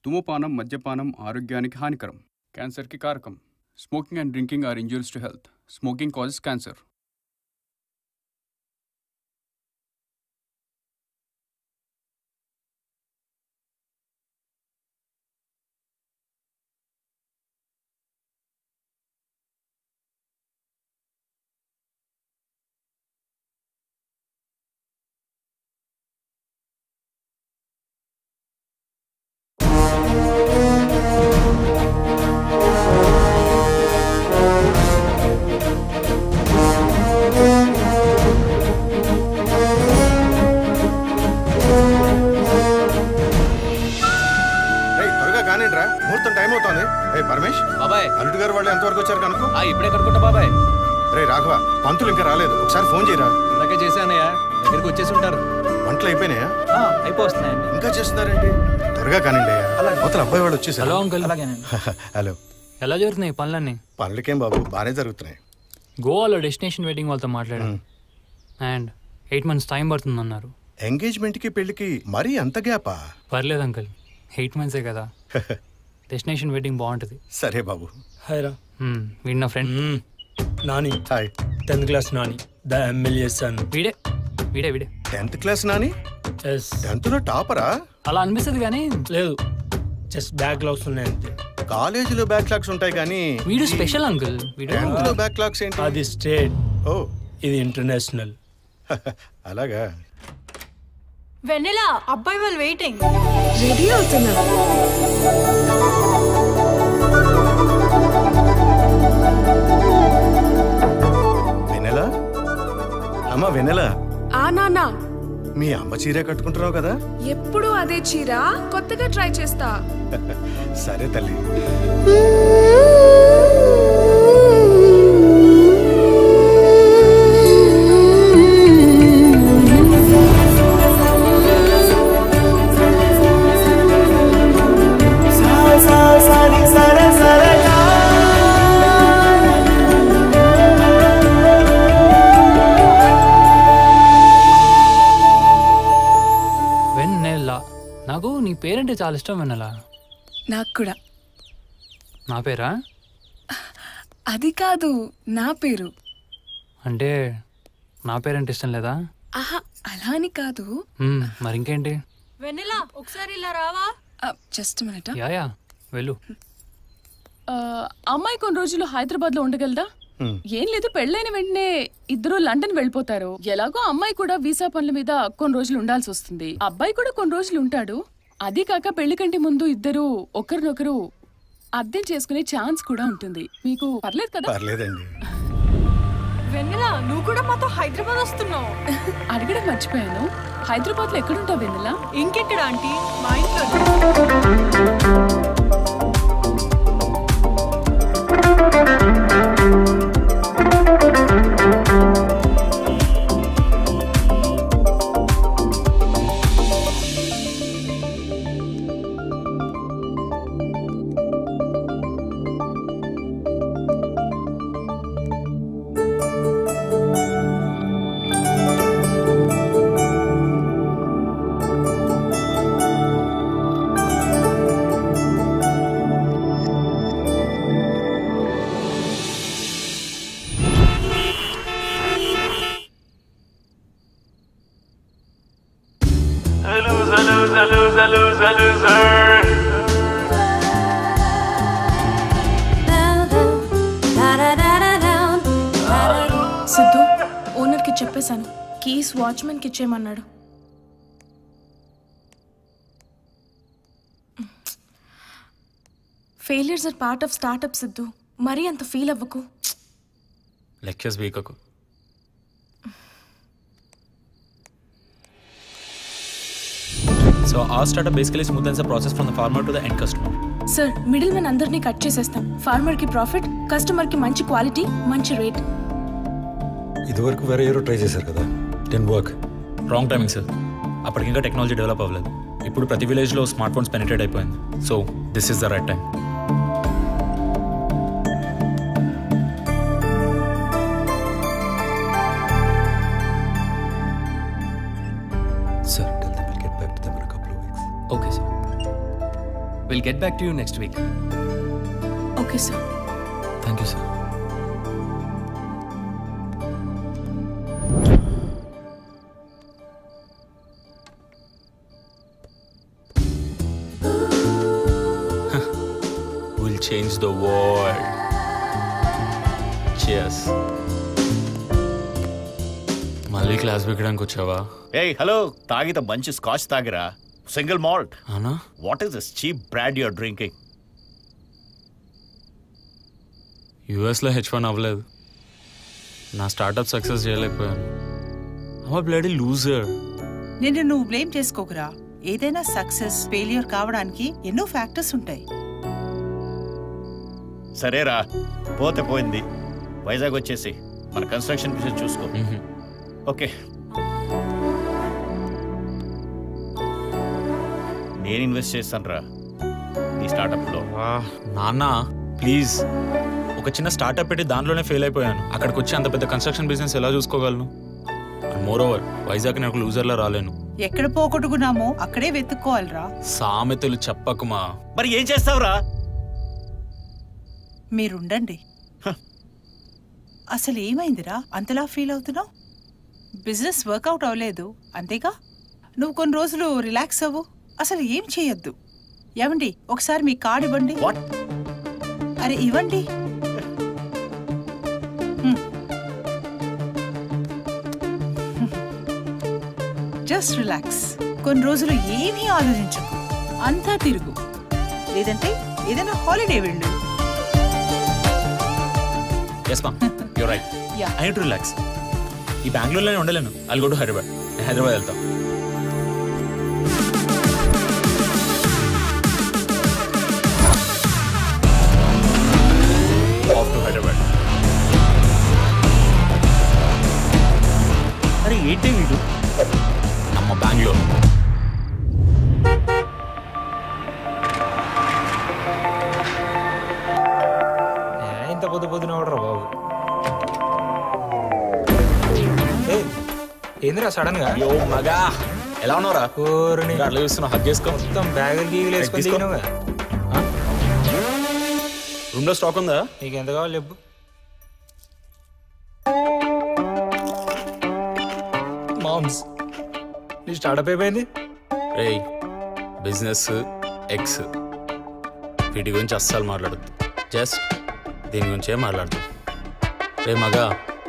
ధూమపానం మద్యపానం ఆరోగ్యానికి హానికరం క్యాన్సర్కి కారకం smoking and drinking are injuries to health smoking causes cancer రేయ్ త్వరగా కానివ్వండి రా ముహూర్తం టైం అవుతోంది రే పరమేష్ బాబాయ్ అల్లుడు గారు వాళ్ళు ఎంతవరకు వచ్చారు కనుక ఆ ఇప్పుడే కనుక్కుంటా బాబాయ్ రే రాఘవ పంతులు ఇంకా రాలేదు ఒకసారి ఫోన్ చేయరా ఇందాకే చేశానయ్య దగ్గరికి వచ్చేసి ఉంటారు వంటలు అయిపోయినాయా ఆ, అయిపోతున్నాయండి ఇంకా చేస్తున్నారేంటి త్వరగా కానివ్వండి అయ్యా అవతల అబ్బాయి వాళ్ళు వచ్చేసారు హలో అంకుల్ హలో ఎలా జరుగుతున్నాయి ఈ పనులన్నీ పనులకేం బాబు బాగానే జరుగుతున్నాయి గోవాలో డెస్టినేషన్ వెడ్డింగ్ వాళ్ళతో మాట్లాడాను అండ్ ఎయిట్ మంత్స్ టైం పడుతుందన్నారు ఎంగేజ్మెంట్ కి పెళ్లికి మరీ అంత గ్యాపా పర్లేదు అంకుల్ ఎయిట్ మంత్సే కదా డెస్టినేషన్ వెడ్డింగ్ బాగుంటుంది సరే బాబు హాయ్ రా మ్మ్, వీడు నా ఫ్రెండ్ మ్మ్. Nani hi tenth class Nani the MLA son వీడే వీడే వీడే tenth class Nani yes tenth లో టాపరా అలా అనిపిస్తుంది కానీ లేదు జస్ట్ బ్యాక్ లాగ్స్ ఉన్నాయి అంతే కాలేజీలో బ్యాక్లాగ్స్ ఉంటాయి కానీ వీడు స్పెషల్ అంకుల్ వీడు టెన్త్ లో బ్యాక్లాగ్స్ ఏంటి అది స్టేట్ ఓ ఇది ఇంటర్నేషనల్ అలాగా వెన్నెల అబ్బాయి వాళ్ళు వెయిటింగ్ రెడీ అవుతున్నా వెనెలా అమ్మ వెనెలా ఆ నాన్న మీ అమ్మ చీర కట్టుకుంటున్నావు కదా ఎప్పుడు అదే చీర కొత్తగా ట్రై చేస్తా సరే తల్లి వెన్నెల నాకు నీ పేరంటే చాలా ఇష్టం వెన్నెల నాకు కూడా నా పేరా అది కాదు నా పేరు అంటే నా పేరంటే ఇష్టం లేదా ఆహా అలా అని కాదు మ్మ్, మరి ఇంకేంటి వెన్నెల ఒకసారి ఇలా రావా జస్ట్ మినిట్ యా యా వెళ్ళు అమ్మాయి కొన్ని రోజులు హైదరాబాద్ లో ఉండగలదా హ్మ్. ఏం లేదు పెళ్ళైన వెంటనే ఇద్దరు లండన్ వెళ్ళిపోతారు ఎలాగో అమ్మాయి కూడా వీసా పనుల మీద కొన్ని రోజులు ఉండాల్సి వస్తుంది అబ్బాయి కూడా కొన్ని రోజులు ఉంటాడు అది కాక పెళ్లి కంటే ముందు ఇద్దరు ఒకరినొకరు అర్థం చేసుకునే ఛాన్స్ కూడా ఉంటుంది మీకు పర్లేదు కదా పర్లేదండి వెన్నెల నువ్వు కూడా మాతో హైదరాబాద్ వస్తున్నావు అడగడం మర్చిపోయాను హైదరాబాద్ లో ఎక్కడుంటావు వెన్నెలా ఇంకెక్కడ ఆంటీ మా ఇంట్లో సిద్ధు ఓనర్కి చెప్పేశాను కీస్ వాచ్మెన్కి ఇచ్చేయమన్నాడు failures are part of startup Siddhu మరీ అంత ఫీల్ అవ్వకు లెక్చర్స్ వీకకు so our startup basically smoothens the process from the farmer to the end customer. Sir middle men అందరినీ కట్ చేసేస్తాం ఫార్మర్కి ప్రాఫిట్ కస్టమర్కి మంచి క్వాలిటీ మంచి రేట్ ఇదివరకు వేరే ఎవరో ట్రై చేశారు కదా didn't work wrong timing sir అప్పటికి ఇంకా టెక్నాలజీ డెవలప్ అవ్వలేదు ఇప్పుడు ప్రతి విలేజ్లో స్మార్ట్ ఫోన్స్ పెనిట్రేట్ అయిపోయింది so this is the right time sir tell them will get back to them in couple of weeks okay sir will will get back to you next week okay sir thank you sir will change the world cheers మళ్ళీ class పెట్టడానికి వచ్చావా ఏయ్ hello తాగితే మంచి scotch తాగిరా single malt అవునా what is this cheap brand you're drinking యూఎస్లో H one అవ్వలేదు నా స్టార్టప్ సక్సెస్ చేయలేకపోయాను అమ్మ బ్లడీ లూజర్ నిన్ను నువ్వు బ్లేమ్ చేసుకోకురా ఏదైనా సక్సెస్ ఫెయిల్యూర్ కావడానికి ఎన్నో ఫ్యాక్టర్స్ ఉంటాయి సరేరా పోతే పోయింది వైజాగ్ వచ్చేసి మన కన్స్ట్రక్షన్ బిజినెస్ చూసుకో ఓకే నేను ఇన్వెస్ట్ చేస్తాను రా నీ స్టార్టప్లో నాన్న ప్లీజ్ ఒక చిన్న స్టార్టప్ పెట్టి దాంట్లోనే ఫెయిల్ అయిపోయాను అక్కడికి వచ్చి అంత పెద్ద కన్స్ట్రక్షన్ బిజినెస్ ఎలా చూసుకోగలను అండ్ మోర్ ఓవర్ వైజాగ్ నేను ఒక లూజర్లా రాలేను ఎక్కడ పోగొట్టుకున్నామో అక్కడే వెతుక్కోవాలిరా సామెతలు చెప్పకుమా మరి ఏం చేస్తావురా మీరుండండి అసలు ఏమైందిరా అంతలా ఫీల్ అవుతున్నావు బిజినెస్ వర్కౌట్ అవ్వలేదు అంతేగా నువ్వు కొన్ని రోజులు రిలాక్స్ అవ్వు అసలు ఏం చేయొద్దు ఏమండి ఒకసారి మీ కార్డ్ ఇవ్వండి అరే ఇవ్వండి జస్ట్ రిలాక్స్ కొన్ని రోజులు ఏమీ ఆలోచించకు అంతా తిరుగు లేదంటే ఏదైనా హాలిడే వెళ్ళు ఎస్ మా you're right Yeah. I to relax ఈ బెంగళూరులోనే ఉండలేను ఐల్ గో టు హైదరాబాద్ నేను హైదరాబాద్ వెళ్తాం ఆఫ్ టు హైదరాబాద్ అరే ఏంటి వీడు నమ్మ బెంగళూరు ఇంత పొద్దు పొద్దున అవడరా బాబు ఏయ్, ఏందిరా సడన్ గా యో మగా ఎలా ఉన్నావురా ఊరిని అట్లా చూస్తున్నావు హగ్ చేసుకో మొత్తం బ్యాగులు గీగులు వేసుకొని తీసుకో. దిగినావుగా. రూమ్ లో స్టాక్ ఉందా నీకు ఎంత కావాలి చెప్పు మామ్స్ నీ స్టార్టప్ అయిపోయింది రేయ్ బిజినెస్ ఎక్స్ వీటి గురించి అస్సలు మాట్లాడద్దు జస్ట్ దీని గురించే మాట్లాడదు రే మగా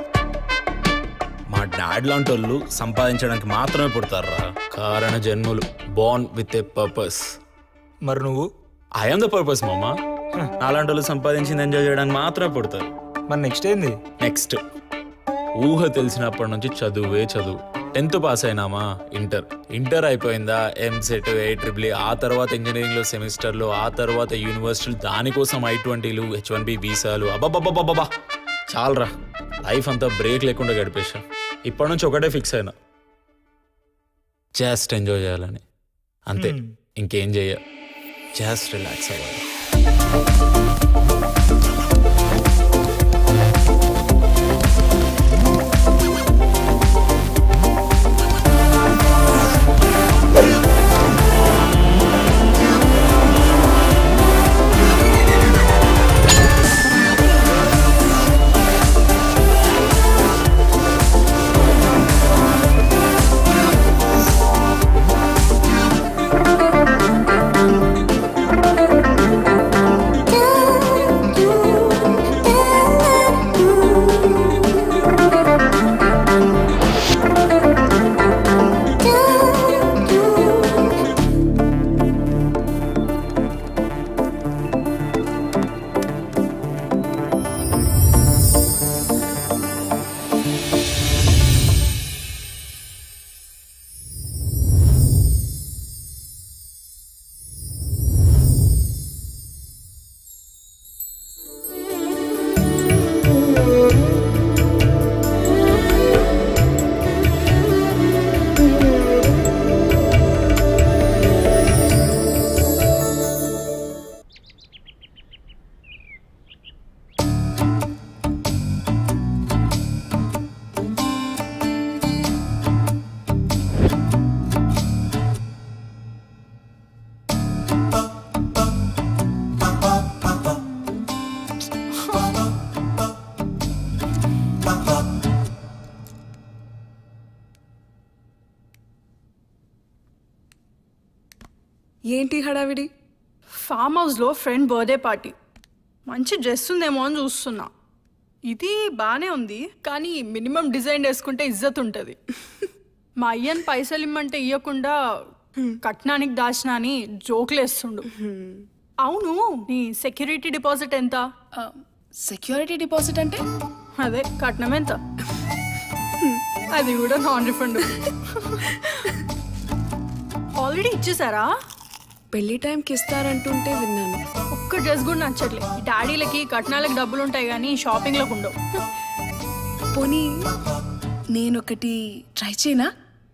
మా డాడ్ లాంటి వాళ్ళు సంపాదించడానికి మాత్రమే పుడతారా కారణ జన్ములు బోర్న్ విత్ ఏ పర్పస్ మరి నువ్వు ఐఎమ్ ద పర్పస్ మామా నాలాంటి వాళ్ళు సంపాదించింది ఎంజాయ్ చేయడానికి మాత్రమే పుడతారు మరి నెక్స్ట్ ఏంది నెక్స్ట్ ఊహ తెలిసినప్పటి నుంచి చదువే చదువు టెన్త్ పాస్ అయినామా ఇంటర్ ఇంటర్ అయిపోయిందా ఎంసెట్ ఏ ట్రిపుల్ ఆ తర్వాత ఇంజనీరింగ్లో సెమిస్టర్లు ఆ తర్వాత యూనివర్సిటీలు దానికోసం ఐ ట్వంటీలు హెచ్ వన్ బి వీసాలు అబ్బాబ్బాబ్బాబ్బా చాలరా లైఫ్ అంతా బ్రేక్ లేకుండా గడిపేశాం ఇప్పటి నుంచి ఒకటే ఫిక్స్ అయినా జస్ట్ ఎంజాయ్ చేయాలని అంతే ఇంకేం చెయ్య జస్ట్ రిలాక్స్ అవ్వాలి Do ఏంటి హడావిడి ఫామ్ హౌస్లో ఫ్రెండ్ బర్త్డే పార్టీ మంచి డ్రెస్ ఉందేమో అని చూస్తున్నా ఇది బాగానే ఉంది కానీ మినిమం డిజైన్ వేసుకుంటే ఇజ్జత్ ఉంటుంది మా అయ్యన్ పైసలు ఇమ్మంటే ఇవ్వకుండా కట్నానికి దాచిన అని జోకులు వేస్తుండు అవును నీ సెక్యూరిటీ డిపాజిట్ ఎంత సెక్యూరిటీ డిపాజిట్ అంటే అదే కట్నం ఎంత అది కూడా నాన్ రిఫండ్ ఆల్రెడీ ఇచ్చేసారా పెళ్లి టైంకి ఇస్తారంటుంటే విన్నాను ఒక్క డ్రెస్ కూడా నచ్చట్లే డాడీలకి కట్నాలకి డబ్బులు ఉంటాయి కానీ షాపింగ్లకు ఉండవు పోనీ నేనొకటి ట్రై చేయనా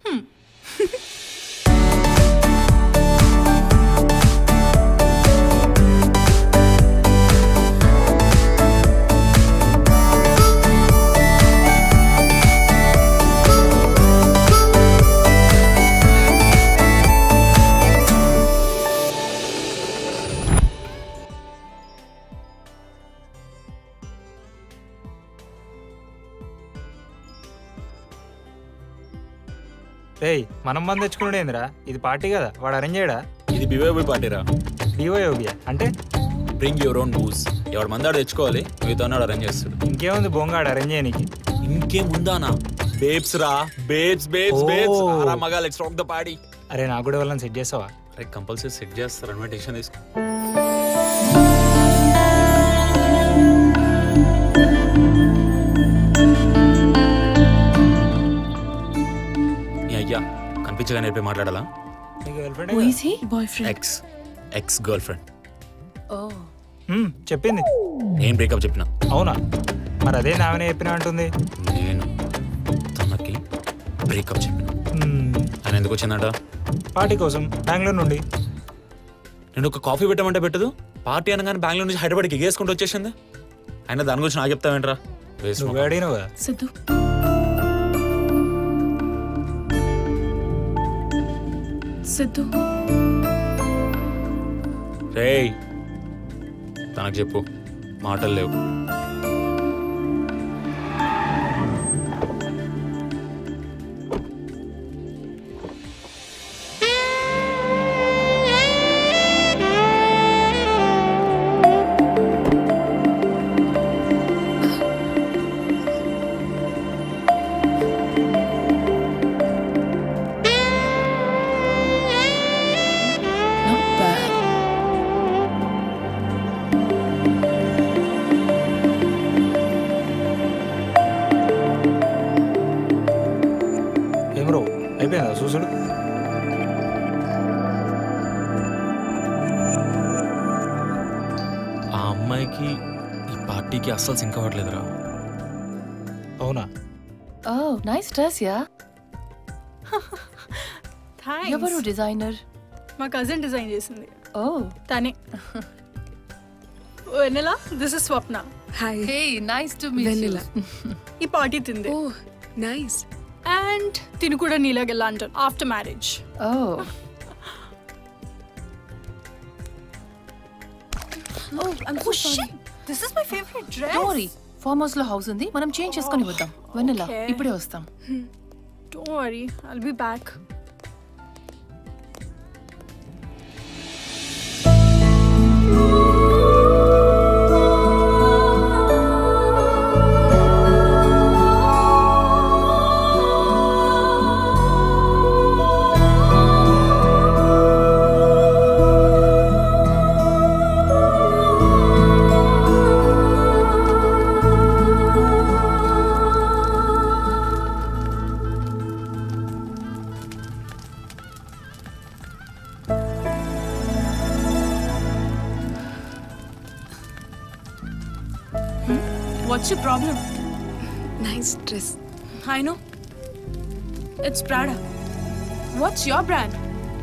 రేయ్ మనం మంది తెచ్చుకున్నాడు ఏందిరా ఇది పార్టీ కదా వాడు అరేంజ్ చేయడా ఇది బివైబీ పార్టీరా డివైఓబియా అంటే బ్రింగ్ యువర్ ఓన్ బూస్ ఎవరి మందాడు తెచ్చుకోవాలి మిగతా అరేంజ్ చేస్తాడు ఇంకేముంది బొంగాడు అరేంజ్ చేయనీకి ఇంకేం ఉందానా బేబ్స్ రా బేబ్స్ బేబ్స్ బేబ్స్ ఓ. ఆరా మగా లెట్స్ రాక్ ద పార్టీ అరే నాకు కూడా వాళ్ళని సెట్ చేసావా అరే కంపల్సరీ సెట్ చేస్తారు అనమాట టెన్షన్ తీసుకో నీ అయ్యా కనిపించగా నేర్పి మాట్లాడాలా నీ girl Who is he? Boyfriend. Ex ex girlfriend Oh. చెప్పింది నేను బ్రేకప్ చెప్పిన అవునా మరి అదే నావనే చెప్పినా అంటుంది నేను తనకి బ్రేకప్ చెప్పిన హ్మ్, ఆయన ఎందుకు వచ్చిందంట పార్టీ కోసం బెంగళూరు నుండి నేను ఒక కాఫీ పెట్టమంటే పెట్టదు పార్టీ అనగానే బెంగళూరు నుంచి హైదరాబాద్కి ఎగేసుకుంటూ వచ్చేసింది అయినా దాని గురించి నాకు చెప్తావేంట్రా వేస్ట్ నువ్వు అడిగినావు కదా సిద్ధు సిద్ధు రేయ్ తనకు చెప్పు మాటలు లేవు Not bad. ఏం రో అయిపోయిందా చూసుడు ఆ అమ్మాయికి ఈ పార్టీకి అస్సలు సింక్ అవ్వట్లేదురా అవునా Oh, nice dress, yeah? ఎవరు థ్యాంక్స్ డిజైనర్ మా కజిన్ డిజైన్ చేసింది ఓ తనే Vennela this is Swapna hi hey nice to meet Vennela ఈ పార్టీ తింది ఓ నైస్ అండ్ తిను కూడా నీలాగే London after marriage oh oh I'm so sorry this is my favourite dress don't worry farm house లో house ఉంది మనం చేంజ్ చేసుకొని వద్దాం వెన్నెలా Okay. ఇప్పుడే వస్తాం don't worry I'll be back What's your problem? Nice dress. I know. It's Prada. What's your brand?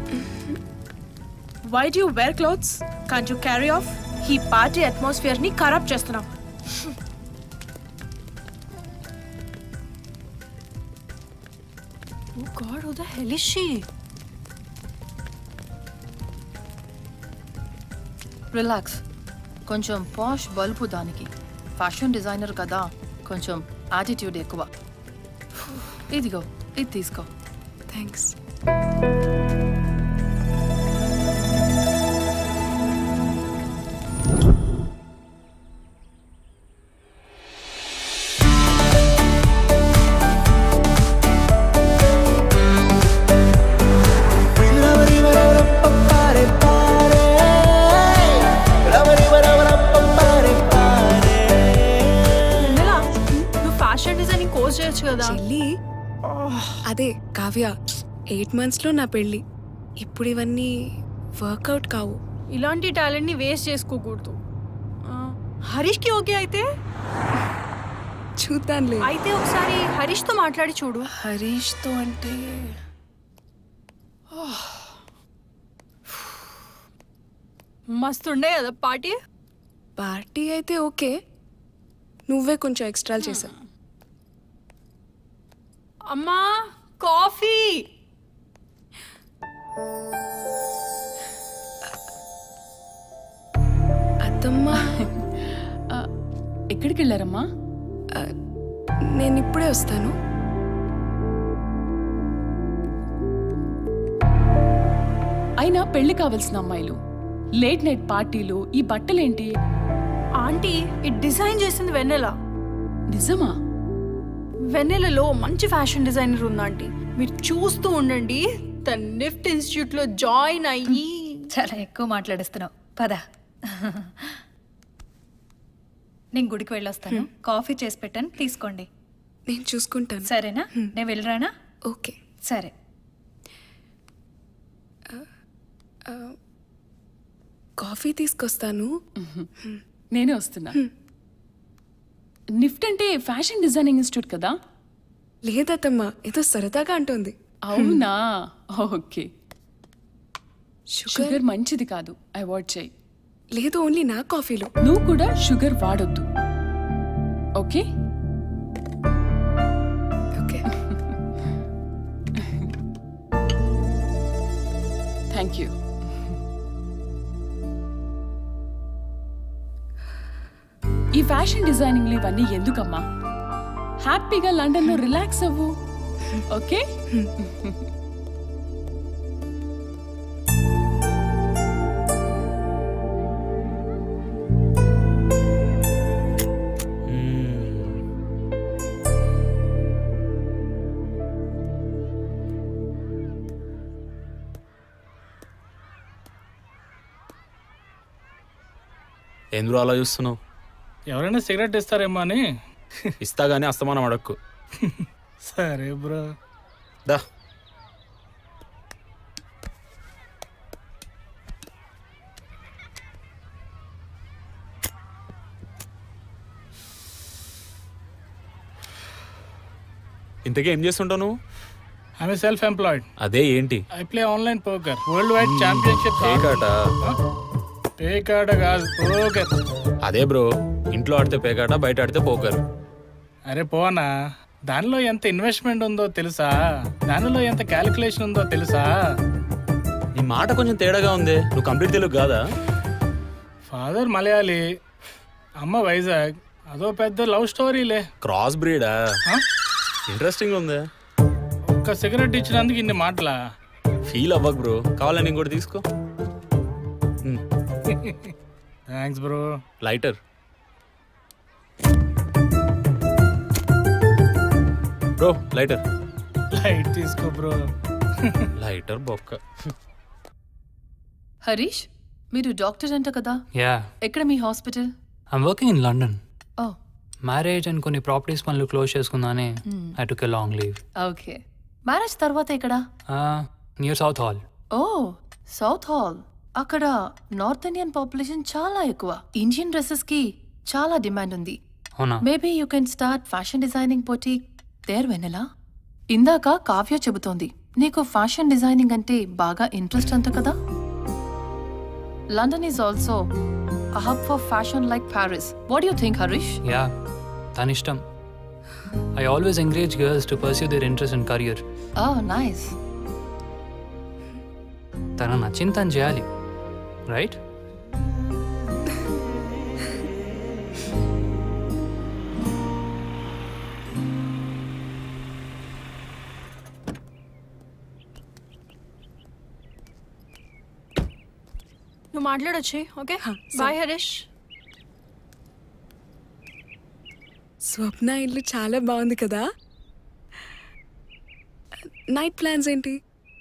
Why do you wear clothes? Can't you carry off? ఈ party atmosphere ని ఖరాబ్ చేస్తున్నావు Oh God, who the hell is she? Relax కొంచెం posh bulb దానికి fashion designer కదా కొంచెం attitude ఎక్కువ ఇదిగో ఇది తీసుకో థ్యాంక్స్ క్లోజ్ చేయొచ్చు కదా చెల్లి అదే కావ్య ఎయిట్ మంత్స్లో నా పెళ్ళి ఇప్పుడు ఇవన్నీ వర్కౌట్ కావు ఇలాంటి టాలెంట్ ని వేస్ట్ చేసుకోకూడదు ఆ, హరీష్కి ఓకే అయితే చూద్దాంలే అయితే ఒకసారి హరీష్ తో మాట్లాడి చూడు హరీష్తో అంటే మస్తు ఉండే కదా పార్టీ పార్టీ అయితే ఓకే నువ్వే కొంచెం ఎక్స్ట్రా చేసావు అమ్మా కాఫీ అత్తమ్మా ఎక్కడికి వెళ్ళారమ్మా నేను ఇప్పుడే వస్తాను అయినా పెళ్లి కావలసిన అమ్మాయిలు లేట్ నైట్ పార్టీలు ఈ బట్టలేంటి ఆంటీ ఈ డిజైన్ చేసింది వెన్నెల నిజమా వెన్నెలలో మంచి ఫ్యాషన్ డిజైనర్ ఉంది ఆంటీ మీరు చూస్తూ ఉండండి తన నిఫ్ట్ ఇన్స్టిట్యూట్ లో జాయిన్ అయ్యి చాలా ఎక్కువ మాట్లాడేస్తున్నావు పద నేను గుడికి వెళ్ళొస్తాను కాఫీ చేసి పెట్టాను తీసుకోండి నేను చూసుకుంటాను సరేనా నేను వెళ్ళరానా ఓకే సరే కాఫీ తీసుకొస్తాను నేనే వస్తున్నా నిఫ్ట్ అంటే ఫ్యాషన్ డిజైనింగ్ ఇన్స్టిట్యూట్ కదా లేదత్తమ్మా ఏదో సరదాగా అంటోంది అవునా ఓకే షుగర్ మంచిది కాదు అవాయిడ్ చేయి లేదు ఓన్లీ నా కాఫీలో నువ్వు కూడా షుగర్ వాడొద్దు ఓకే ఓకే థ్యాంక్ యూ ఈ ఫ్యాషన్ డిజైనింగ్లు ఇవన్నీ ఎందుకమ్మా హ్యాపీగా లండన్లో రిలాక్స్ అవ్వు ఓకే ఎందుకు అలా చూస్తున్నావు ఎవరైనా సిగరెట్ ఇస్తారేమో అని ఇస్తా గానీ అస్తమానం అడక్కు సరే బ్రో దా ఇంతకీ ఏం చేస్తుంటావు నువ్వు ఐఎమ్ సెల్ఫ్ ఎంప్లాయిడ్ అదే ఏంటి I play online poker world wide championship పేకాట పేకాట కాదు పోకర్ అదే బ్రో ఇంట్లో ఆడితే పేకాట బయట ఆడితే పోకర్ అరే పోనా దానిలో ఎంత ఇన్వెస్ట్మెంట్ ఉందో తెలుసా దానిలో ఎంత క్యాలిక్యులేషన్ ఉందో తెలుసా నీ మాట కొంచెం తేడాగా ఉంది నువ్వు కంప్లీట్ తెలుగు కాదా ఫాదర్ మలయాళీ అమ్మ వైజాగ్ అదో పెద్ద లవ్ స్టోరీలే క్రాస్ బ్రీడా ఇంట్రెస్టింగ్ ఉంది ఒక్క సిగరెట్ ఇచ్చినందుకు ఇన్ని మాటలా ఫీల్ అవ్వకు బ్రో కావాలని ఇంకోటి తీసుకో thanks bro lighter bro lighter light తీసుకో బ్రో లైటర్ బొక్క హరీష్ మీరు డాక్టర్ అంట కదా యా ఎక్కడ మీ hospital I'm working in London oh marriage and కొన్ని ప్రాపర్టీస్ పనులు క్లోజ్ చేసుకుందానే Hmm. I took a long leave okay marriage తర్వాత ఎక్కడ near Southall oh Southall అక్కడ నార్త్ ఇండియన్ పాపులేషన్ చాలా ఎక్కువ ఇండియన్ డ్రెస్సెస్ కి చాలా డిమాండ్ ఉంది అవునా maybe you can start fashion designing boutique there Vennela ఇందాక కావ్య చెబుతోంది నీకు ఫ్యాషన్ డిజైనింగ్ అంటే బాగా ఇంట్రెస్ట్ అంత కదా London is also a hub for fashion like Paris. What do you think, Harish? Yeah తన ఇష్టం I always encourage girls to pursue their interest and career Oh, nice. తన నచ్చింది తను చేయాలి రైట్ నువ్వు మాట్లాడొచ్చి ఓకే బాయ్ హరీష్ స్వప్న ఇల్లు చాలా బాగుంది కదా నైట్ ప్లాన్స్ ఏంటి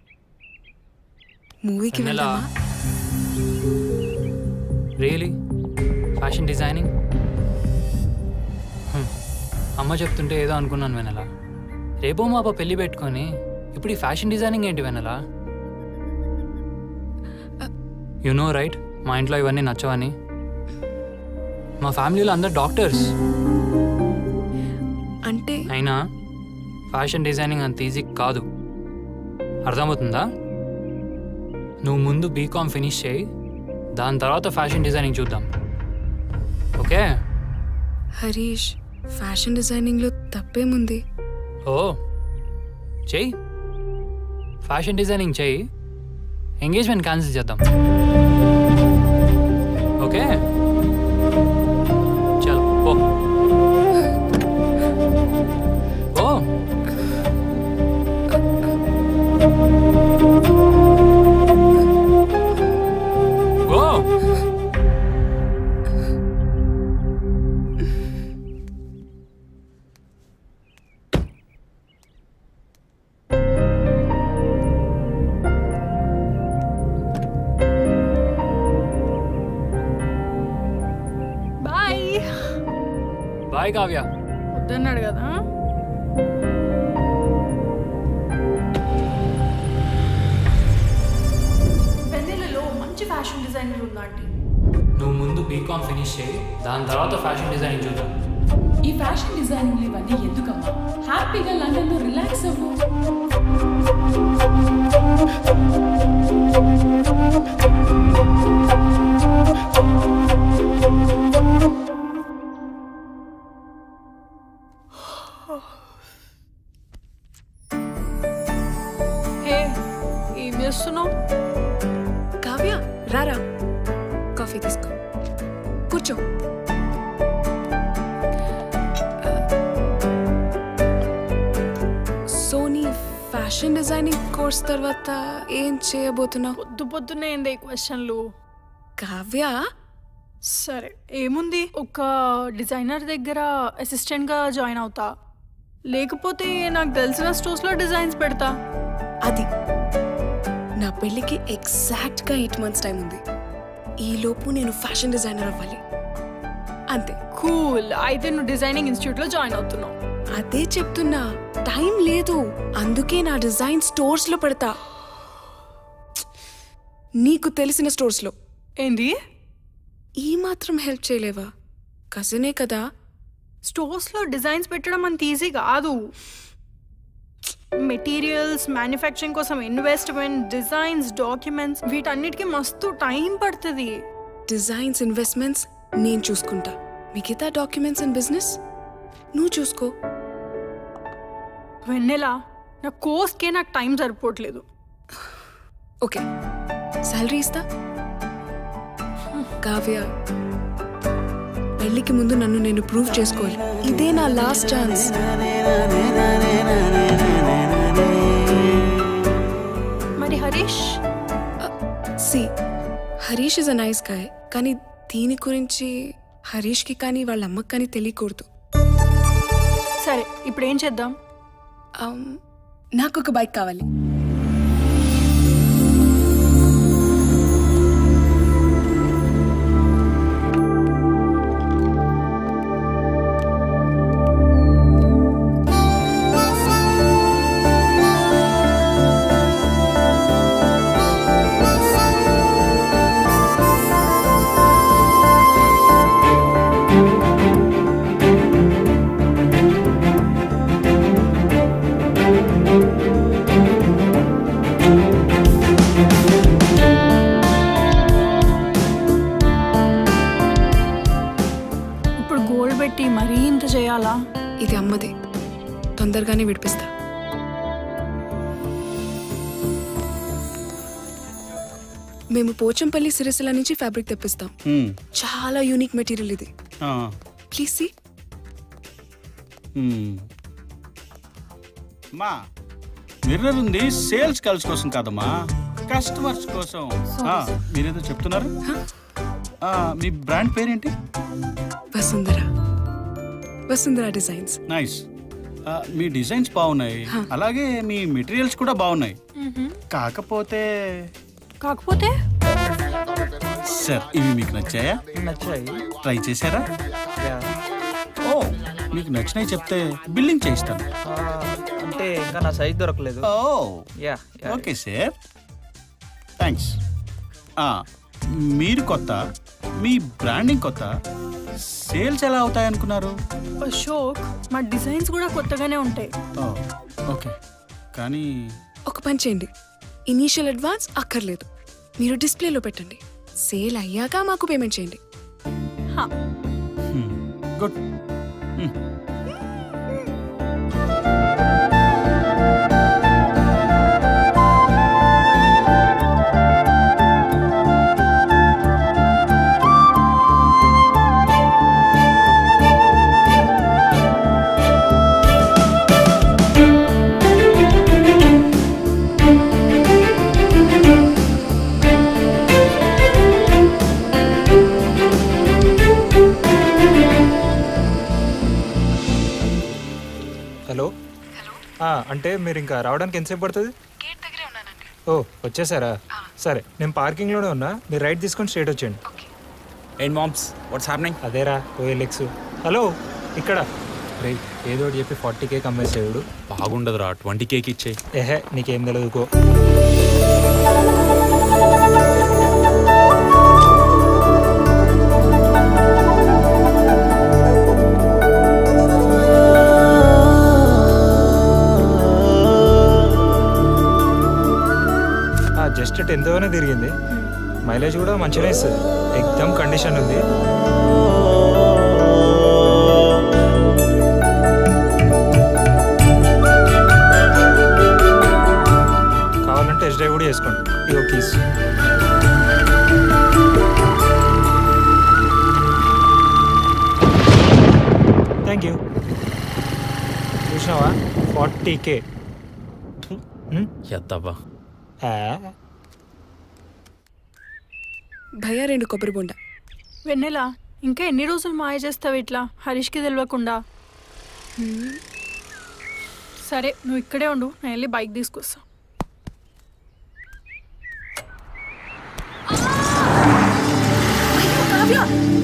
మూవీకి వెన్నెలా వెళ్దామా రియలీ ఫ్యాషన్ డిజైనింగ్ అమ్మ చెప్తుంటే ఏదో అనుకున్నాను వెనలా రేపో మాప పెళ్లి పెట్టుకొని ఇప్పుడు ఈ ఫ్యాషన్ డిజైనింగ్ ఏంటి వెనలా యు నో రైట్ మా ఇంట్లో ఇవన్నీ నచ్చవని మా ఫ్యామిలీలో అందరు డాక్టర్స్ అంటే అయినా ఫ్యాషన్ డిజైనింగ్ అంత ఈజీ కాదు అర్థమవుతుందా నువ్వు ముందు బీకామ్ ఫినిష్ చేయి దాని తర్వాత ఫ్యాషన్ డిజైనింగ్ చూద్దాం ఓకే హరీష్ ఫ్యాషన్ డిజైనింగ్లో తప్పేముంది ఓ చెయ్యి ఫ్యాషన్ డిజైనింగ్ చెయ్యి ఎంగేజ్మెంట్ క్యాన్సిల్ చేద్దాం ఓకే చలో పో oh oh bye bye Kavya వద్దన్నాడు కదా వెన్నెలలో మంచి ఫ్యాషన్ డిజైనర్ ఉందండి నువ్వు ముందు బీకామ్ ఫినిష్ చేయి దాని తర్వాత ఫ్యాషన్ డిజైనింగ్ చూద్దాం ఈ ఫ్యాషన్ డిజైనింగ్ ఇవన్నీ ఎందుకమ్మా హ్యాపీగా లండన్ లో రిలాక్స్ అవ్వు హే ఏం చేస్తున్నావు కావ్య రారా కాఫీ తీసుకో కూర్చో సోనీ ఫ్యాషన్ డిజైనింగ్ కోర్స్ తర్వాత ఏం చేయబోతున్నావు పొద్దు పొద్దున్నే ఏంది ఈ క్వశ్చన్లు కావ్య సరే ఏముంది ఒక డిజైనర్ దగ్గర అసిస్టెంట్గా జాయిన్ అవుతా లేకపోతే నాకు తెలిసిన స్టోర్స్లో డిజైన్స్ పెడతా అది నా పెళ్ళికి ఎగ్జాక్ట్ గా ఎయిట్ మంత్స్ టైం ఉంది ఈ లోపు నేను ఫ్యాషన్ డిజైనర్ అవ్వాలి అంతే కూల్ అయితే నువ్వు డిజైనింగ్ ఇన్స్టిట్యూట్లో జాయిన్ అవుతున్నావు అదే చెప్తున్నా టైం లేదు అందుకే నా డిజైన్ స్టోర్స్ లో పెడతా నీకు తెలిసిన స్టోర్స్ లో ఏంది ఈ మాత్రం హెల్ప్ చేయలేవా కజినే కదా స్టోర్స్లో డిజైన్స్ పెట్టడం అంత ఈజీ కాదు మెటీరియల్స్ మ్యానుఫ్యాక్చరింగ్ కోసం ఇన్వెస్ట్మెంట్ డిజైన్స్ డాక్యుమెంట్స్ వీటన్నిటికీ మస్తు టైం పడుతుంది డిజైన్స్ ఇన్వెస్ట్మెంట్స్ నేను చూసుకుంటా మిగతా డాక్యుమెంట్స్ అండ్ బిజినెస్ నువ్వు చూసుకో వెన్నెలా నా కోర్స్కే నాకు టైం సరిపోవట్లేదు ఓకే శాలరీ ఇస్తా కావ్య పెళ్ళికి ముందు నన్ను నేను ప్రూవ్ చేసుకోవాలి ఇదే నా లాస్ట్ ఛాన్స్ మరి Harish see Harish is a nice guy కానీ దీని గురించి హరీష్కి కానీ వాళ్ళ అమ్మకి కానీ తెలియకూడదు సరే ఇప్పుడు ఏం చేద్దాం నాకు ఒక బైక్ కావాలి ఇప్పుడు గోల్డ్ పెట్టి మరీ ఇంత చేయాలా ఇది అమ్మదే తొందరగానే విడిపిస్తా మేము పోచంపల్లి సిరిసిల్ల నుంచి ఫ్యాబ్రిక్ తెప్పిస్తాం హ్మ్. చాలా యూనిక్ మెటీరియల్ ఇది ఆ, ప్లీజ్ సి హ్మ్. మా మిర్రర్ ఉంది సేల్స్ గర్ల్స్ కోసం కాదమ్మా కస్టమర్స్ కోసం ఆ, మీరేదో చెప్తున్నారు ఆ, మీ బ్రాండ్ పేరేంటి వసుంధర వసుంధర డిజైన్స్ నైస్ ఆ, మీ డిజైన్స్ బాగున్నాయి అలాగే మీ మెటీరియల్స్ కూడా బాగున్నాయి కాకపోతే కాకపోతే సార్ ఇవి మీకు నచ్చాయా నచ్చాయి ట్రై చేశారా ఓ మీకు నచ్చినవి చెప్తే బిల్లింగ్ చేయిస్తాను అంటే ఇంకా నా సైజ్ దొరకలేదు oh yeah okay sir thanks మీరు కొత్త మీ బ్రాండింగ్ కొత్త సేల్స్ ఎలా అవుతాయి అనుకున్నారు అశోక్ మా డిజైన్స్ కూడా కొత్తగానే ఉంటాయి ఓకే కానీ ఒక పని చేయండి ఇనీషియల్ అడ్వాన్స్ అక్కర్లేదు మీరు డిస్ప్లేలో పెట్టండి సేల్ అయ్యాక మాకు పేమెంట్ చేయండి గుడ్ హలో ఆ, అంటే మీరు ఇంకా రావడానికి ఎంతసేపు పడుతుంది ఓ వచ్చేసారా సరే నేను పార్కింగ్లోనే ఉన్నా మీరు రైట్ తీసుకొని స్ట్రేట్ వచ్చేయండి ఏంటి మామ్స్ వాట్స్ హ్యాపెనింగ్ అదేరా ఓఎల్ఎక్స్ హలో ఇక్కడ రే ఏదో ఒకటి చెప్పి ఫార్టీ కేక్ అమ్మేసేవాడు బాగుండదురా ట్వంటీ కేక్ ఇచ్చే ఏహే నీకేం తెలియదుకో జస్ట్ టెన్త్ లోనే తిరిగింది మైలేజ్ కూడా మంచిగా ఇస్తుంది ఎగ్దమ్ కండిషన్ ఉంది కావాలంటే టెస్ట్ డ్రైవ్ కూడా చేసుకోండి ఇగో కీస్ థ్యాంక్ యూ చూసినావా ఫార్టీ కే ఎత్తబ్బా భయ రెండు కొబ్బరి బొండ వెన్నెలా ఇంకా ఎన్ని రోజులు మాయ చేస్తావు ఇట్లా హరీష్కి తెలియకుండా సరే నువ్వు ఇక్కడే ఉండు నేను వెళ్ళి బైక్ తీసుకొస్తా Kavya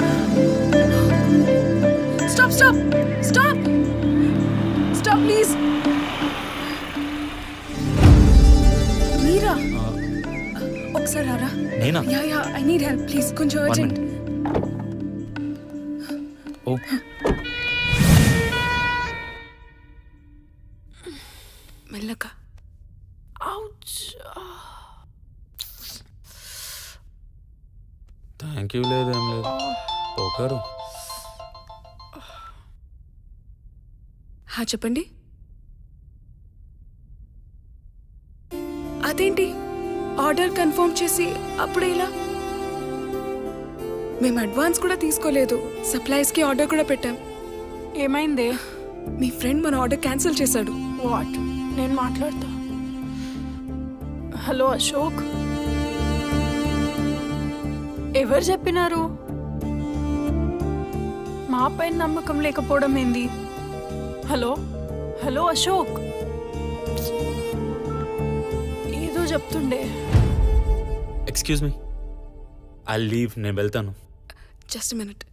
stop stop stop stop please మీరా ఒకసారి రారా నేనా? Yeah yeah I need help please కొంచెం One అర్జెంట్ ఓ మెల్లగా థ్యాంక్ యూ లేదు ఏం లేదు ఒకరు హా చెప్పండి అదేంటి ఆర్డర్ కన్ఫర్మ్ చేసి అప్పుడే ఇలా మేము అడ్వాన్స్ కూడా తీసుకోలేదు సప్లైస్ కి ఆర్డర్ కూడా పెట్టాం ఏమైంది మీ ఫ్రెండ్ మన ఆర్డర్ క్యాన్సిల్ చేశాడు వాట్ నేను మాట్లాడతా హలో అశోక్ ఎవరు చెప్పినారు మా పైన నమ్మకం లేకపోవడం ఏంది హలో హలో అశోక్ ఏదో చెప్తుండే ఎక్స్క్యూజ్ మీ ఐ లీవ్ నేను వెళ్తాను జస్ట్ మినిట్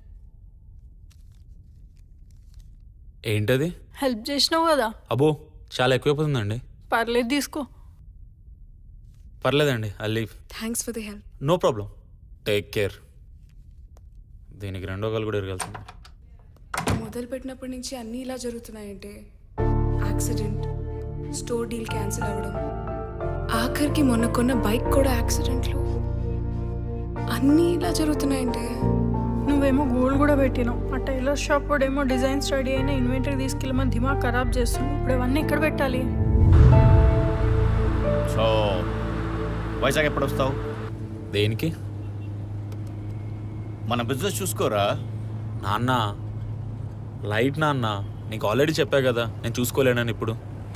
ఏంటది హెల్ప్ చేసినావు కదా అబ్బో చాలా ఎక్కువైపోతుందండి పర్లేదు తీసుకో పర్లేదండి I leave thanks for the help no problem take care దీనికి రెండో కాలు కూడా ఎరగాల్సింది మొదలు పెట్టినప్పటి నుంచి అన్నీ ఇలా జరుగుతున్నాయంటే యాక్సిడెంట్ స్టోర్ డీల్ క్యాన్సిల్ అవ్వడం ఆఖరికి మొన్న కొన్న బైక్ కూడా యాక్సిడెంట్లు అన్నీ ఇలా జరుగుతున్నాయంటే నువ్వేమో గోల్డ్ కూడా పెట్టినావు ఆ టైలర్ షాప్ వాడేమో డిజైన్ స్టడీ అయిన ఇన్వెంటరీ తీసుకెళ్ళమని దిమాగ్ ఖరాబ్ చేస్తుంది ఇప్పుడు అవన్నీ ఎక్కడ పెట్టాలి సో వైజాగ్ ఎప్పుడు వస్తావు దేనికి మన బిజినెస్ చూసుకోరా నాన్న లైట్ నాన్న నీకు ఆల్రెడీ చెప్పా కదా నేను చూసుకోలేనని ఇప్పుడు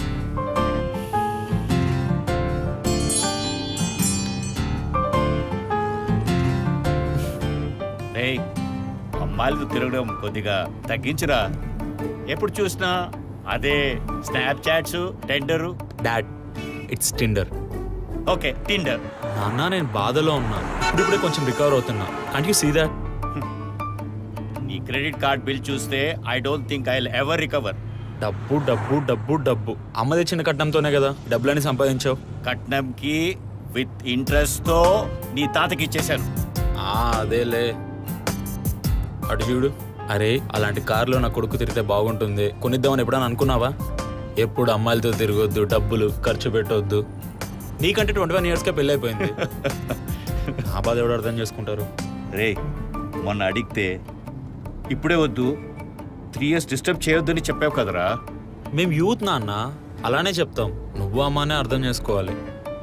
రే అమ్మాయిలతో తిరగడం కొద్దిగా తగ్గించురా ఎప్పుడు చూసినా అదే Snapchats Tinder dad it's Tinder okay Tinder నాన్న నేను బాధలో ఉన్నా ఇప్పుడిప్పుడే కొంచెం రికవర్ అవుతున్నా కంట్ యూ సీ దాట్ నీ క్రెడిట్ కార్డ్ బిల్ చూస్తే I don't think I ever recover డబ్బు డబ్బు డబ్బు డబ్బు అమ్మ తెచ్చిన కట్నంతోనే కదా డబ్బులని సంపాదించావు కట్నంకి విత్ ఇంట్రెస్ట్ తో నీ తాతకి ఇచ్చేశాను ఆ, అదేలే అటు చూడు అరే అలాంటి కారులో నా కొడుకు తిరిగితే బాగుంటుంది కొనిద్దామని ఎప్పుడైనా అనుకున్నావా ఎప్పుడు అమ్మాయిలతో తిరగొద్దు డబ్బులు ఖర్చు పెట్టొద్దు నీకంటే ట్వంటీ వన్ ఇయర్స్కే పెళ్ళి అయిపోయింది నా బాధ ఎవడు అర్థం చేసుకుంటారు రే మొన్న అడిగితే ఇప్పుడే వద్దు త్రీ ఇయర్స్ డిస్టర్బ్ చేయొద్దని చెప్పావు కదరా మేము యూత్ నాన్న అలానే చెప్తాం నువ్వు అమ్మానే అర్థం చేసుకోవాలి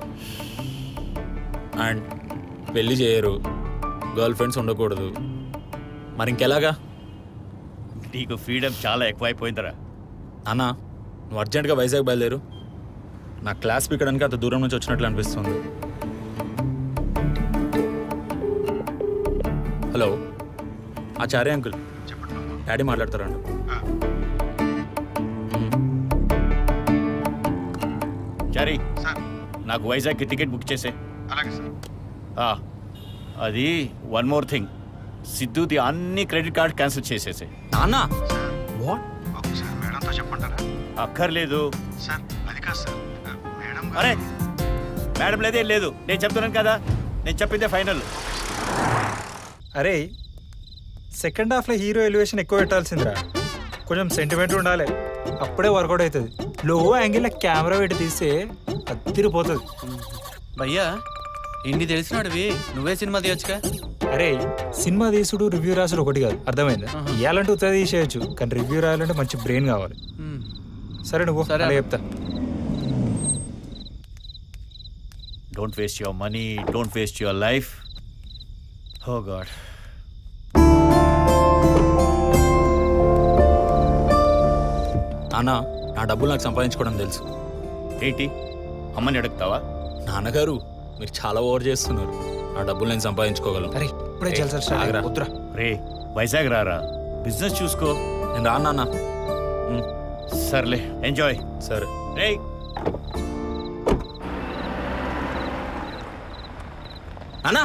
అండ్ పెళ్లి చేయరు గర్ల్ ఫ్రెండ్స్ ఉండకూడదు మరి ఇంకెలాగా నీకు ఫ్రీడమ్ చాలా ఎక్కువైపోయిందిరా అన్నా నువ్వు అర్జెంట్గా వైజాగ్ బయలుదేరు నా క్లాస్ పీకడానికి అంత దూరం నుంచి వచ్చినట్లు అనిపిస్తుంది హలో ఆచార్య అంకుల్ డాడీ మాట్లాడతారండి చారీ నాకు వైజాగ్కి టికెట్ బుక్ చేసే అలాగే సార్ అది వన్ మోర్ థింగ్ సిద్ధుది అన్ని క్రెడిట్ కార్డ్ క్యాన్సిల్ చేసేసే నాన్న వాట్ ఒకసారి మేడంతో చెప్పంటారా అక్కర్లేదు సార్ అది కాదు సార్ మేడం అరే మేడం లేదే లేదు నేను చెప్తున్నాను కదా నేను చెప్పిందే ఫైనల్ అరే సెకండ్ హాఫ్లో హీరో ఎలివేషన్ ఎక్కువ పెట్టాల్సిందిరా కొంచెం సెంటిమెంట్ ఉండాలి అప్పుడే వర్కౌట్ అవుతుంది లో యాంగిల్లో కెమెరా పెట్టి తీస్తే అదిరిపోతుంది భయ్యా ఇన్ని తెలిసినాడివి నువ్వే సినిమా తీయొచ్చుగా అరే సినిమా తీసుడు రివ్యూ రాసుడు ఒకటి కాదు అర్థమైందా ఇవ్వాలంటే ఉత్తర తీసేయచ్చు కానీ రివ్యూ రాయాలంటే మంచి బ్రెయిన్ కావాలి సరే నువ్వు సరే అలా అన్న. చెప్తా don't waste your money don't waste your life oh god అన్న నా డబ్బులు నాకు సంపాదించుకోవడం తెలుసు ఏంటి అమ్మని అడుగుతావా నాన్నగారు మీరు చాలా ఓవర్ చేస్తున్నారు నా డబ్బులు నేను సంపాదించుకోగలను అరే ఇప్పుడే జల్సా స్టార్ట్ అయ్యింది. వద్దురా రే వైజాగ్ రారా బిజినెస్ చూసుకో నేను రాను నాన్న సర్లే ఎంజాయ్ సరే రే అన్నా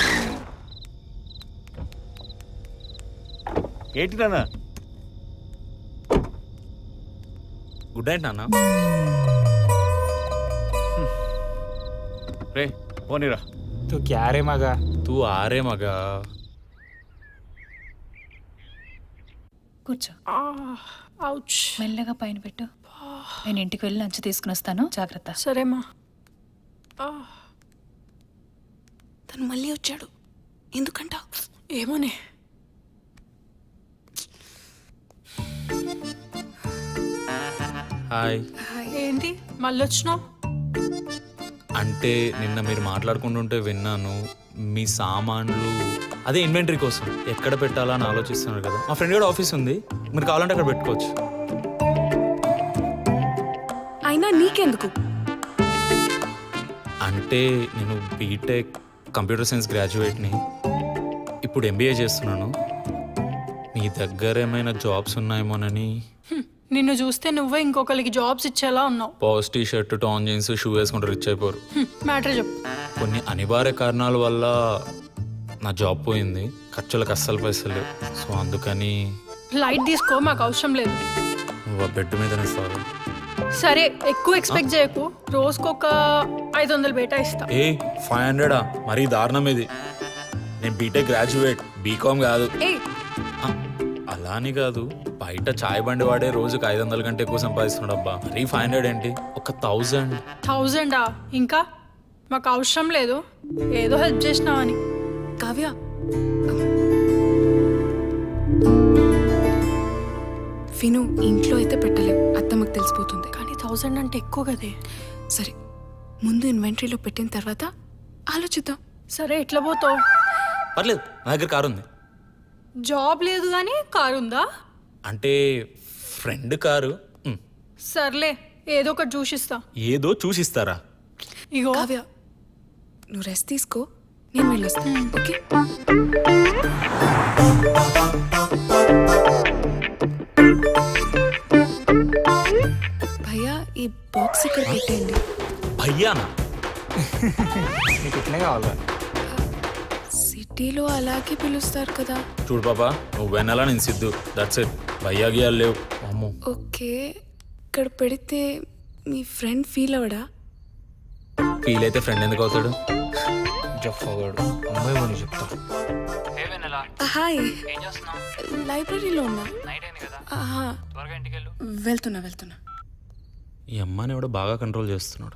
ఏంటి నాన్న గుడ్ నైట్ నాన్న రే పోనీరా తూ క్యారే మగా తూ ఆరే మగా కూర్చో అవుచ్ మెల్లగా పైన పెట్టు నేను ఇంటికి వెళ్ళి లంచ్ తీసుకుని వస్తాను జాగ్రత్త సరేమా తను మళ్ళీ వచ్చాడు ఎందుకంట ఏమోనే హాయ్ ఏంటి మళ్ళీ వచ్చినావు అంటే నిన్న మీరు మాట్లాడుకుంటుంటే విన్నాను మీ సామాన్లు అదే ఇన్వెంటరీ కోసం ఎక్కడ పెట్టాలా అని ఆలోచిస్తున్నారు కదా మా ఫ్రెండ్ కూడా ఆఫీస్ ఉంది మీరు కావాలంటే అక్కడ పెట్టుకోవచ్చు అయినా నీకెందుకు అంటే నేను బీటెక్ కంప్యూటర్ సైన్స్ గ్రాడ్యుయేట్ని ఇప్పుడు ఎంబీఏ చేస్తున్నాను మీ దగ్గర ఏమైనా జాబ్స్ ఉన్నాయేమోనని హ్మ్, నిన్ను చూస్తే నువ్వే ఇంకొకరికి జాబ్స్ ఇచ్చేలా ఉన్నావు pass T shirt tan jeans shoe వేసుకుంటే రిచ్ అయిపోరు మ్యాటర్ చెప్పు కొన్ని అనివార్య కారణాల వల్ల నా జాబ్ పోయింది ఖర్చులకు అస్సలు పైసలు లేవు సో అందుకని లైట్ తీసుకో మాకు అవసరం లేదు నువ్వు ఆ బెడ్ మీదనే సార్ సరే ఎక్కువ ఎక్స్పెక్ట్ చేయకు రోజుకొక ఐదు వందలు బేటా ఇస్తా ఏ ఫైవ్ హండ్రెడా మరీ దారుణం ఇది నేను బీటెక్ గ్రాడ్యుయేట్ బీకామ్ కాదు ఏ ఆ, అలా అని కాదు బయట చాయ్ బండి వాడే రోజుకి ఐదు వందల కంటే ఎక్కువ సంపాదిస్తున్నాడు అబ్బా మరీ ఫైవ్ హండ్రెడ్ ఏంటి ఒక థౌజండ్ థౌజండా ఇంకా మాకు అవసరం లేదు ఏదో హెల్ప్ చేసినావని కావ్య విను ఇంట్లో అయితే పెట్టలేవు అత్తమ్మకి తెలిసిపోతుంది కానీ థౌజండ్ అంటే ఎక్కువ కదే సరే ముందు ఇన్వెంటరీలో పెట్టిన తర్వాత ఆలోచిద్దాం సరే ఎట్లా పోతావు పర్లేదు నా దగ్గర కారు ఉంది జాబ్ లేదు కానీ కారు ఉందా అంటే ఫ్రెండ్ కారు ఉమ్, సర్లే ఏదో ఒకటి చూసిస్తా ఏదో చూసిస్తారా ఇగో కావ్య నువ్వు రెస్ట్ తీసుకో నేను వెళ్ళొస్తాను ఓకే భయ్యా ఈ బాక్స్ ఇక్కడ పెట్టండి భయ్యానా నీకు ఇట్లే కావాలా సిటీ సిటీలో అలాగే పిలుస్తారు కదా చూడు పాపా నువ్వు వెనలా నేను సిద్ధు దట్స్ ఇట్ భయ్యా గియాలు లేవు అమ్మో ఓకే ఇక్కడ పెడితే మీ ఫ్రెండ్ ఫీల్ అవడా ఫీల్ అయితే ఫ్రెండ్ ఎందుకు అవుతాడు జఫ్ఫగాడు అమ్మాయి మని చెప్తా హాయ్ లైబ్రరీలో ఉన్నా ఆహా. వెళ్తున్నా వెళ్తున్నా ఈ అమ్మాయిని కూడా బాగా కంట్రోల్ చేస్తున్నాడు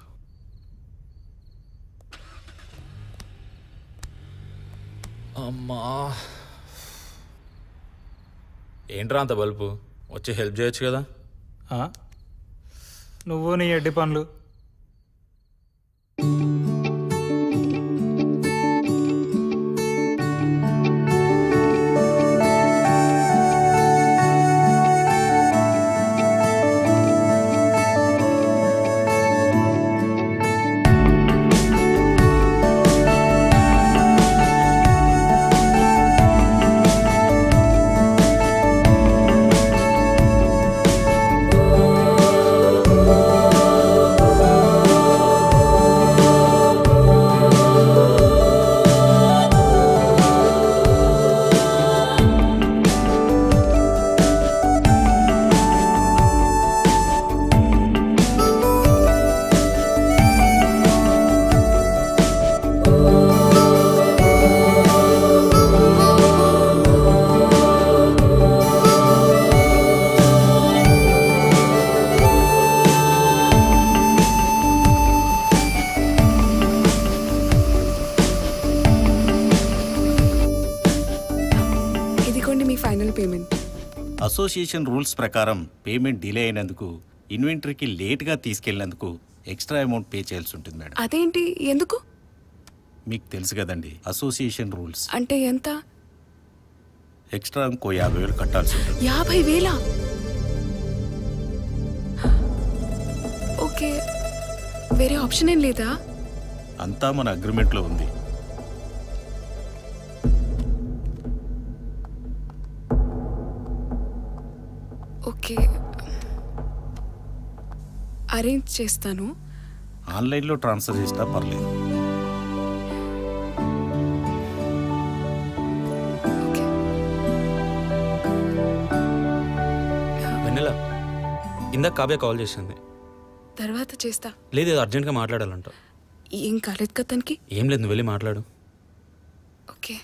అమ్మా ఏంట్రా అంత బల్పు వచ్చి హెల్ప్ చేయొచ్చు కదా ఆ? నువ్వు నీ ఎడ్డి పనులు ఇదిగోండి మీ ఫైనల్ పేమెంట్ అసోసియేషన్ రూల్స్ ప్రకారం పేమెంట్ డిలే అయినందుకు ఇన్వెంటరీకి లేట్గా తీసుకెళ్ళినందుకు ఎక్స్ట్రా అమౌంట్ పే చేయాల్సి ఉంటుంది మేడం అదేంటి ఎందుకు మీకు తెలుసు కదండి అసోసియేషన్ రూల్స్ అంటే ఎంత ఎక్స్ట్రా ఇంకో యాభై వేలు కట్టాల్సి ఉంటుంది యాభై వేల ఓకే వేరే ఆప్షన్ ఏం లేదా అంతా మన అగ్రిమెంట్లో ఉంది ఓకే అరేంజ్ చేస్తాను ఆన్లైన్లో ట్రాన్స్ఫర్ చేసినా పర్లేదు వెన్నెల ఇందాక కావ్య కాల్ చేసింది తర్వాత చేస్తా లేదు ఏదో అర్జెంట్గా మాట్లాడాలంట ఏం కాలేదు కదా తనకి ఏం లేదు నువ్వు వెళ్ళి మాట్లాడు ఓకే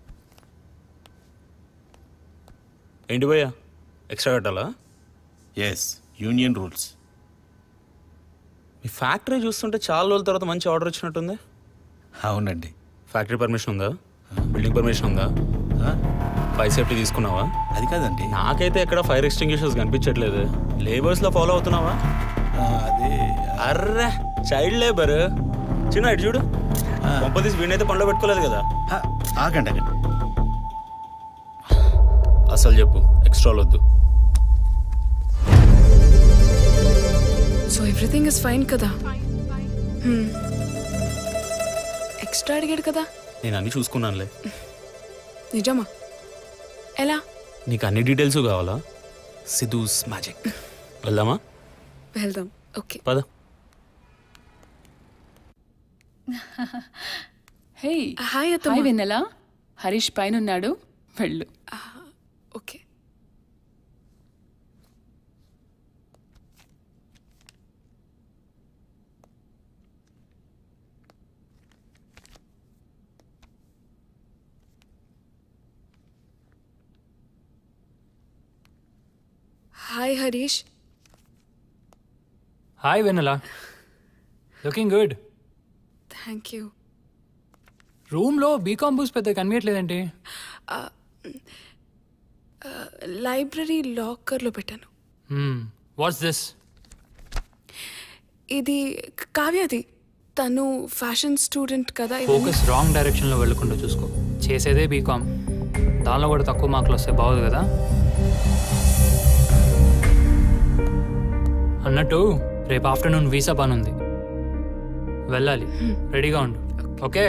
ఏంటి భయ్యా ఎక్స్ట్రా కట్టాలా ఎస్ యూనియన్ రూల్స్ మీ ఫ్యాక్టరీ చూస్తుంటే చాలా రోజుల తర్వాత మంచి ఆర్డర్ వచ్చినట్టుంది అవునండి ఫ్యాక్టరీ పర్మిషన్ ఉందా బిల్డింగ్ పర్మిషన్ ఉందా ఫైర్ సేఫ్టీ తీసుకున్నావా అది కాదండి నాకైతే ఎక్కడ ఫైర్ ఎక్స్టింగ్విషర్స్ కనిపించట్లేదు లేబర్స్లో ఫాలో అవుతున్నావా అదే అర్రే చైల్డ్ లేబర్ చిన్న ఇటు చూడు పంపదీసి వీణైతే పనిలో పెట్టుకోలేదు కదా ఆగండి ఆగండి అసలు చెప్పు ఎక్స్ట్రా వద్దు సో ఎవ్రీథింగ్ ఇస్ ఫైన్ కదా ఎక్స్ట్రా అడిగాడు కదా నేను అన్ని చూసుకున్నానులే నిజమా ఎలా నీకు అన్ని డీటెయిల్స్ కావాలా సిధూస్ మ్యాజిక్ వెళ్దామా వెళ్దాం ఓకే పద hey hi hi Vennela Harish పైన ఉన్నాడు వెళ్ళు okay hi Harish hi Vennela looking good thank you రూమ్లో బీకామ్ బూస్ పెద్ద కనిపించట్లేదండి లైబ్రరీ లాకర్లో పెట్టాను వాట్స్ దిస్ ఇది కావ్యది తను ఫ్యాషన్ స్టూడెంట్ కదా ఇవన్నీ- ఫోకస్ రాంగ్ డైరెక్షన్లో వెళ్ళకుండా చూసుకో చేసేదే బీకామ్ దానిలో కూడా తక్కువ మార్కులు వస్తే బాగోదు కదా అన్నట్టు రేపు ఆఫ్టర్నూన్ వీసా పని ఉంది వెళ్ళాలి రెడీగా ఉండు ఓకే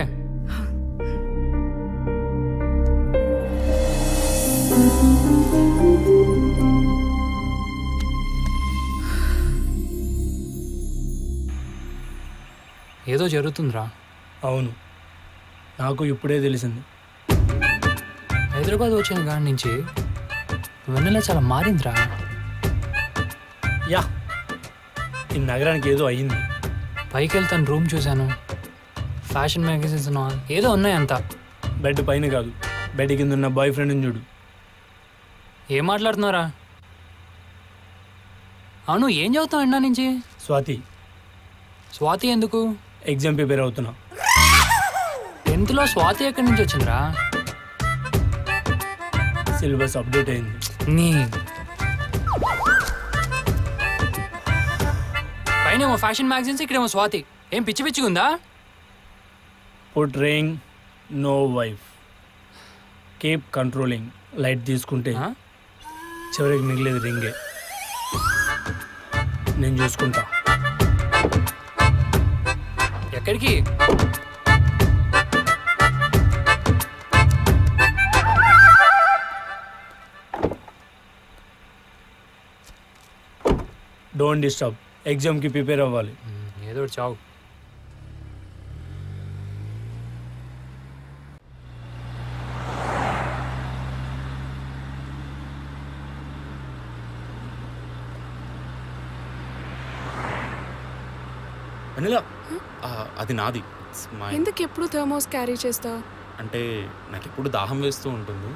ఏదో జరుగుతుందిరా అవును నాకు ఇప్పుడే తెలిసింది హైదరాబాద్ వచ్చిన కాడి నుంచి వెన్నెల చాలా మారిందిరా యా ఈ నగరానికి ఏదో అయ్యింది పైకి వెళ్తాను రూమ్ చూశాను ఫ్యాషన్ మ్యాగజైన్స్ ఏదో ఉన్నాయి అంతా బెడ్ పైన కాదు బెడ్ కింద ఉన్న బాయ్ ఫ్రెండ్ చూడు ఏం మాట్లాడుతున్నారా అవును ఏం చదువుతావు ఎండా నుంచి స్వాతి స్వాతి ఎందుకు ఎగ్జామ్ ప్రిపేర్ అవుతున్నా టెన్త్లో స్వాతి ఎక్కడి నుంచి వచ్చిందిరా సిలబస్ అప్డేట్ అయింది నీ పైన ఫ్యాషన్ మ్యాగజైన్స్ ఇక్కడేమో స్వాతి ఏం పిచ్చి పిచ్చిగా ఉందా put ring no wife keep controlling light తీసుకుంటే చివరికి మిగిలేదు రింగే నేను చూసుకుంటా ఎక్కడికి డోంట్ డిస్టర్బ్ ఎగ్జామ్కి ప్రిపేర్ అవ్వాలి ఏదో ఒకటి చావు వెనిలా ఆ, అది నాది It's mine. ఎందుకు ఎప్పుడు థర్మోస్ క్యారీ చేస్తావు అంటే నాకు ఎప్పుడు దాహం వేస్తూ ఉంటుంది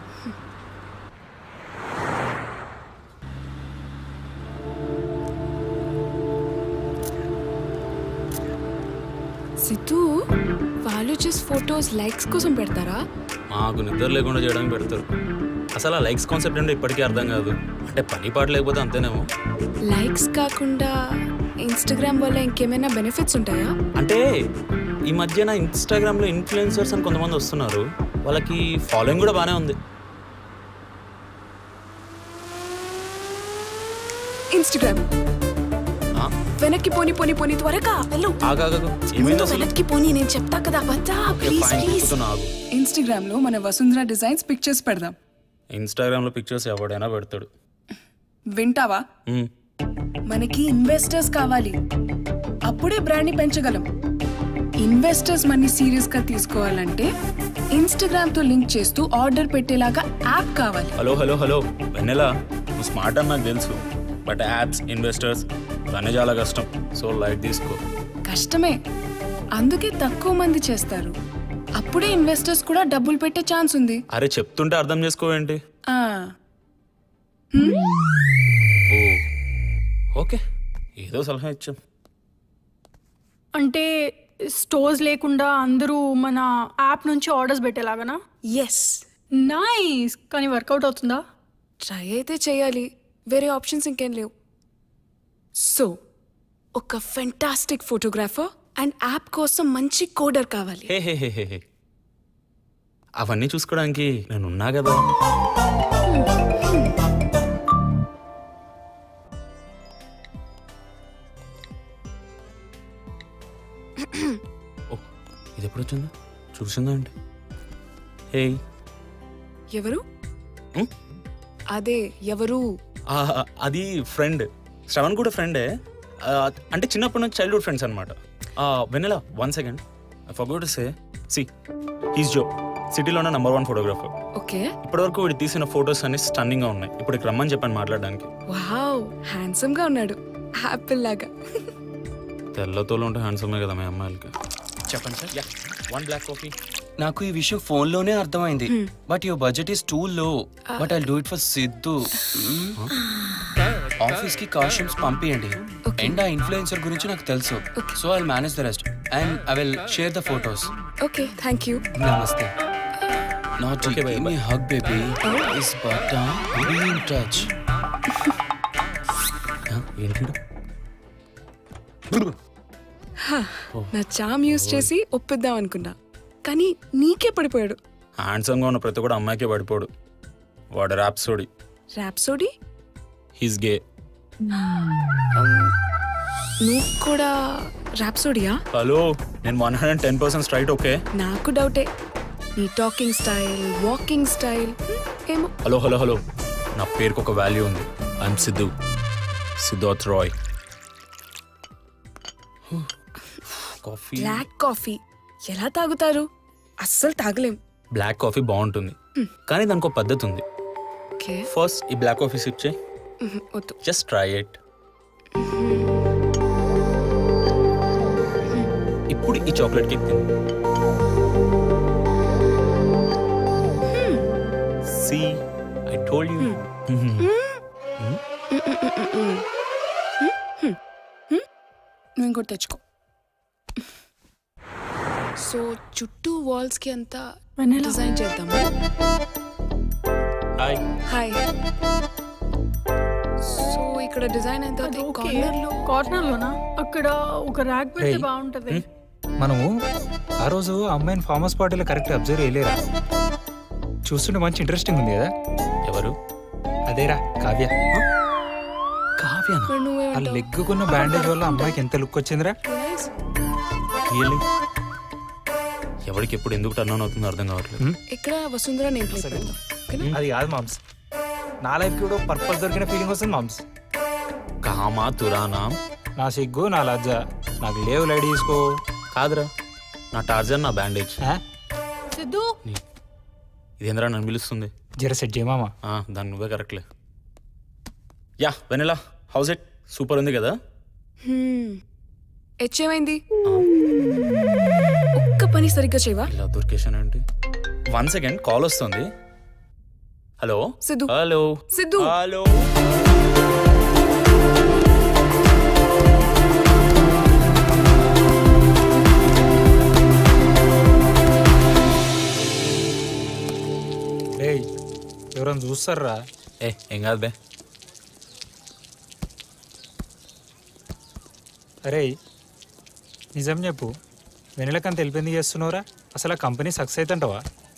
సిద్ధు వాళ్ళు జస్ట్ ఫొటోస్ లైక్స్ కోసం పెడతారా మాకు నిద్ర లేకుండా చేయడానికి పెడతారు అసలు ఆ లైక్స్ కాన్సెప్ట్ అంటే ఇప్పటికీ అర్థం కాదు అంటే పని పాట లేకపోతే అంతేనేమో లైక్స్ కాకుండా ఇన్స్టాగ్రామ్ వల్ల ఇంకేమైనా బెనిఫిట్స్ ఉంటాయా అంటే ఈ మధ్యన ఇన్స్టాగ్రామ్లో ఇన్ఫ్లుయెన్సర్స్ అని కొంతమంది వస్తున్నారు వాళ్ళకి ఫాలోయింగ్ కూడా బాగానే ఉంది ఇన్స్టాగ్రామ్ ఆ, వెనక్కి పోని పోని పోని త్వరగా వెళ్ళు ఆగాగు ముందు ఏమైంది అసలు వెనక్కి పోని నేను చెప్తా కదా బతా ప్లీజ్ fine, ప్లీజ్ చెప్తున్నా ఆగు. ఇన్స్టాగ్రామ్ లో మన వసుంధర డిజైన్స్ పిక్చర్స్ పెడదాం ఇన్స్టాగ్రామ్లో పిక్చర్స్ ఎవడైనా పెడతాడు వింటావా మ్మ్. మనకి ఇన్వెస్టర్స్ కావాలి అప్పుడే బ్రాండ్ ని పెంచగలం ఇన్వెస్టర్స్ మనీ సీరియస్ గా తీసుకోవాలంటే ఇన్స్టాగ్రామ్ తో లింక్ చేస్తూ ఆర్డర్ పెట్టేలాగా యాప్ కావాలి హలో హలో హలో వెన్నెలా నువ్వు స్మార్ట్ అని నాకు తెలుసు బట్ యాప్స్ ఇన్వెస్టర్స్ ఇవన్నీ చాలా కష్టం సో లైట్ తీసుకో కష్టమే అందుకే తక్కువ మంది చేస్తారు అప్పుడే ఇన్వెస్టర్స్ కూడా డబ్బులు పెట్టే ఛాన్స్ ఉంది అరే చెప్తుంటే అర్థం చేసుకోవేంటి ఆ ఓ ఓకే ఏదో సలహా ఇచ్చాం అంటే స్టోర్స్ లేకుండా అందరూ మన యాప్ నుంచి ఆర్డర్స్ పెట్టేలాగనా ఎస్ నైస్ కానీ వర్కౌట్ అవుతుందా ట్రై అయితే చేయాలి వేరే ఆప్షన్స్ ఇంకేం లేవు సో ఒక ఫెంటాస్టిక్ ఫోటోగ్రాఫర్ అండ్ యాప్ కోసం మంచి కోడర్ కావాలి హే హే హే హే హే అవన్నీ చూసుకోవడానికి నేను ఉన్నా కదా ఓ ఇది ఎప్పుడు వచ్చిందా చూసిందా అండి హే ఎవరు హ్మ్? అదే ఎవరు ఆ, అది ఫ్రెండ్ శ్రవణ్ కూడా ఫ్రెండే ఆ, అంటే చిన్నప్పటి నుంచి చైల్డ్హుడ్ ఫ్రెండ్స్ అనమాట Vennela one second forgot say see he's జో సిటీలోనే నంబర్ వన్ ఫోటోగ్రాఫర్ ఓకే ఇప్పటివరకు వీడు తీసిన ఫొటోస్ అన్ని స్టన్నింగ్ గా ఉన్నాయి ఇప్పుడు ఇక్కడ రమ్మని చెప్పాను మాట్లాడడానికి వావ్ హ్యాండ్సమ్ గా ఉన్నాడు యాపిల్ లాగా తెల్లతోలు ఉంటే హ్యాండ్సమే కదా మీ అమ్మాయిలకి చెప్పండి సార్ వన్ బ్లాక్ కాఫీ నాకు ఈ విషయం ఫోన్ లోనే అర్థమైంది but your budget is too low but I do it for Siddhu office కి కాస్ట్యూమ్స్ పంపియండి అండ్ ఆ ఇన్ఫ్లుయెన్సర్ గురించి నాకు తెలుసు so I manage the rest and I will share the photos okay thank you నమస్తే not give me hug baby is but be in touch ఏంటి నా చామ్ use చేసి ఒప్పిద్దాం అనుకున్నా కానీ నీకే పడిపోయాడు హ్యాండ్సమ్ గా ఉన్న ప్రతి కూడా అమ్మాయికే పడిపోడు వాడు ర్యాప్సోడి ర్యాప్సోడి హీస్ గే నువ్వు కూడా ర్యాప్సోడియా హలో నేను one hundred ten percent straight okay నాకు డౌటే నీ టాకింగ్ స్టైల్ వాకింగ్ స్టైల్ ఏమో హలో హలో హలో నా పేరుకు ఒక వాల్యూ ఉంది I'm Siddhu Siddharth Roy coffee black coffee ఎలా తాగుతారు అస్సలు తాగలేం బ్లాక్ కాఫీ బాగుంటుంది కానీ దానికి ఒక పద్ధతి ఉంది ఓకే ఫస్ట్ ఈ బ్లాక్ ఆఫీస్ ఇచ్చే వద్దు జస్ట్ ట్రై ఇట్ ఇప్పుడు ఈ చాక్లెట్ కేక్ తిను సి ఐ టోల్డ్ యూ నువ్వు ఇంకోటి తెచ్చుకో సో చుట్టూ వాల్స్ కి అంతా డిజైన్ చేద్దాము హాయ్ హాయ్ సో ఇక్కడ డిజైన్ అయిన తర్వాత కార్నర్ లో కార్నర్ లోనా అక్కడ ఒక ర్యాక్ పెడితే Hey. బాగుంటది మనము ఆ రోజు ఆ అమ్మాయిని ఫామ్ హౌస్ పార్టీలో కరెక్ట్ అబ్జర్వ్ చేయలేరా చూస్తుంటే మంచి ఇంట్రెస్టింగ్ ఉంది కదా ఎవరు అదేరా కావ్య కావ్య మరి ఆ నువ్వేమంటావు లెగ్గుకున్న బ్యాండేజ్ వల్ల అమ్మాయికి ఎంత లుక్ వచ్చిందిరా రియల్లీ ఎవరికి ఎప్పుడు ఎందుకు టర్న్ ఆన్ అవుతుందో అర్థం కావట్లేదు ఇక్కడ వసుంధర నేమ్ ప్లేట్ పెడతాం ఓకేనా అది కాదు మామ్స్ నా లైఫ్ కూడా పర్పస్ దొరికిన ఫీలింగ్ వస్తుంది మామ్స్ కామా తురానా నా సిగ్గు నా లజ్జ నాకు లేవు లైట్ తీసుకో కాదురా నా టార్జన్ నా బ్యాండేజ్ సిద్ధు ఇదేంద్రా నన్ను పిలుస్తుంది జర సెట్ చేయమామా ఆ, దాన్ని నువ్వే కరెక్ట్లే yeah Vennela how's it super ఉంది కదా హెచ్ ఏమైంది ఒక్క పని సరిగ్గా చేయవా ఇలా దొరికేషన్ ఏంటి వన్ సెకండ్ కాల్ వస్తుంది hello Siddhu. Hello Siddhu. Hello రేయ్ ఎవరైనా చూస్తారా ఏ ఏం కాదు బే అరే నిజం చెప్పు వెనులకంత తెలిపింది చేస్తున్నావురా అసలు ఆ కంపెనీ సక్సెస్ అవుతుంటావా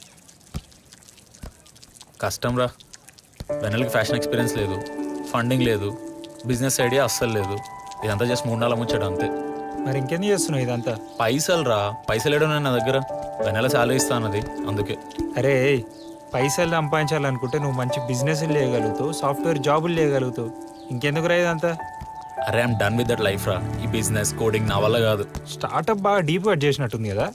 కష్టం రా వెనల్కి ఫ్యాషన్ ఎక్స్పీరియన్స్ లేదు ఫండింగ్ లేదు బిజినెస్ ఐడియా అస్సలు లేదు ఇదంతా జస్ట్ మూడు నాలుగు ముచ్చాడు అంతే మరి ఇంకెందుకు చేస్తున్నావు ఇదంతా పైసలు రా పైసలు ఏడో నా దగ్గర వెనెల శాలరీ ఇస్తా అన్నది అందుకే అరే పైసలు సంపాదించాలనుకుంటే నువ్వు మంచి బిజినెస్ లేయగలుగుతావు సాఫ్ట్వేర్ జాబులు లేయగలుగుతావు ఇంకెందుకు రా ఇదంతా అరే I'm done with that life రా ఈ బిజినెస్ కోడింగ్ నా వల్ల కాదు స్టార్టప్ బాగా డీప్ కట్ చేసినట్టుంది కదా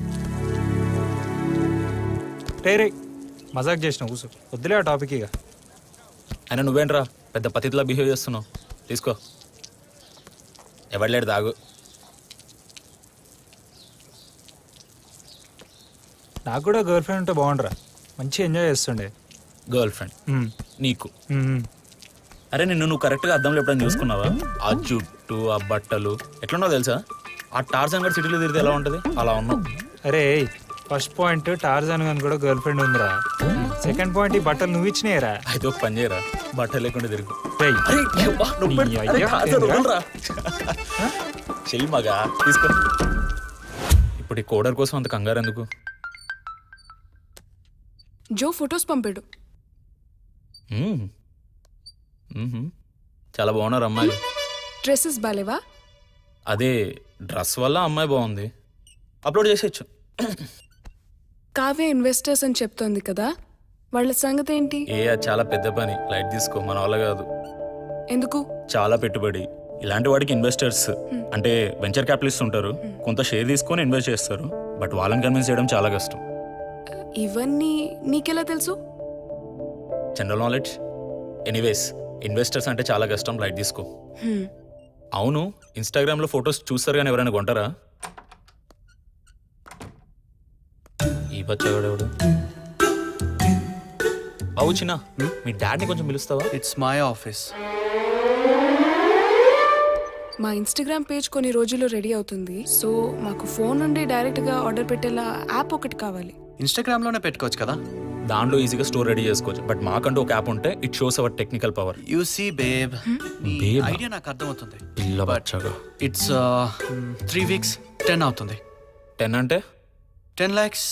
రే రే మజాక్ చేసిన కూర్చో వద్దులే ఆ టాపిక్ ఇక అయినా నువ్వేంట్రా పెద్ద పతిలా బిహేవ్ చేస్తున్నావు తీసుకో ఎవడలేడు దాగు నాకు కూడా గర్ల్ ఫ్రెండ్ ఉంటే బాగుండరా మంచిగా ఎంజాయ్ చేస్తుండే గర్ల్ ఫ్రెండ్ మ్మ్. నీకు మ్మ్. అరే నిన్ను నువ్వు కరెక్ట్గా అద్దంలో ఎప్పుడైనా చూసుకున్నావా ఆ జుట్టు ఆ బట్టలు ఎట్లున్నావు తెలుసా ఆ టార్జన్ గడ్ సిటీలో తిరిగితే ఎలా ఉంటుంది అలా ఉన్నావు అరే ఫస్ట్ పాయింట్ టార్జాన్ గాని కూడా గర్ల్ ఫ్రెండ్ ఉందిరా సెకండ్ పాయింట్ ఈ బట్టలు నువ్వు ఇచ్చినాయరా అయితే ఒక పని చేయరా బట్టలు లేకుండా తిరుగు రేయ్. అరే, అబ్బా, నువ్వు నీ పెట్టు. అరే, అయ్యా, కాదు, ఏందిరా? వదలరా. చెయ్యి మగా తీసుకో ఇప్పుడు ఈ కోడర్ కోసం అంత కంగారు ఎందుకు జో ఫొటోస్ పంపాడు మ్మ్. మ్మ్హ్మ్. చాలా బాగున్నారు అమ్మాయి డ్రెస్సెస్ బాలేవా అదే డ్రెస్ వల్ల అమ్మాయి బాగుంది అప్లోడ్ చేసేయచ్చు కావ్య ఇన్వెస్టర్స్ అని చెప్తోంది కదా వాళ్ళ సంగతి ఏంటి ఏ అది చాలా పెద్ద పని లైట్ తీసుకో మన వల్ల కాదు ఎందుకు చాలా పెట్టుబడి ఇలాంటి వాడికి ఇన్వెస్టర్స్ అంటే వెంచర్ క్యాపిటలిస్ట్ ఉంటారు కొంత షేర్ తీసుకొని ఇన్వెస్ట్ చేస్తారు బట్ వాళ్ళని కన్విన్స్ చేయడం చాలా కష్టం ఇవన్నీ నీకెలా తెలుసు జనరల్ నాలెడ్జ్ ఎనీవేస్ ఇన్వెస్టర్స్ అంటే చాలా కష్టం లైట్ తీసుకో హ్మ్. అవును ఇన్స్టాగ్రామ్లో ఫొటోస్ చూస్తారు కానీ ఎవరైనా కొంటారా ఈ బచ్చగాడెవడు బాబు చిన్న మీ డాడ్ని కొంచెం పిలుస్తావా ఇట్స్ మై ఆఫీస్ మా ఇన్స్టాగ్రామ్ పేజ్ కొన్ని రోజుల్లో రెడీ అవుతుంది సో మాకు ఫోన్ నుండి డైరెక్ట్ గా ఆర్డర్ పెట్టేలా యాప్ ఒకటి కావాలి ఇన్స్టాగ్రామ్లోనే పెట్టుకోవచ్చు కదా దాంట్లో ఈజీగా స్టోర్ రెడీ చేసుకోవచ్చు బట్ మాకంటూ ఒక యాప్ ఉంటే it shows our technical power you see babe నీ Babe ఆ? ఐడియా నాకు అర్థమవుతుంది పిల్ల బచ్చగా ఇట్స్ త్రీ వీక్స్ టెన్ అవుతుంది టెన్ అంటే టెన్ ల్యాక్స్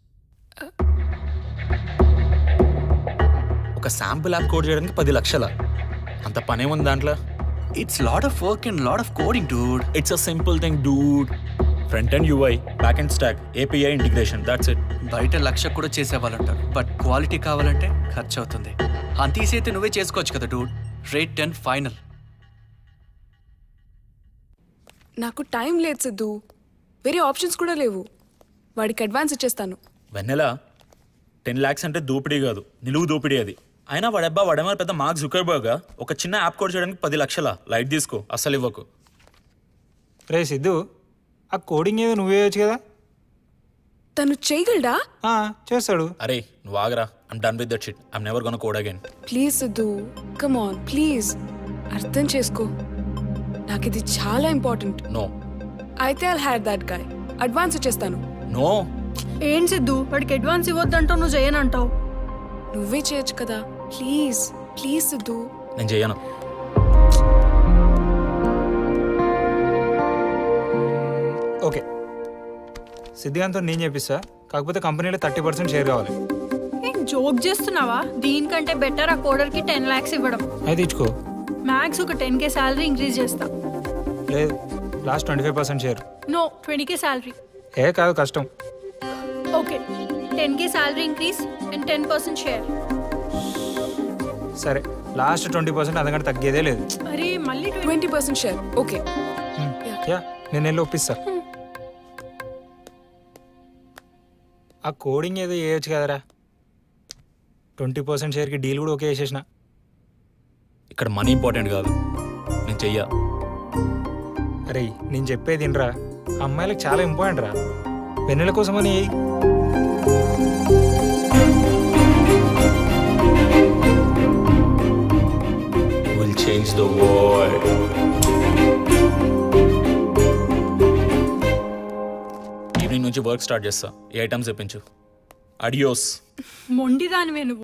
ఒక శాంపుల్ యాప్ కోడ్ చేయడానికి పది లక్షల అంత పనేముంది దాంట్లో it's lot of work and lot of coding dude it's a simple thing dude front and UI back and stack API integration that's it బయట లక్ష కూడా చేసేవాళ్ళంటారు బట్ క్వాలిటీ కావాలంటే ఖర్చు అవుతుంది అంత ఈజీ అయితే నువ్వే చేసుకోవచ్చు కదా డూడ్ రేట్ టెన్ ఫైనల్ నాకు టైం లేదు సిద్ధు వేరే ఆప్షన్స్ కూడా లేవు వాడికి అడ్వాన్స్ ఇచ్చేస్తాను వెన్నెలా టెన్ ల్యాక్స్ అంటే దోపిడీ కాదు నిలువు దోపిడీ అది అయినా వాడబ్బా వాడేమో పెద్ద మార్క్ జుకర్బర్గ్ ఒక చిన్న యాప్ కోడ్ చేయడానికి పది లక్షల లైట్ తీసుకో అస్సలు ఇవ్వకు రే సిద్ధు ఆ కోడింగ్ ఏదో నువ్వే చేయొచ్చు కదా తను చేయగలడా చేస్తాడు అరే నువ్వు ఆగరా I'm done with that shit I'm never gonna code again please Siddhu come on please అర్థం చేసుకో నాకు ఇది చాలా ఇంపార్టెంట్ నో అయితే I'll had that guy advance ఇచ్చేస్తాను నో ఏం సిద్ధు వాడికి అడ్వాన్స్ ఇవ్వద్దంటావు నువ్వు చేయనంటావు నువ్వే చేయొచ్చు కదా ప్లీజ్ ప్లీజ్ సిద్ధు నేను చేయను ఓకే సిద్ధిగాంతో నేను చెప్పిస్తా కాకపోతే కంపెనీలో థర్టీ పర్సెంట్ షేర్ కావాలి ఏం జోక్ చేస్తున్నావా దీనికంటే బెటర్ ఆ కోడర్కి టెన్ లాక్స్ ఇవ్వడం అయితే ఇచ్చుకో మ్యాక్స్ ఒక టెన్ కే శాలరీ ఇంక్రీజ్ చేస్తా లేదు last twenty five percent share no twenty K salary ఏ కాదు కష్టం okay ten K salary increase and ten percent share సరే లాస్ట్ ట్వంటీ పర్సెంట్ అంతకంటే తగ్గేదే లేదు అరే మళ్ళీ twenty percent share okay yeah నేను వెళ్ళి ఒప్పిస్తా ఆ కోడింగ్ ఏదో చేయొచ్చు కదరా ట్వంటీ పర్సెంట్ షేర్కి డీల్ కూడా ఓకే చేసేసిన ఇక్కడ మనీ ఇంపార్టెంట్ కాదు నేను చెయ్యా అరే నేను చెప్పేది వినరా అమ్మాయిలకు చాలా ఇంపార్టెంట్ రా వెన్నెల కోసమని ఏయ్. Will change the world evening నుంచి వర్క్ స్టార్ట్ చేస్తా ఏ ఐటమ్స్ తెప్పించు అడియోస్ మొండిదానివే నువ్వు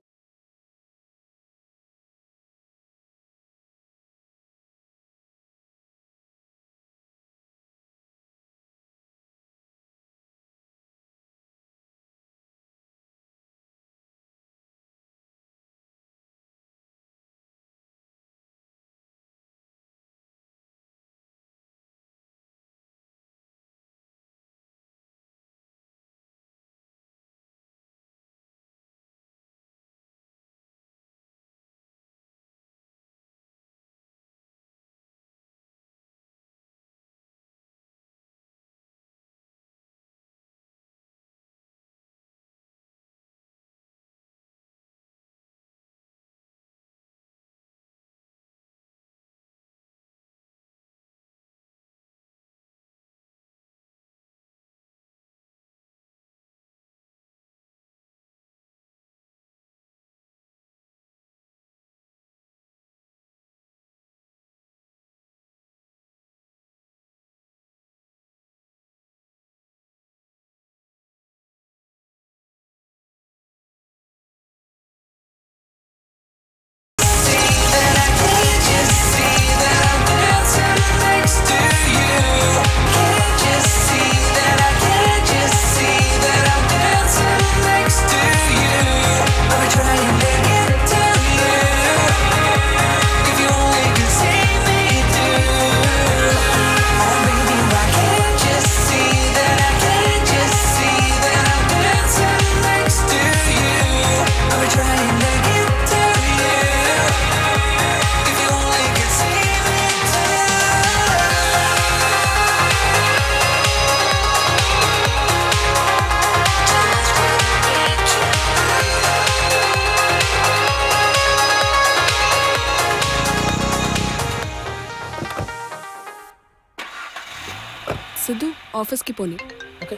సిద్ధు ఆఫీస్కి పోనీ ఓకే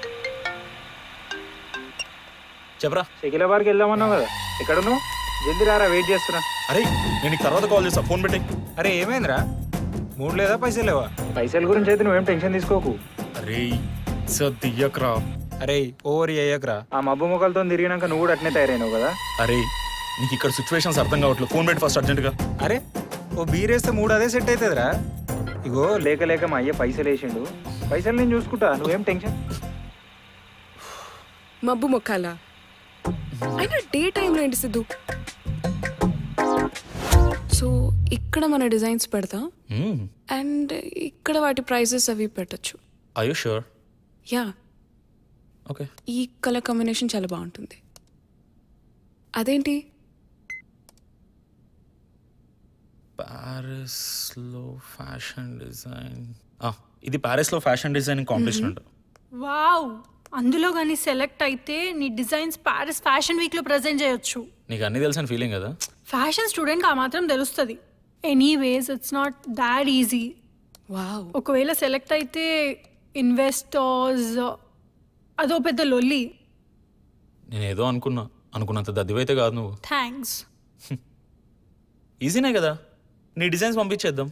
చెప్పరా షకీలాబాద్కి వెళ్దామన్నావు కదా ఎక్కడ నువ్వు జల్దీ రారా వెయిట్ చేస్తున్నా అరే నేను నీకు తర్వాత కాల్ చేస్తా ఫోన్ పెట్టి అరే ఏమైందిరా మూడు లేదా పైసలు లేవా పైసల గురించి అయితే నువ్వేం టెన్షన్ తీసుకోకు అరే సార్ దియ్యక్రా అరే ఓవర్ అయ్యకరా ఆ మబ్బు మొక్కలతో తిరిగినాక నువ్వు కూడా అట్నే తయారైనావు కదా అరే నీకు ఇక్కడ సిచ్యువేషన్స్ అర్థం కావట్లేదు ఫోన్ పెట్టి ఫస్ట్ అర్జెంట్గా అరే ఓ బీరేస్తే మూడు అదే సెట్ అవుతుందిరా ఇగో లేక లేక మా అయ్య పైసలు వేసిండు పైసలు నేను చూసుకుంటా నువ్వేం టెన్షన్ మబ్బు మొక్కాల అయినా డే టైంలో ఏంటి సిద్ధు సో ఇక్కడ మన డిజైన్స్ పెడతాం అండ్ ఇక్కడ వాటి ప్రైజెస్ అవి పెట్టచ్చు I you sure yeah okay ఈ కలర్ కాంబినేషన్ చాలా బాగుంటుంది అదేంటి ప్యారిస్లో ఫ్యాషన్ డిజైన్ ఇది ప్యారిస్లో ఫ్యాషన్ డిజైనింగ్ కాంపిటీషన్ అంట వావ్ అందులో కానీ సెలెక్ట్ అయితే నీ డిజైన్స్ ప్యారిస్ ఫ్యాషన్ వీక్లో ప్రజెంట్ చేయొచ్చు నీకు అన్నీ తెలిసిన ఫీలింగ్ కదా ఫ్యాషన్ స్టూడెంట్కి ఆ మాత్రం తెలుస్తుంది anyways it's not that easy wow ఒకవేళ సెలెక్ట్ అయితే ఇన్వెస్టర్స్ అదో పెద్ద లొల్లి నేను ఏదో అనుకున్నా అనుకున్నంత దద్దివైతే కాదు నువ్వు థ్యాంక్స్ ఈజీనే కదా నీ డిజైన్స్ పంపించేద్దాం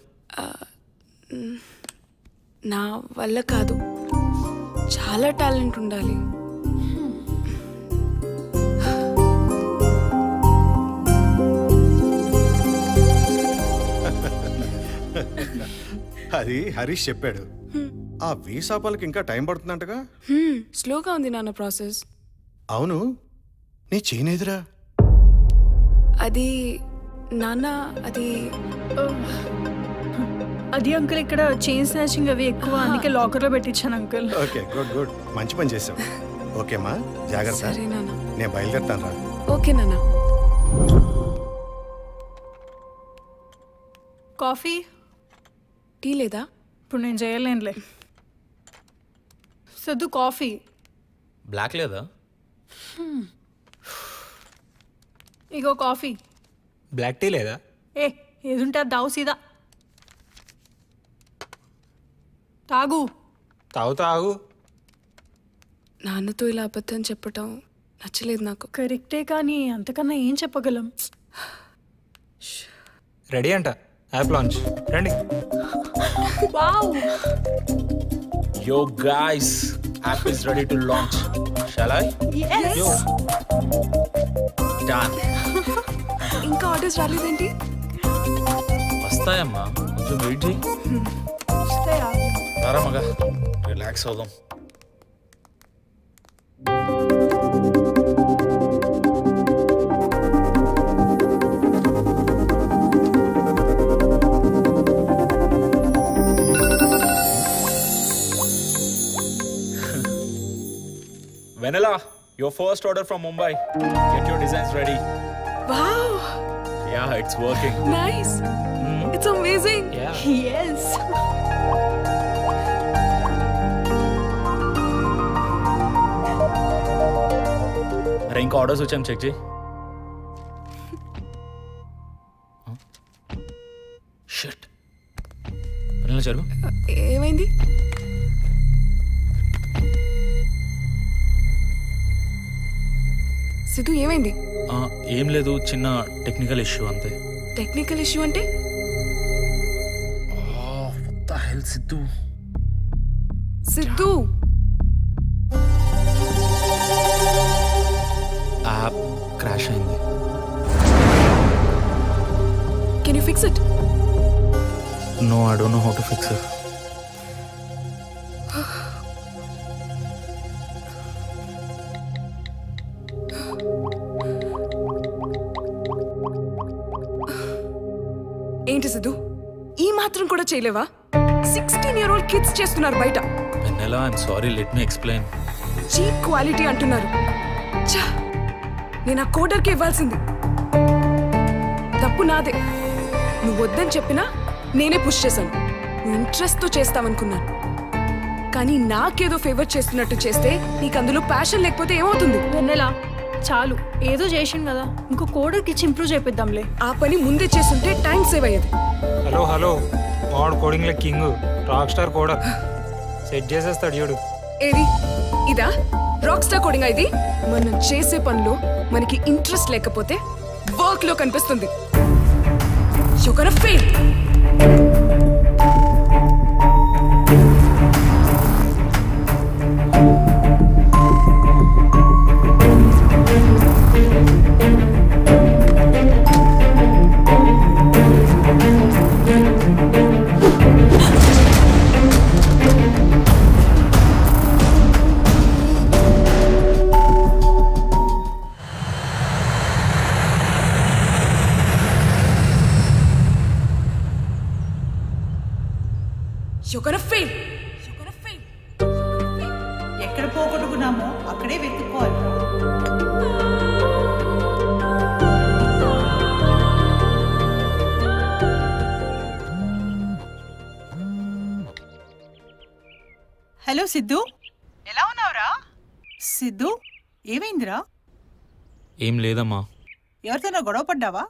నా వల్ల కాదు చాలా టాలెంట్ ఉండాలి అది హరీష్ చెప్పాడు ఆ వీసా పాలకి ఇంకా టైం పడుతుందంటగా హ్మ్, స్లోగా ఉంది నాన్న ప్రాసెస్ అవును నీ చేయనేదిరా అది నాన్న అది అది అంకుల్ ఇక్కడ చైన్ స్నాచింగ్ అవి ఎక్కువ అందుకే లాకర్లో పెట్టించాను అంకుల్ ఓకే గుడ్ గుడ్ మంచి పని చేసావు ఓకేమ్మా జాగ్రత్త సరే నాన్న నేను బయలుదేరుతాను రా ఓకే నాన్న కాఫీ టీ లేదా ఇప్పుడు నేను చేయలేనులే సద్దు కాఫీ బ్లాక్ లేదా ఇగో కాఫీ బ్లాక్ టీ లేదా ఏ ఏదుంటే అది దావు సీదా తాగు తాగు తాగు నాన్నతో ఇలా అబద్ధం చెప్పటం నచ్చలేదు నాకు కరెక్టే కానీ అంతకన్నా ఏం చెప్పగలం రెడీ అంట యాప్ లాంచ్ రండి wow Yo guys, app is ready to launch. Shall I? Yes. Yo. Done. ఇంకా ఆర్డర్స్ రాలేదేంటి వస్తాయమ్మా కొంచెం వెయిట్ చేయి రారా మగ రిలాక్స్ అవుదాం Vanilla, your first order from Mumbai. Get your designs ready. Wow Yeah, it's working. Nice it's amazing yes అరే ఇంకా ఆర్డర్స్ వచ్చాం చెక్ చేయి షట్ పనులు జరుగు ఏమైంది సిద్ధు ఏమైంది ఆ, ఏం లేదు చిన్న టెక్నికల్ ఇష్యూ అంతే టెక్నికల్ ఇష్యూ అంటే hell Siddhu Siddhu app crash అయింది can you fix it no I don't know how to fix it ఏంటి సిద్ధు ఈ మాత్రం కూడా చేయలేవా సిక్స్టీన్ ఇయర్ ఓల్డ్ కిడ్స్ చేస్తున్నారు బయట Vennela I'm sorry let me explain cheap quality అంటున్నారు ఛా! నేను ఆ కోడర్కి ఇవ్వాల్సింది తప్పు నాదే నువ్వు వద్దని చెప్పినా నేనే పుష్ చేశాను నువ్వు ఇంట్రెస్ట్తో చేస్తావనుకున్నాను కానీ నాకేదో ఫేవర్ చేస్తున్నట్టు చేస్తే నీకు అందులో ప్యాషన్ లేకపోతే ఏమవుతుంది వెన్నెలా చాలు ఏదో చేసిండు కదా ఇంకో కోడర్కి ఇచ్చి ఇంప్రూవ్ చేపిద్దాంలే ఆ పని ముందే చేస్తుంటే టైం సేవ్ అయ్యేది హలో హలో వాడు కోడింగ్లో king rock star coder set చేసేస్తాడు చూడు ఏది ఇదా రాక్ స్టార్ కోడింగ్ ఇది మనం చేసే పనిలో మనకి ఇంట్రెస్ట్ లేకపోతే వర్క్ లో కనిపిస్తుంది you gonna fail you gonna fail ఎక్కడ పోగొట్టుకున్నామో అక్కడే వెతుక్కోవాలి హలో సిద్ధు ఎలా ఉన్నావురా సిద్ధు ఏమైందిరా ఏం లేదమ్మా ఎవరితోనో గొడవ పడ్డావా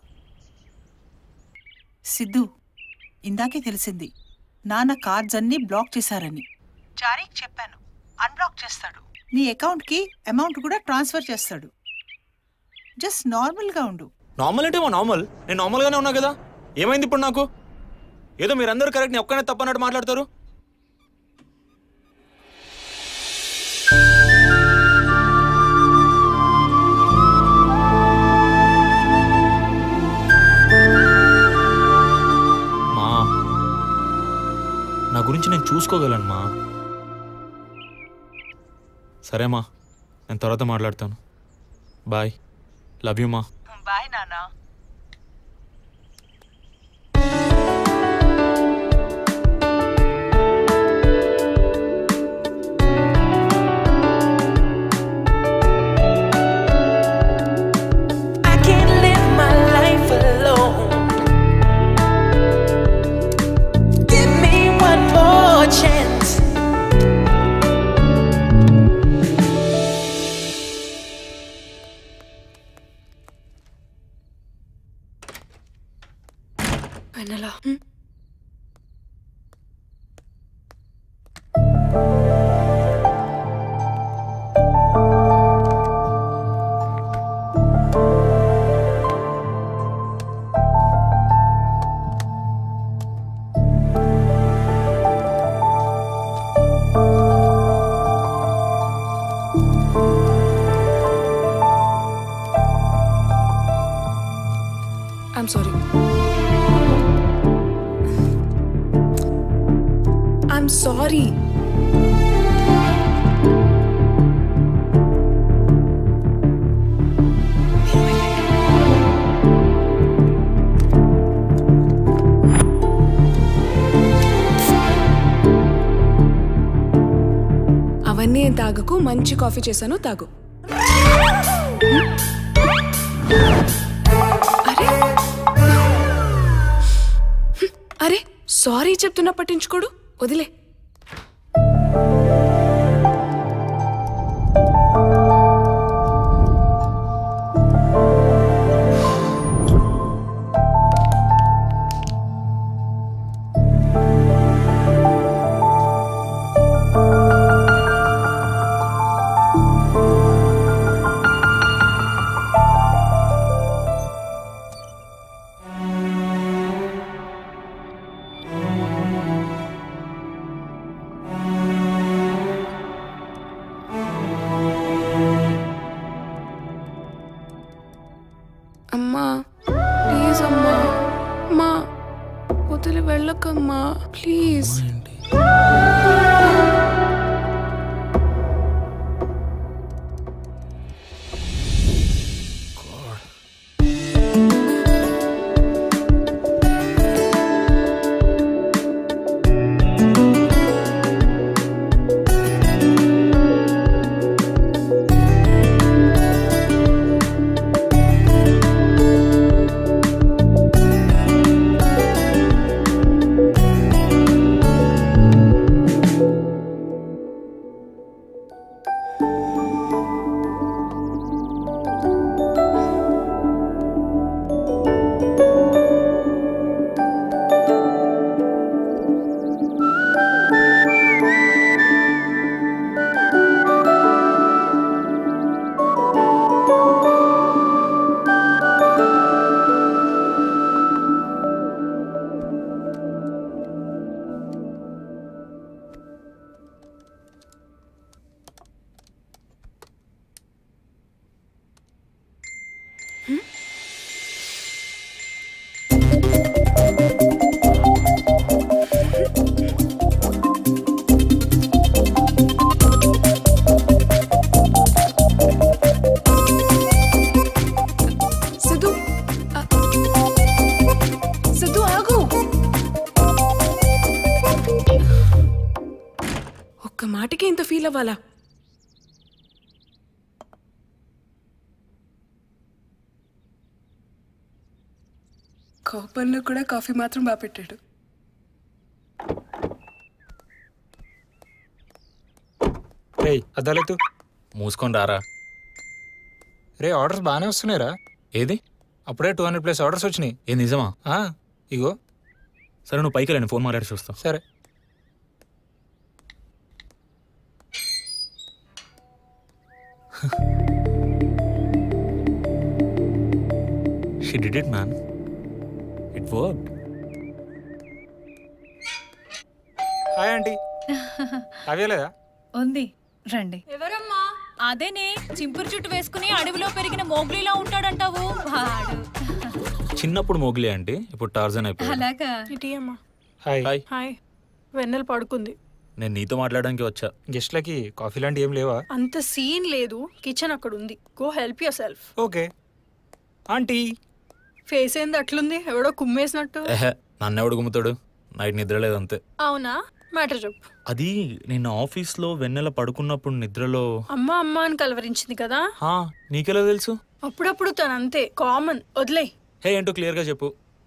సిద్ధు ఇందాకే తెలిసింది నాన్న కార్డ్స్ అన్నీ బ్లాక్ చేశారని చారీకి చెప్పాను అన్బ్లాక్ చేస్తాడు నీ అకౌంట్కి అమౌంట్ కూడా ట్రాన్స్ఫర్ చేస్తాడు జస్ట్ నార్మల్గా ఉండు నార్మల్ అంటే మా నార్మల్ నేను నార్మల్గానే ఉన్నా కదా ఏమైంది ఇప్పుడు నాకు ఏదో మీరందరూ కరెక్ట్ నేను ఒక్కనే తప్పన్నట్టు మాట్లాడతారు మా నా గురించి నేను చూసుకోగలను మా సరేమా నేను తర్వాత మాట్లాడతాను బాయ్ లవ్ యూ మా బాయ్ నానా I can't live my life alone. Give me one more chance. Vennela I'm sorry I'm sorry అవన్నీ ఏం తాగకు మంచి కాఫీ చేశాను తాగు అరే అరే సారీ చెప్తున్నా పట్టించుకోడు వదిలే అమ్మా ప్లీజ్ అమ్మా అమ్మా వదిలి వెళ్ళకమ్మా ప్లీజ్ సిద్ధు ఆ, సిద్ధు ఆగు ఒక్క మాటకి ఇంత ఫీల్ అవ్వాలా కోపంలో కూడా కాఫీ మాత్రం బాగా పెట్టాడు ఏయ్ అద్దాలెత్తు మూసుకొని రారా రే ఆర్డర్స్ బాగానే వస్తున్నాయిరా ఏది అప్పుడే టూ హండ్రెడ్ ప్లస్ ఆర్డర్స్ వచ్చినాయి ఏ నిజమా ఆ, ఇగో సరే నువ్వు పైకి వెళ్ళండి ఫోన్ మాట్లాడి చూస్తా సరే she did it man it work hi aunty అవేలేదా ఉంది రండి ఎవరమ్మా అదేనే చింపురు చుట్టు వేసుకుని అడవిలో పెరిగిన మోగ్లీలా ఉంటాడంటావు వాడు చిన్నప్పుడు మోగ్లీ అంటే ఇప్పుడు టార్జన్ అయిపోయింది అలాగా ఇటీ అమ్మా హాయ్ హాయ్ హాయ్ వెన్నెల పడుకుంది నేను నీతో మాట్లాడడానికి వచ్చా గెస్ట్లకి కాఫీ లాంటి ఏం లేవా అంత సీన్ లేదు కిచెన్ అక్కడ ఉంది go help yourself okay aunty face ఏంది అట్లుంది ఎవడో కుమ్మేసినట్టు ఎహే నన్ను ఎవడు గుమ్ముతాడు నైట్ నిద్ర లేదు అంతే అవునా మ్యాటర్ చెప్పు అది నేను ఆఫీస్లో వెన్నెల పడుకున్నప్పుడు నిద్రలో అమ్మ అమ్మ అని కలవరించింది కదా హా, నీకెలా తెలుసు అప్పుడప్పుడు తను అంతే కామన్ వదిలే హే ఏంటో క్లియర్గా చెప్పు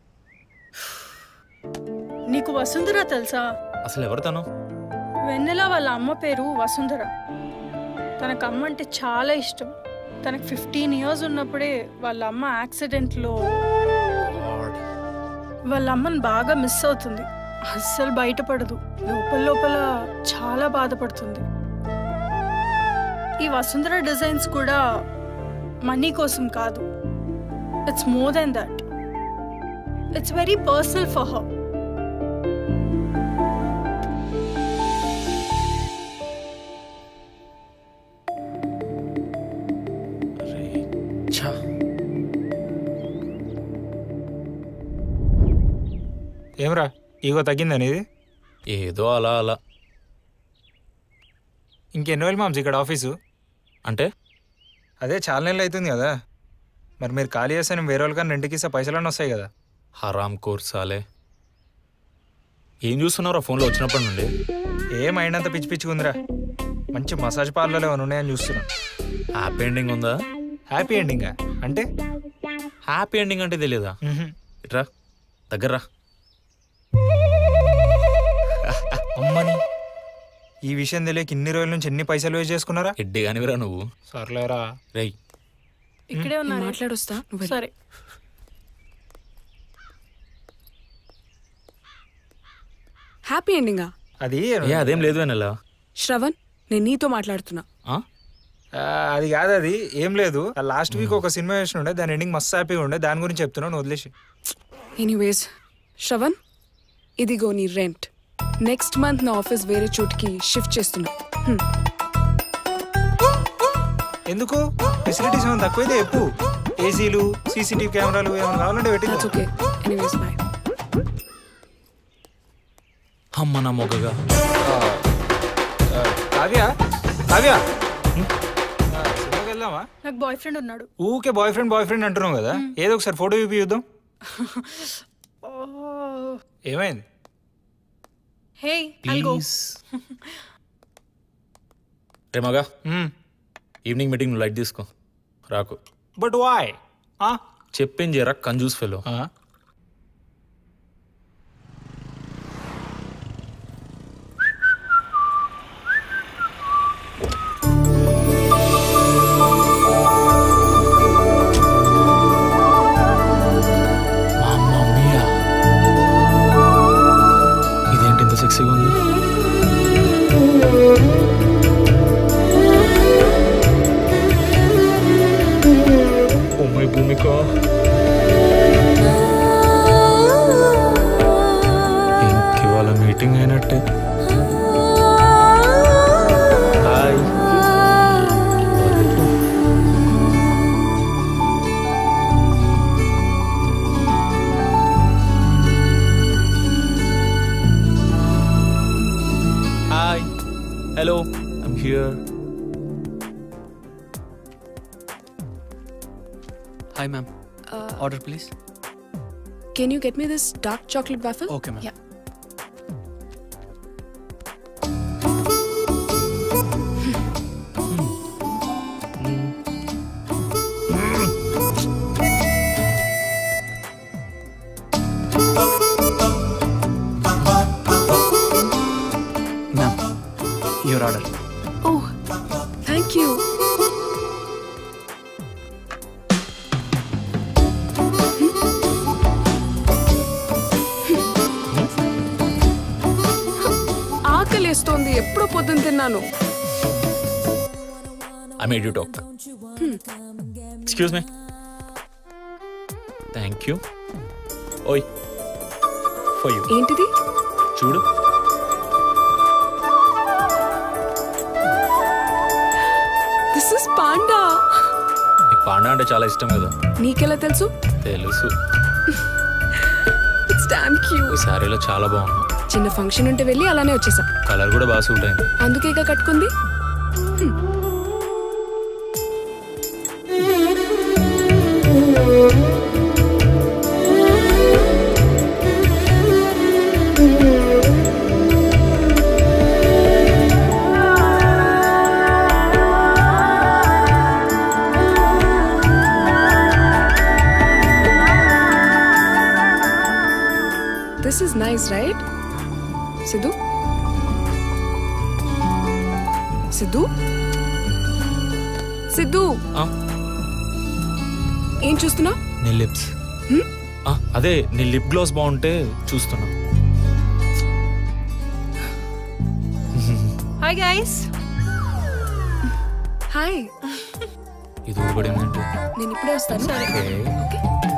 నీకు వసుంధర తెలుసా అసలు ఎవరు తను వెన్నెల వాళ్ళ అమ్మ పేరు వసుంధర తనకు అమ్మ అంటే చాలా ఇష్టం తనకు ఫిఫ్టీన్ ఇయర్స్ ఉన్నప్పుడే వాళ్ళ అమ్మ యాక్సిడెంట్లో వాళ్ళ అమ్మని బాగా మిస్ అవుతుంది అస్సలు బయటపడదు లోపల లోపల చాలా బాధపడుతుంది ఈ వసుంధర డిజైన్స్ కూడా మనీ కోసం కాదు it's more than that it's very personal for her ఏమరా ఈగో తగ్గింది అనేది ఏదో అలా అలా ఇంకెన్ని రోజులు మామ్స్ ఇక్కడ ఆఫీసు అంటే అదే చాలా నెలలు అవుతుంది కదా మరి మీరు ఖాళీ చేస్తే నేను వేరే వాళ్ళకన్నా రెండుకి ఇస్తే పైసలన్నీ వస్తాయి కదా హరామ్ కోర్సాలే ఏం చూస్తున్నారా ఫోన్లో వచ్చినప్పటి నుండి ఏ మైండ్ అంతా పిచ్చి పిచ్చిగా ఉందిరా మంచి మసాజ్ పార్లర్లు ఏమైనా ఉన్నాయని చూస్తున్నా హ్యాపీ ఎండింగ్ ఉందా హ్యాపీ ఎండింగ్ అంటే హ్యాపీ ఎండింగ్ అంటే తెలియదా ఇట్రా దగ్గర అమ్మని ఈ విషయం తెలియక ఇన్ని రోజుల నుంచి ఎన్ని పైసలు వేస్ట్ చేసుకున్నారా ఎడ్డి కానివిరా నువ్వు సర్లేరా రేయ్ ఇక్కడే ఉన్నారు మాట్లాడొస్తా నువ్వు వెళ్ళు. సరే హ్యాపీ ఎండింగా అది ఏ అదేం లేదు వెనలా శ్రవణ్ నేను నీతో మాట్లాడుతున్నా ఆ, అది కాదు అది ఏం లేదు లాస్ట్ వీక్ ఒక సినిమా వేసిన ఉండే దాని ఎండింగ్ మస్తు హ్యాపీగా ఉండే దాని గురించి చెప్తున్నాను వదిలేసి ఎనీవేస్ శ్రవణ్ ఇదిగో నీ రెంట్ నెక్స్ట్ మంత్ నా ఆఫీస్ వేరే చోటుకి షిఫ్ట్ చేస్తున్నా హ్మ్. ఎందుకు ఫెసిలిటీస్ ఏమైనా తక్కువైతే చెప్పు ఏసీలు సీసీటీవీ కెమెరాలు ఏమైనా కావాలంటే పెట్టి ఓకే ఎనీవేస్ బాయ్ అమ్మ నా మొగగా కావ్య కావ్య ఆ, సినిమాకి వెళ్దామా నాకు బాయ్ ఫ్రెండ్ ఉన్నాడు ఊకే బాయ్ ఫ్రెండ్ బాయ్ ఫ్రెండ్ అంటున్నావు కదా ఏదో ఒకసారి ఫోటో చూపి చూద్దాం ఏమైంది హే I'll go. రే మగా ఈవినింగ్ మీటింగ్ లైట్ తీసుకో రాకు బట్ వాయ్ చెప్పింది జరా కంజూస్ ఫెలో ఇదేంటి ఇంత సెక్సీగా ఉంది ఓ మై భూమిక ఇంకివాళ మీటింగ్ అయినట్టే hi hi hello I'm here hi ma'am order please can you get me this dark chocolate waffle Okay, ma'am. Yeah ma'am your order oh thank you ఆకలేస్తోంది ఎప్పుడో పొద్దున తిన్నాను I made you talk excuse me thank you ఓయ్ for you ఏంటిది చూడు this is panda నీకు panda అంటే చాలా ఇష్టం కదా నీకెలా తెలుసు తెలుసు ఇట్స్ డామ్ క్యూట్ ఈ శారీలో చాలా బాగుంది చిన్న ఫంక్షన్ ఉంటే వెళ్ళి అలానే వచ్చేసా కలర్ కూడా బాగా సూట్ అయింది అందుకేగా కట్టుకుంది this is nice right Siddhu Siddhu Siddhu ఆ? ఏం చూస్తున్నావు నీ లిప్స్ అదే నీ లిప్ గ్లాస్ బాగుంటే చూస్తున్నా హాయ్ గైస్ హాయ్ ఇది ఊరుబడిందంటే నేను ఇప్పుడే వస్తాను ఓకే.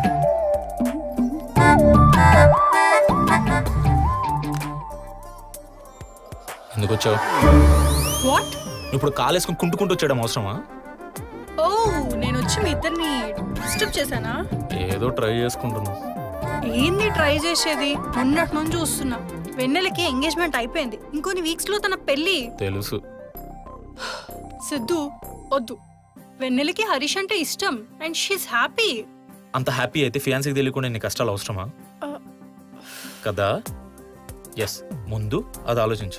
ఎందుకు వచ్చావు వాట్ నువ్వు ఇప్పుడు కాలేసుకుని కుంటుకుంటూ వచ్చాడం అవసరమా ఓ నేను వచ్చి మీ ఇద్దరిని డిస్టర్బ్ చేశానా ఏదో ట్రై చేసుకుంటున్నా ఏంది ట్రై చేసేది మొన్నటి నుంచి చూస్తున్నా వెన్నెలకి ఎంగేజ్మెంట్ అయిపోయింది ఇంకొన్ని వీక్స్ లో తన పెళ్లి తెలుసు సిద్ధు వద్దు వెన్నెలకి హరీష్ అంటే ఇష్టం అండ్ షీస్ హ్యాపీ అంత హ్యాపీ అయితే ఫియాన్సీకి తెలియకుండా ఇన్ని కష్టాలు అవసరమా కదా ఎస్ ముందు అది ఆలోచించు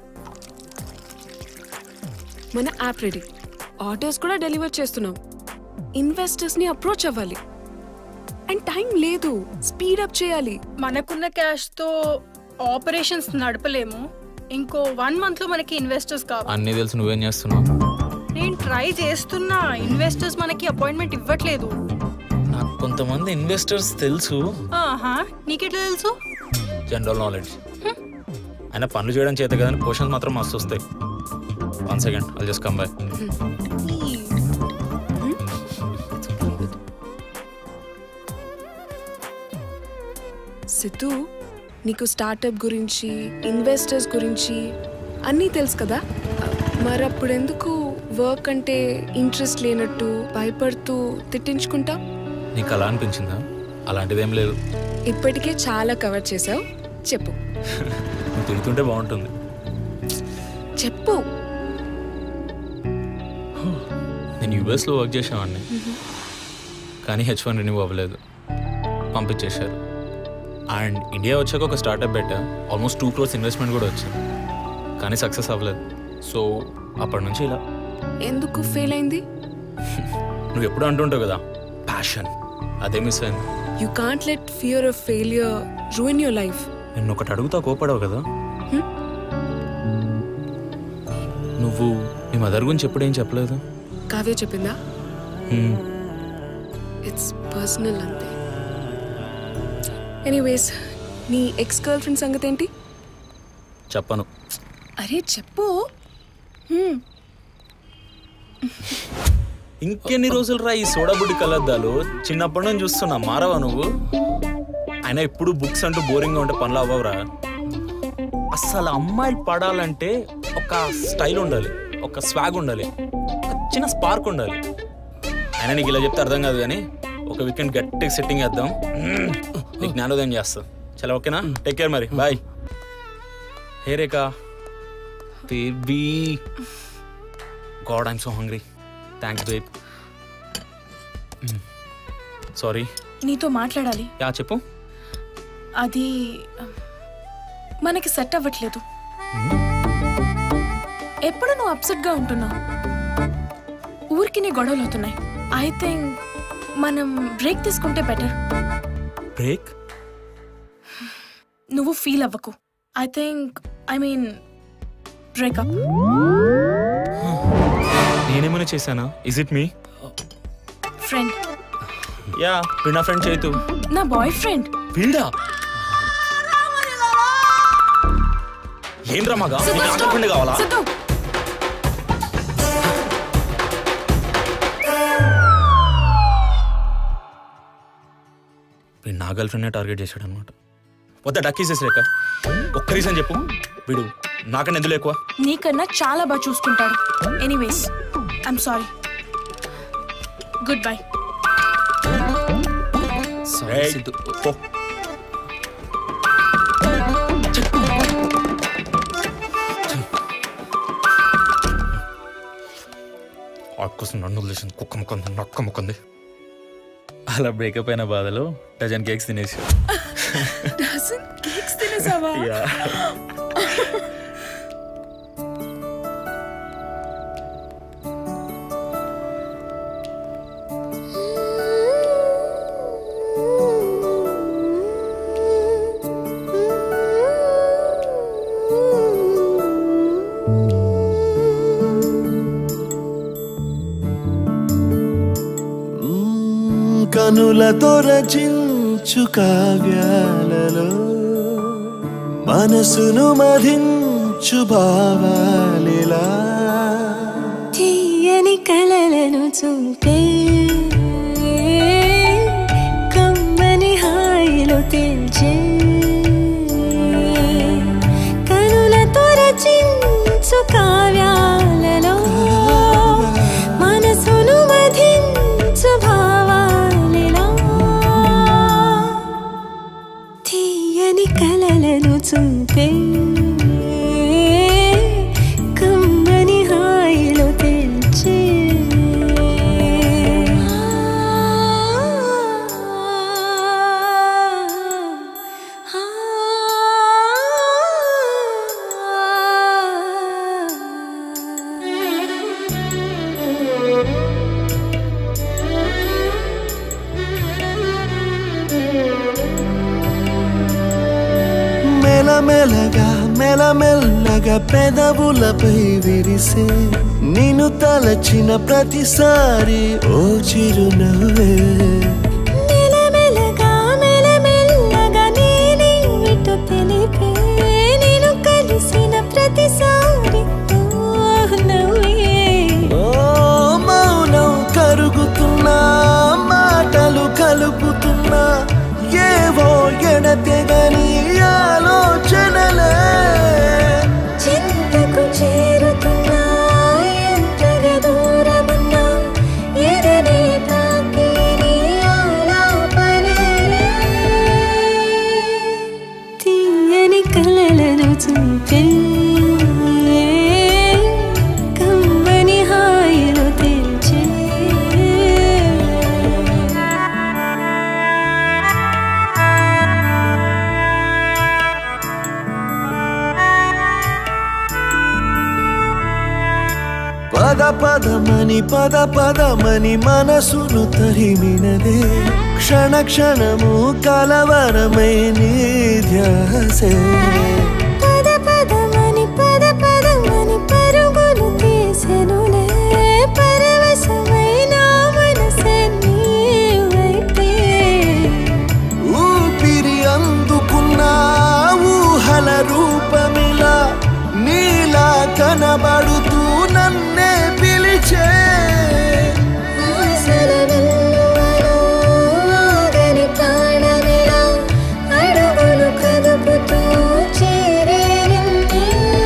మన యాప్ రెడీ ఆర్డర్స్ కూడా డెలివర్ చేస్తున్నాం ఇన్వెస్టర్స్ ని అప్రోచ్ అవ్వాలి అండ్ టైం లేదు స్పీడ్ అప్ చేయాలి మనకున్న క్యాష్ తో ఆపరేషన్స్ నడపలేము ఇంకో వన్ మంత్ లో మనకి ఇన్వెస్టర్స్ కావాలి అన్నీ తెలిసి నువ్వేం చేస్తున్నావు నేను ట్రై చేస్తున్నా ఇన్వెస్టర్స్ మనకి అపాయింట్మెంట్ ఇవ్వట్లేదు నాకు కొంతమంది ఇన్వెస్టర్స్ తెలుసు ఆహా నీకెట్లా తెలుసు జనరల్ నాలెడ్జ్ అయినా పనులు చేయడం చేత కదా క్వశ్చన్స్ మాత్రం మస్తు వస్తాయి one second I'll just come by Siddhu నీకు స్టార్టప్ గురించి ఇన్వెస్టర్స్ గురించి అన్నీ తెలుసు కదా మరి అప్పుడు ఎందుకు వర్క్ అంటే ఇంట్రెస్ట్ లేనట్టు భయపడుతూ తిట్టించుకుంటా నీకు అలా అనిపించిందా అలాంటిదేం లేదు ఇప్పటికే చాలా కవర్ చేసావు చెప్పు నువ్వు తిడుతుంటే బాగుంటుంది చెప్పు నేను యూఎస్లో వర్క్ చేసేవాడిని కానీ హెచ్ వన్ రిన్యూ అవ్వలేదు పంపించేశారు అండ్ ఇండియా వచ్చాక ఒక స్టార్టప్ పెట్టా ఆల్మోస్ట్ టూ క్రోర్స్ ఇన్వెస్ట్మెంట్ కూడా వచ్చింది కానీ సక్సెస్ అవ్వలేదు సో అప్పటి నుంచి ఇలా ఎందుకు ఫెయిల్ అయింది నువ్వు ఎప్పుడు అంటుంటావు కదా ప్యాషన్ అదే మిస్ అయింది you can't let fear of failure ruin your life నిన్ను ఒకటి అడుగుతా కోపడవు కదా నువ్వు నీ మదర్ గురించి ఎప్పుడేం చెప్పలేదు కావ్య చెప్పిందా హ్మ్. ఇట్స్ పర్సనల్ అంతే ఎనీవేస్ నీ ఎక్స్ గర్ల్ ఫ్రెండ్ సంగతి ఏంటి చెప్పను అరే చెప్పు హ్మ్. ఇంకెన్ని రోజులు రా ఈ సోడా బుడ్డి కలద్దాలు చిన్నప్పటి నుంచి చూస్తున్నా మారవా నువ్వు అయినా ఇప్పుడు బుక్స్ అంటూ బోరింగ్గా ఉంటే పనులు అవ్వవురా అసలు అమ్మాయిలు పడాలంటే ఒక స్టైల్ ఉండాలి ఒక స్వాగ్ ఉండాలి ఒక చిన్న స్పార్క్ ఉండాలి అయినా నీకు ఇలా చెప్తే అర్థం కాదు కానీ ఒక వీకెండ్ గట్టిగా సెట్టింగ్ చేద్దాం మ్మ్. నీకు జ్ఞానోదయం చేస్తా చాలా ఓకేనా టేక్ కేర్ మరి bye hey Rekha baby god I'm so hungry thanks babe sorry నీతో మాట్లాడాలి యా చెప్పు అది మనకి సెట్ అవ్వట్లేదు ఎప్పుడు నువ్వు అప్సెట్ గా ఉంటున్నావు ఊరికి నీ గొడవలు అవుతున్నాయి ఐ థింక్ మనం బ్రేక్ తీసుకుంటే బెటర్ బ్రేక్ నువ్వు ఫీల్ అవ్వకు I think I mean breakup నేనేమైనా చేశానా is it me friend yeah వీడు నా ఫ్రెండ్ చైతు నా బాయ్ ఫ్రెండ్ వీడా ఏంట్రా మగా నీకు నా girlfriend కావాలా వీడు నా గర్ల్ ఫ్రెండ్నే టార్గెట్ చేశాడు అనమాట వద్ద డక్కీసేసి రేక ఒక్క రీజన్ చెప్పు వీడు నాకన్నా ఎందులో ఎక్కువ నీకన్నా చాలా బాగా చూసుకుంటాడు anyways I'm sorry goodbye ఏయ్, పో. ఆ కోసం నన్ను వదిలేసింది కుక్క ముక్కంది నక్క ముక్కంది అలా బ్రేకప్ అయిన బాధలో డజన్ కేక్స్ తినేసి డజన్ కేక్స్ తినేసావా Yeah. కనులతో రచించు కావ్యాలలో మనసును మధించు భావాలిలా తీయని కలలను చూపే కమ్మని హాయిలో తేల్చే కనులతో రచించు కావ్యాలలో మనసును మధించు భావాలిలా తీయని కలలను చూపే కమ్మని హాయిలో తెల్చే మెలమెలగా మెలమెల్లగా పెదవులపై విరిసే నిన్ను తలచిన ప్రతిసారి ఓ చిరునవ్వే మెలమెలగా మెలమెల్లగా నేనే ఇటు తెలిపే నేను కలిసిన ప్రతిసారి ఓ నవ్వే ఓ మౌనం కరుగుతున్నా మాటలు కలుపుతున్నా ఏవో ఎడతెగని ఆలోచనలే చింతకు చేరుతున్నా ఎంతగా దూరమున్నా ఎదనే తాకి నీ ఆలాపనే తీయని కలలను చూపే కమ్మని హాయిలో తెల్చే పద పదమని పద పదమని మనసును తరిమినదే క్షణ క్షణము కలవరమై నీ ధ్యాసే పద పదమని పద పదమని పరుగులు తీసెనులే పరవశమైన మనసే నీ వైపే ఊపిరి అందుకున్న ఊహల రూపమిలా నీలా కనబడుతూ నన్నే పిలిచే ఆశల వెల్లువలో ఆగని ప్రాణమిలా అడుగులు కదుపుతూ చేరే నిన్నే.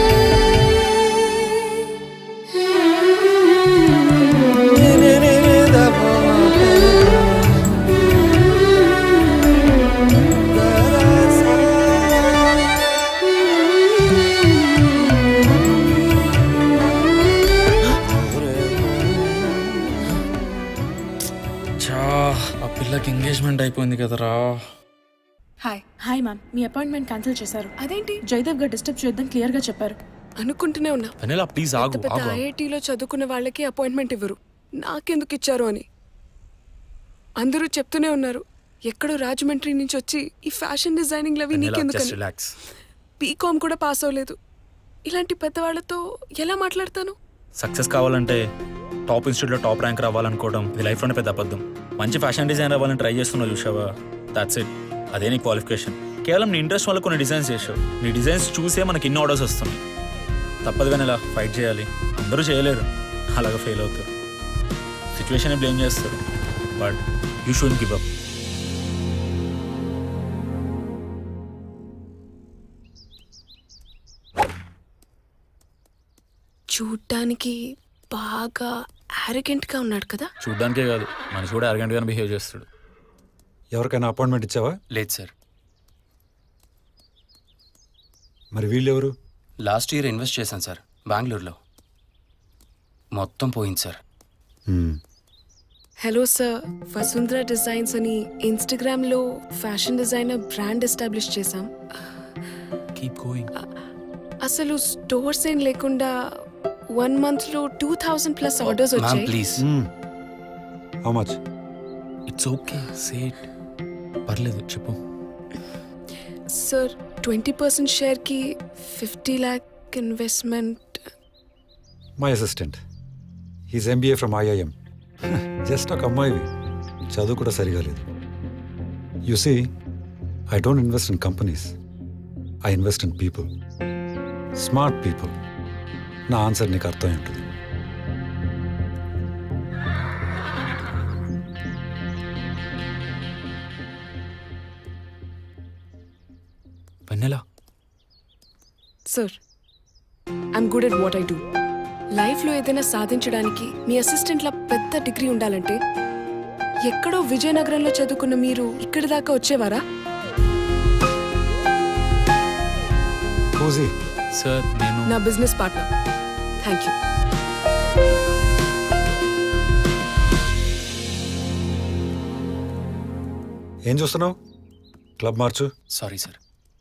చా ఆ పిల్లకి ఎంగేజ్మెంట్ అయిపోయింది కదరా హాయ్ హాయ్ మ్యామ్ మీ అపాయింట్మెంట్ క్యాన్సిల్ చేశారు అదేంటి జయదేవ్ గారు డిస్టర్బ్ చేయొద్దని క్లియర్ గా చెప్పారు అనుకుంటూనే ఉన్నా వెనెలా ప్లీజ్ ఆగు పెద్ద పెద్ద ఆగు ఐఐటీలో చదువుకున్న వాళ్ళకి అపాయింట్మెంట్ ఇవ్వరు నాకెందుకు ఇచ్చారు అని అందరూ చెప్తూనే ఉన్నారు ఎక్కడో రాజమండ్రి నుంచి వచ్చి ఈ ఫ్యాషన్ డిజైనింగ్ లవి వెనెలా జస్ట్ నీకెందుకని రిలాక్స్ బీకామ్ కూడా పాస్ అవ్వలేదు ఇలాంటి పెద్దవాళ్ళతో ఎలా మాట్లాడతాను సక్సెస్ కావాలంటే టాప్ ఇన్స్టిట్యూట్లో టాప్ ర్యాంక్ రావాలనుకోవడం ఇది లైఫ్లోనే పెద్ద అబద్ధం మంచి ఫ్యాషన్ డిజైన్ అవ్వాలని ట్రై చేస్తున్నావు చూసావా దాట్స్ ఇట్ అదే నీ క్వాలిఫికేషన్ కేవలం నీ ఇంట్రెస్ట్ వల్ల కొన్ని డిజైన్స్ చేసావు నీ డిజైన్స్ చూసే మనకి ఇన్ని ఆర్డర్స్ వస్తున్నాయి తప్పదు కానీ ఇలా ఫైట్ చేయాలి అందరూ చేయలేరు అలాగ ఫెయిల్ అవుతారు సిచ్యువేషన్ బ్లేమ్ చేస్తారు but you should give up చూడ్డానికి బాగా arrogant గా ఉన్నాడు కదా చూడ్డానికే కాదు మనిషి కూడా అరగంటగానే బిహేవ్ చేస్తాడు ఎవరికైనా అపాయింట్మెంట్ ఇచ్చావా లేదు సార్ మరి వీళ్ళెవరు లాస్ట్ ఇయర్ ఇన్వెస్ట్ చేశాను సార్ బెంగళూరులో మొత్తం పోయింది sir hello sir Vasundhara designs అని ఇన్స్టాగ్రామ్లో ఫ్యాషన్ డిజైనర్ బ్రాండ్ ఎస్టాబ్లిష్ చేశాం కీప్ గోయింగ్ అసలు స్టోర్స్ ఏం లేకుండా వన్ మంత్లో టూ థౌసండ్ ప్లస్ ఆర్డర్స్ వచ్చాయి please how much it's okay సేట్ పర్లేదు చెప్పు సార్ ట్వంటీ పర్సెంట్ షేర్కి fifty lakh investment my assistant he's MBA from IIM just ఒక అమ్మాయివి చదువు కూడా సరిగా లేదు you see I don't invest in companies I invest in people smart people నా ఆన్సర్ నీకు అర్థం ఉంటుంది Vennela sir I'm good at what I do లైఫ్లో ఏదైనా సాధించడానికి మీ అసిస్టెంట్ల పెద్ద డిగ్రీ ఉండాలంటే ఎక్కడో విజయనగరంలో చదువుకున్న మీరు ఇక్కడి దాకా వచ్చేవారా హూజీ సార్ నేను నా బిజినెస్ పార్ట్నర్ థ్యాంక్ యూ ఏం చూస్తున్నావు క్లబ్ మార్చు sorry sir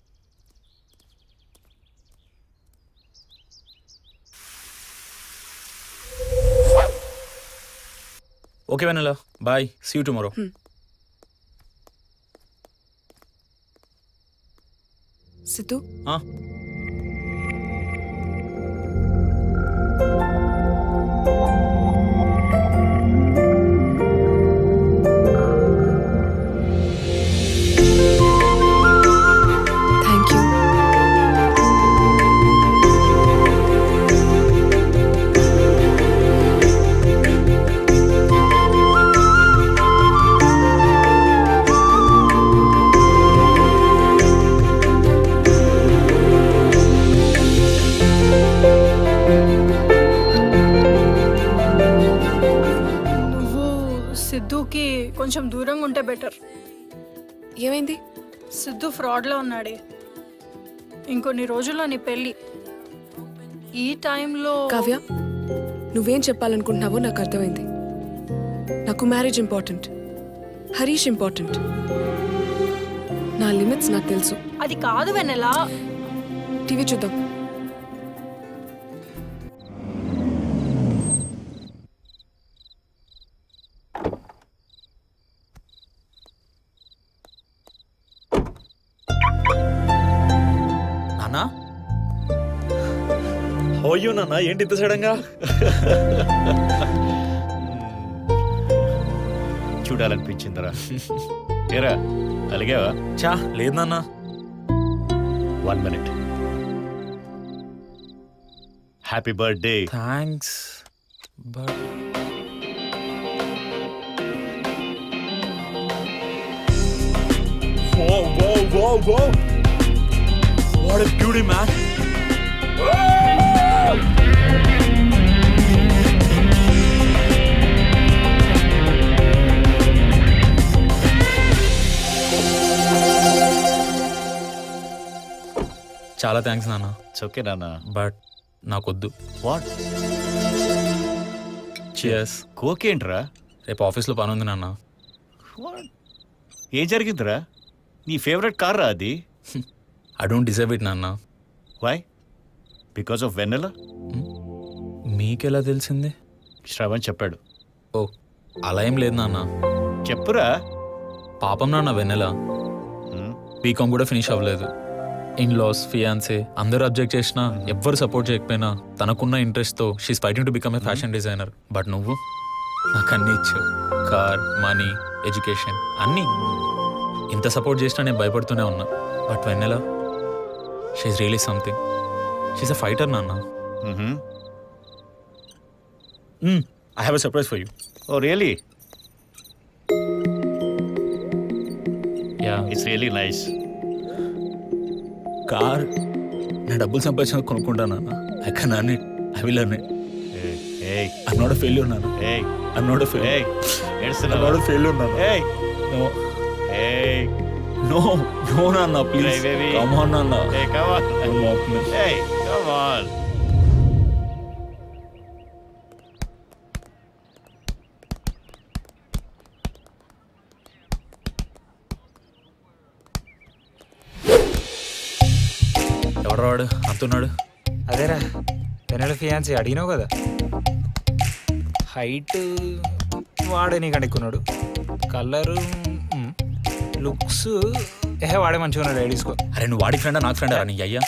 okay Vennela bye see you tomorrow Siddhu thank you నువ్వు సిద్ధుకి కొంచెం దూరంగా ఉంటే బెటర్ ఏమైంది సిద్ధు ఫ్రాడ్లో ఉన్నాడే ఇంకొన్ని రోజుల్లో నీ పెళ్ళి ఈ టైంలో కావ్య నువ్వేం చెప్పాలనుకుంటున్నావో నాకు అర్థమైంది నాకు మ్యారేజ్ ఇంపార్టెంట్ హరీష్ ఇంపార్టెంట్ నా లిమిట్స్ నాకు తెలుసు అది కాదు వెన్నెలా టీవీ చూద్దాం నాన్నా అయ్యో నాన్న ఏంటి ఇంత సడన్గా చూడాలనిపించిందిరా ఏరా అలిగావా చా లేదు నాన్న one minute happy birthday thanks but Whoa, whoa, whoa, whoa! What a beauty, man! చాలా థ్యాంక్స్ నాన్న ఓకే నాన్న బట్ నాకొద్దు వాట్ చియర్స్ కోకేంట్రా రేపు ఆఫీస్లో పని ఉంది నాన్న ఏం జరిగిందిరా నీ ఫేవరెట్ కార్ రా అది ఐ డోంట్ డిజర్వ్ ఇట్ నాన్న వై బికాస్ ఆఫ్ వెన్నెల మీకెలా తెలిసింది శ్రవణ్ చెప్పాడు ఓ అలా ఏం లేదు నాన్న చెప్పురా పాపం నాన్న వెన్నెల బీకామ్ కూడా ఫినిష్ అవ్వలేదు ఇన్ లాస్ ఫియాన్సే అందరూ అబ్జెక్ట్ చేసినా ఎవ్వరు సపోర్ట్ చేయకపోయినా తనకున్న ఇంట్రెస్ట్తో she's fighting to become a fashion designer but నువ్వు నాకు అన్నీ ఇచ్చావు కార్ మనీ ఎడ్యుకేషన్ అన్నీ ఇంత సపోర్ట్ చేసినా నేను భయపడుతూనే ఉన్నా but Vennela she's really something she's a fighter నాన్న I have a surprise for you oh really yeah it's really nice car నేను డబ్బులు సంపాదించిన కొనుక్కుంటాను నాన్న I can earn it I will earn it ఏయ్ ఐమ్ నాట్ అ ఫెయిల్యూర్ నాన్న ఏయ్ I'm not అ ఏయ్ ఫెయిల్యూర్ ఏడుస్తున్నావా? I'm not a failure, Nana. ఏయ్ No. ఏయ్ No, no, Nana, please. Hey, baby. Come on, Nana. Hey, come on. I'm not. Hey, come on. ఎవడు వాడు అంతున్నాడు అదేరా వెనల ఫియాన్సీ అడిగినావు కదా హైట్ వాడే నీకు అడుక్కున్నాడు కలరు లుక్స్ ఏహే వాడే మంచిగా ఉన్నాడు ఐడీస్కో అరే నువ్వు వాడి ఫ్రెండా నాకు ఫ్రెండా నీ అయ్యా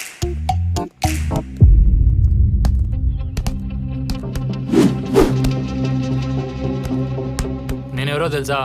నేనెవరో తెలుసా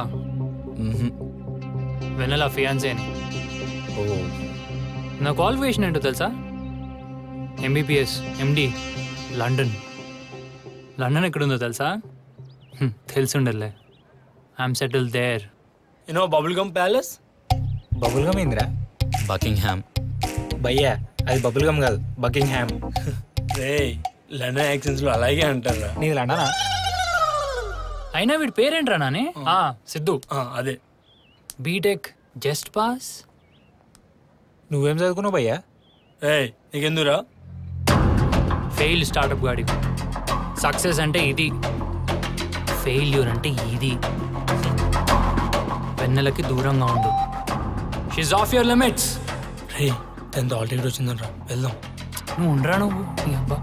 వెనలా ఫియాన్సీ అని ఓ నా క్వాలిఫికేషన్ ఏంటో తెలుసా ఎంబీబీఎస్ ఎండి లండన్ లండన్ ఎక్కడుందో తెలుసా హ్మ్, తెలిసుండలే I'm settle there you know bubble gum palace bubble gum ఏందిరా బకింగ్ హ్యామ్ భయ్యా అది బబుల్ గమ్ కాదు బకింగ్ హ్యామ్ రే లండన్ యాక్సెన్స్ లో అలాగే అంటారా నీది లండనా అయినా వీడి పేరేంట్రా నాని ఆ, సిద్ధు అదే బీటెక్ జస్ట్ పాస్ నువ్వేం చదువుకున్నావు భయ్యా రే నీకెందురా ఫెయిల్ స్టార్టప్ గాడి సక్సెస్ అంటే ఇది ఫెయిల్యూర్ అంటే ఇది వెన్నెలకి దూరంగా ఉండు షీజ్ ఆఫ్ యువర్ లిమిట్స్ రే టెన్త్ ఆల్ టికెట్ వచ్చిందనరా వెళ్దాం నువ్వు ఉండరా నువ్వు నీ అబ్బా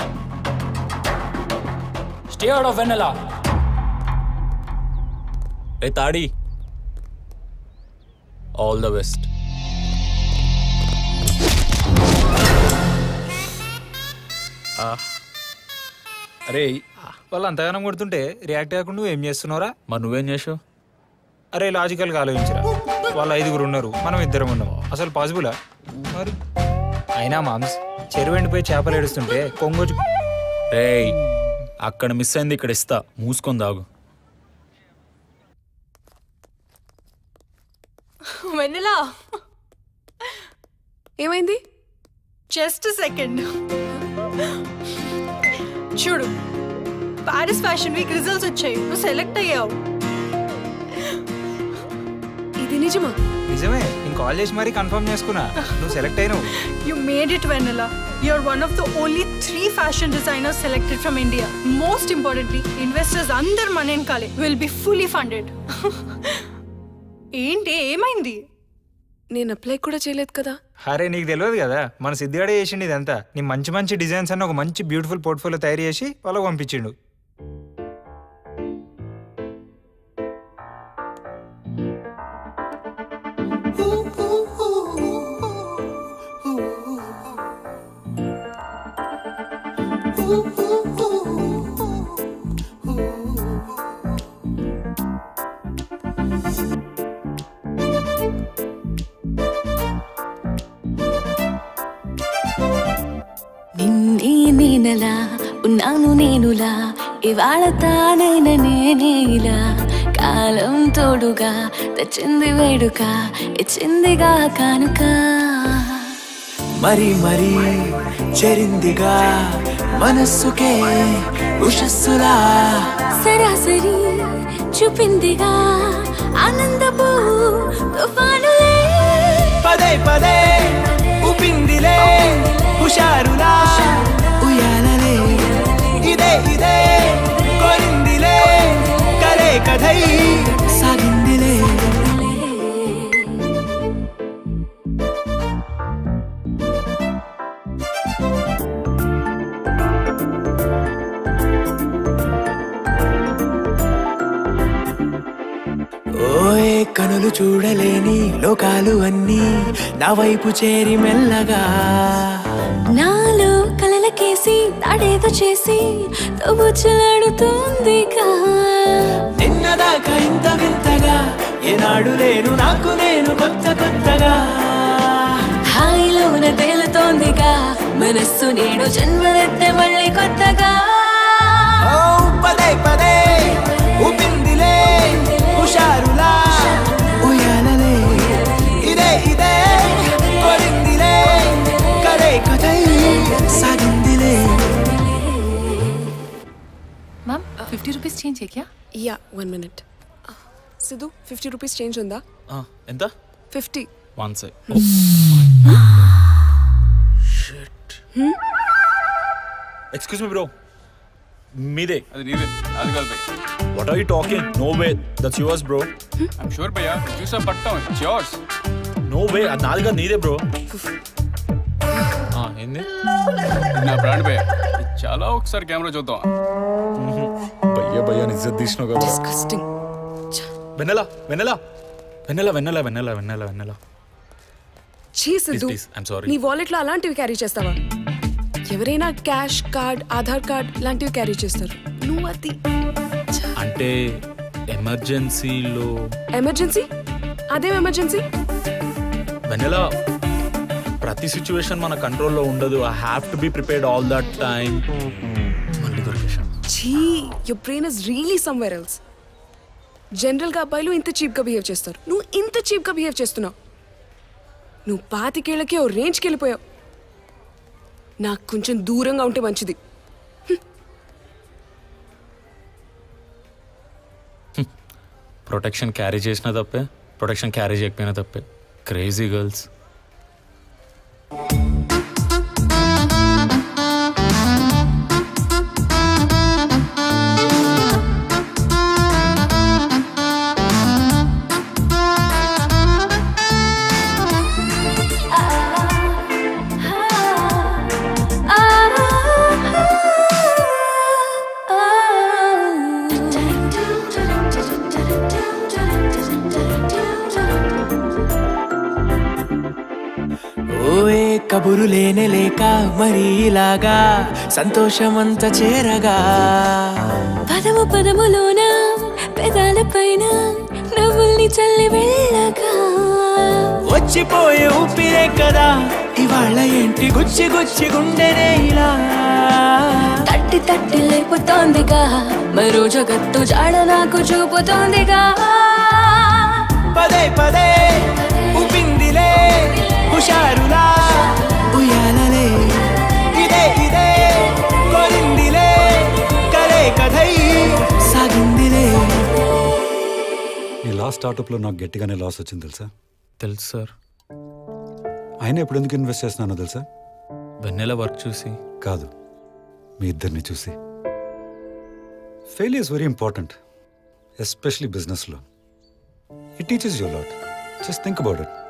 స్టే అవుట్ ఆఫ్ వెన్నెలా ఏ తాడి ఆల్ ద బెస్ట్ అరే వాళ్ళు అంతగానం కొడుతుంటే రియాక్ట్ కాకుండా నువ్వు ఏం చేస్తున్నావురా మరి నువ్వేం చేసావు అరే లాజికల్గా ఆలోచించరా వాళ్ళు ఐదుగురు ఉన్నారు మనం ఇద్దరం ఉన్నాం అసలు పాసిబులా మరి అయినా మామ్స్ చెరువు ఎండిపోయి చేపలు ఏడుస్తుంటే కొంగోజు రేయ్ అక్కడ మిస్ అయింది ఇక్కడ ఇస్తా మూసుకొని దాగు వెన్నెలా ఏమైంది జస్ట్ సెకండ్ చూడు పారిస్ ఫ్యాషన్ వీక్ రిజల్ట్స్ వచ్చాయి నువ్వు సెలెక్ట్ అయ్యావు ఇది నిజమా నిజమే నేను కాల్ చేసి మరీ కన్ఫర్మ్ చేసుకున్నా నువ్వు సెలెక్ట్ అయినావు You made it, Vanilla. You're one of the only three fashion designers selected from India. Most importantly, investors under Manenkale will be fully funded. ఏంటి ఏమైంది నేను అప్లై కూడా చేయలేదు కదా అరే నీకు తెలియదు కదా మన సిద్ధిగాడే చేసిండు ఇదంతా నీ మంచి మంచి డిజైన్స్ అన్న ఒక మంచి బ్యూటిఫుల్ పోర్ట్ఫోలియో తయారు చేసి వాళ్ళకి పంపించిండు నిన్నే నేనలా ఉన్నాను నేనులా ఇవాళ తానైన నేనేలా కాలం తోడుగా తెచ్చింది వేడుక ఇచ్చిందిగా కానుక మరి మరి చెరిందిగా మనస్సుకే ఉషస్సులా సరాసరి చూపిందిగా ఆనందపు తుఫానులే పదే పదే ఉపిందిలే హుషారులా ఉయ్యాలలే ఇదే ఇదే కొరిందిలే కరే కథై సాగిందిలే ఓయే కనులు చూడలేని లోకాలు అన్నీ నా వైపు చేరి మెల్లగా నాలో కలలకేసి తాడేదో చేసి తోబుచ్చులాడుతుందిగా నిన్నదాకా ఇంత వింతగా ఏనాడు లేను నాకు నేను కొత్త కొత్తగా హా తేలుతోందిగా మనస్సు నేడు జన్మలెత్తే మళ్ళీ కొత్తగా ఓ పదే పదే ఊపిందిలే హుషారులా ఉయ్యాలలే ఇదే ఇదే కొరిందిలే కదే కదై సాగిందిలే మ్యామ్ ఫిఫ్టీ రూపీస్ చేంజ్ క్యా yeah one minute Siddhu fifty rupees change ఉందా ఆ, ఎంత ఫిఫ్టీ వన్ సై ఎక్స్క్యూజ్ మీ బ్రో మీదే అది నీదే అది కాదు భయ్ what are you talking no way that's yours bro I'm sure భయ్యా చూసా పట్టం ఇట్స్ యోర్స్ నో వే అది నాది కాదు నీదే బ్రో ఏంది ఇది నా బ్రాండ్ భయ్యా ఇది చాలా ఒకసారి కెమెరా చూద్దాం భయ్యా భయ్యా నిజం తీసినావు కదా డిస్కస్టింగ్ వెన్నెలా వెన్నెలా వెన్నెలా వెన్నెలా వెన్నెలా వెన్నెలా వెన్నెలా ఛీ సిద్ధు please, I'm sorry. నీ వాలెట్ లో అలాంటివి క్యారీ చేస్తావా ఎవరైనా క్యాష్ కార్డ్ ఆధార్ కార్డ్ లాంటివి క్యారీ చేస్తారు నువ్వు అది అంటే ఎమర్జెన్సీలో ఎమర్జెన్సీ అదేం ఎమర్జెన్సీ వెన్నెలా ప్రతి సిచ్యువేషన్ మన కంట్రోల్లో ఉండదు I have to be prepared all that time మళ్ళీ దొరికేశాం ఛీ your brain is really somewhere else general గా అబ్బాయిలు ఇంత చీప్ గా బిహేవ్ చేస్తారు నువ్వు ఇంత చీప్ గా బిహేవ్ చేస్తున్నావు నువ్వు పాతికేళ్లకే ఓ రేంజ్కి వెళ్ళిపోయావు నాకు కొంచెం దూరంగా ఉంటే మంచిది ప్రొటెక్షన్ క్యారీ చేసినా తప్పే ప్రొటెక్షన్ క్యారీ చేయకపోయినా తప్పే క్రేజీ గర్ల్స్ ఓఏ కబురు లేనే లేక మరి ఇలాగా సంతోషమంత చేరగా పదము పదములోన పెదాల పైన నవ్వుల్ని చల్లి వెళ్ళగా వచ్చిపోయే ఊపిరే కదా ఇవాళ ఏంటి గుచ్చి గుచ్చి గుండెనే ఇలా తట్టి తట్టి లేపుతోందిగా మరో జగత్తు జాడ నాకు చూపుతోందిగా పదే పదే ఊపిందిలే హుషారులా ఉయ్యాలలే ఇదే ఇదే కొరిందిలే కలే కథై సాగిందిలే ఈ లాస్ట్ స్టార్టప్లో నాకు గట్టిగానే లాస్ వచ్చింది తెలుసా తెలుసు సార్ అయినా ఎప్పుడు ఎందుకు ఇన్వెస్ట్ చేస్తున్నానో తెలుసా వెన్నెల వర్క్ చూసి కాదు మీ ఇద్దరిని చూసి fail is very important especially బిజినెస్లో it teachers you lot just think about it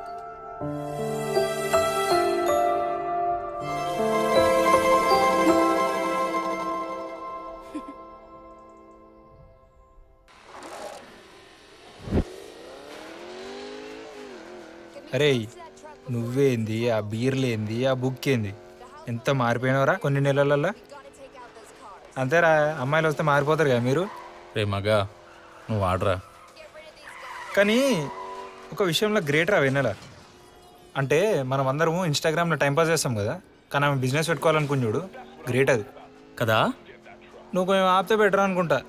అరే నువ్వేంది ఆ బీర్లేంది ఆ బుక్ ఏంది ఎంత మారిపోయినవరా కొన్ని నెలలల్లో అంతేరా అమ్మాయిలు వస్తే మారిపోతారు కదా మీరు రే మగా నువ్వు ఆడరా కానీ ఒక విషయంలో గ్రేట్ రా వెన్నెల అంటే మనం అందరము ఇన్స్టాగ్రామ్లో టైంపాస్ చేస్తాం కదా కానీ ఆమె బిజినెస్ పెట్టుకోవాలనుకుని చూడు గ్రేట్ అది కదా నువ్వు కొంచెం ఆపితే బెటర్ అనుకుంటా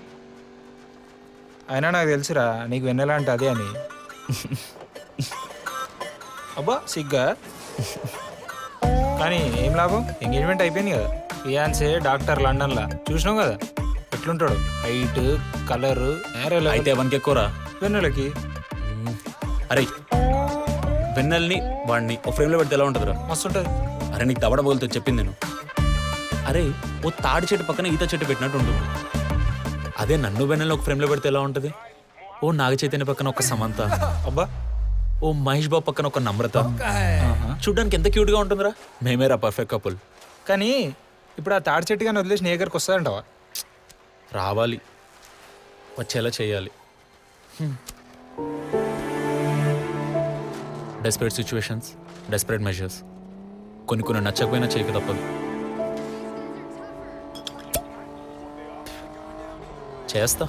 అయినా నాకు తెలుసురా నీకు వెన్నెల అంటే అదే అని అబ్బా సిగ్గా కానీ ఏం లాభం ఎంగేజ్మెంట్ అయిపోయింది కదా ఫియాన్సే డాక్టర్ లండన్లా చూసినావు కదా ఎట్లుంటాడు హైట్ కలర్ అయితే ఎవరికి ఎక్కువరా వెన్నెలకి అరే వెన్నెల్ని వాడిని ఒక ఫ్రేమ్లో పెడితే ఎలా ఉంటుందిరా మస్తు ఉంటుంది అరే నీకు దవడ బోలుతో చెప్పింది నేను అరే ఓ తాడి చెట్టు పక్కన ఈత చెట్టు పెట్టినట్టు ఉంటుంది అదే నన్ను వెన్నెల ఒక ఫ్రేమ్లో పెడితే ఎలా ఉంటుంది ఓ నాగ చైతన్య పక్కన ఒక సమంత అబ్బా ఓ మహేష్ బాబు పక్కన ఒక నమ్రత చూడ్డానికి ఎంత క్యూట్గా ఉంటుందిరా మేమేరా పర్ఫెక్ట్ కపుల్ కానీ ఇప్పుడు ఆ తాడి చెట్టు కానీ వదిలేసి నీ దగ్గరకు వస్తాదంటావా రావాలి వచ్చేలా చేయాలి డెస్పరేట్ సిచ్యువేషన్స్ డెస్పరేట్ మెజర్స్ కొన్ని కొన్ని నచ్చకపోయినా చేయక తప్పదు చేస్తా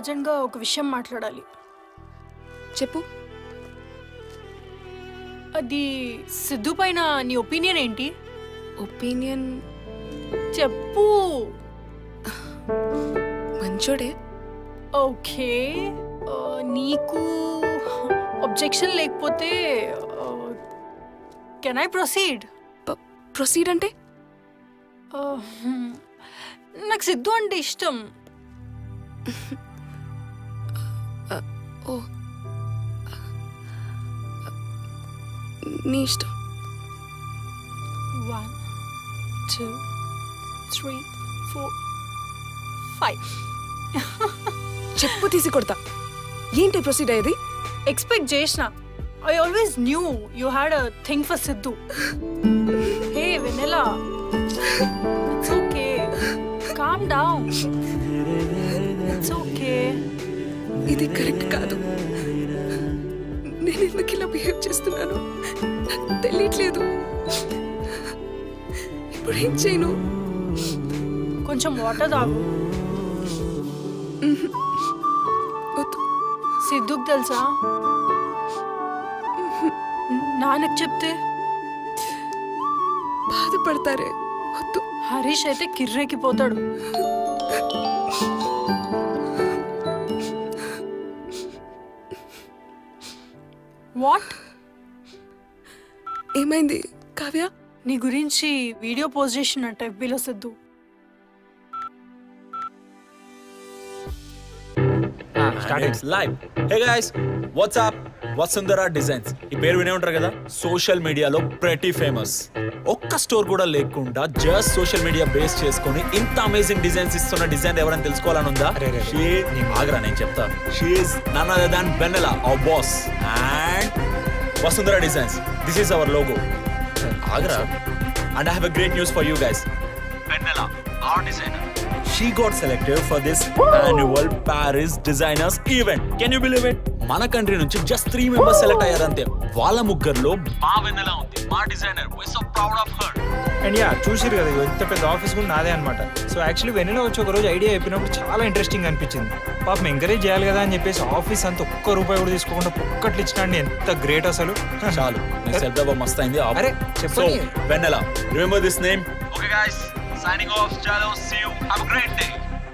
అర్జెంట్గా ఒక విషయం మాట్లాడాలి చెప్పు అది సిద్ధు పైన నీ ఒపీనియన్ ఏంటి ఒపీనియన్ చెప్పు మంచోడే ఓకే ఆ, నీకు అబ్జెక్షన్ లేకపోతే కెన్ ఐ ప్రొసీడ్ ప్రొసీడ్ అంటే నాకు సిద్ధు అంటే ఇష్టం ఓ నీ ఇష్టం one two three four five చెప్పు తీసి కొడతా ఏంటి ప్రొసీడ్ అయ్యేది ఎక్స్పెక్ట్ చేసిన I always knew you had a thing for Siddhu hey Vennela it's okay calm down it's okay ఇది కరెక్ట్ కాదు నేను ఎందుకు ఇలా బిహేవ్ చేస్తున్నాను నాకు తెలియట్లేదు ఇప్పుడు ఏం చేయను కొంచెం వాటర్ తాగు సిద్ధుకు తెలుసా నాన్నకు చెప్తే బాధపడతారే వద్దు హరీష్ అయితే కిర్రెక్కిపోతాడు వాట్ ఏమైంది కావ్య నీ గురించి వీడియో పోస్ట్ చేసినట్టు ఎఫ్బీలో Siddhu it's live hey guys what's up Vasundhara designs ఈ పేరు వినే ఉంటారు కదా సోషల్ మీడియాలో ప్రతి ఫేమస్ ఒక్క స్టోర్ కూడా లేకుండా జస్ట్ సోషల్ మీడియా బేస్ చేసుకొని ఇంత అమేజింగ్ డిజైన్స్ ఇస్తున్న డిజైన్ ఎవరైనా తెలుసుకోవాలని ఉందా షీ ఆగ్రా నేను చెప్తా she's none other than Vennela our boss and Vasundhara designs this is our logo ఆగ్రా and I have a great news for you guys Vennela our designer. She got selected for this annual Paris Designers event. Can you believe it? మన country నుంచి just three members select అయ్యారంతే వాళ్ళ ముగ్గురులో మా వెన్నెలా ఉంది మా designer we so proud of her and yeah చూసిరు కదా ఇగో ఇంత పెద్ద ఆఫీస్ కూడా నాదే అనమాట సో యాక్చువల్లీ వెన్నెల వచ్చి ఒక రోజు ఐడియా చెప్పినప్పుడు చాలా ఇంట్రెస్టింగ్ అనిపించింది పాపం ఎంకరేజ్ చేయాలి కదా అని చెప్పేసి ఆఫీస్ అంతా ఒక్క రూపాయి కూడా తీసుకోకుండా పొక్కట్లు ఇచ్చినండి ఎంత గ్రేట్ అసలు చాలు నెక్స్ట్ శబ్దబా మస్త్ అయింది అరే సో చెప్పండి Vennela remember this name okay guys signing off చాలో see you have a great day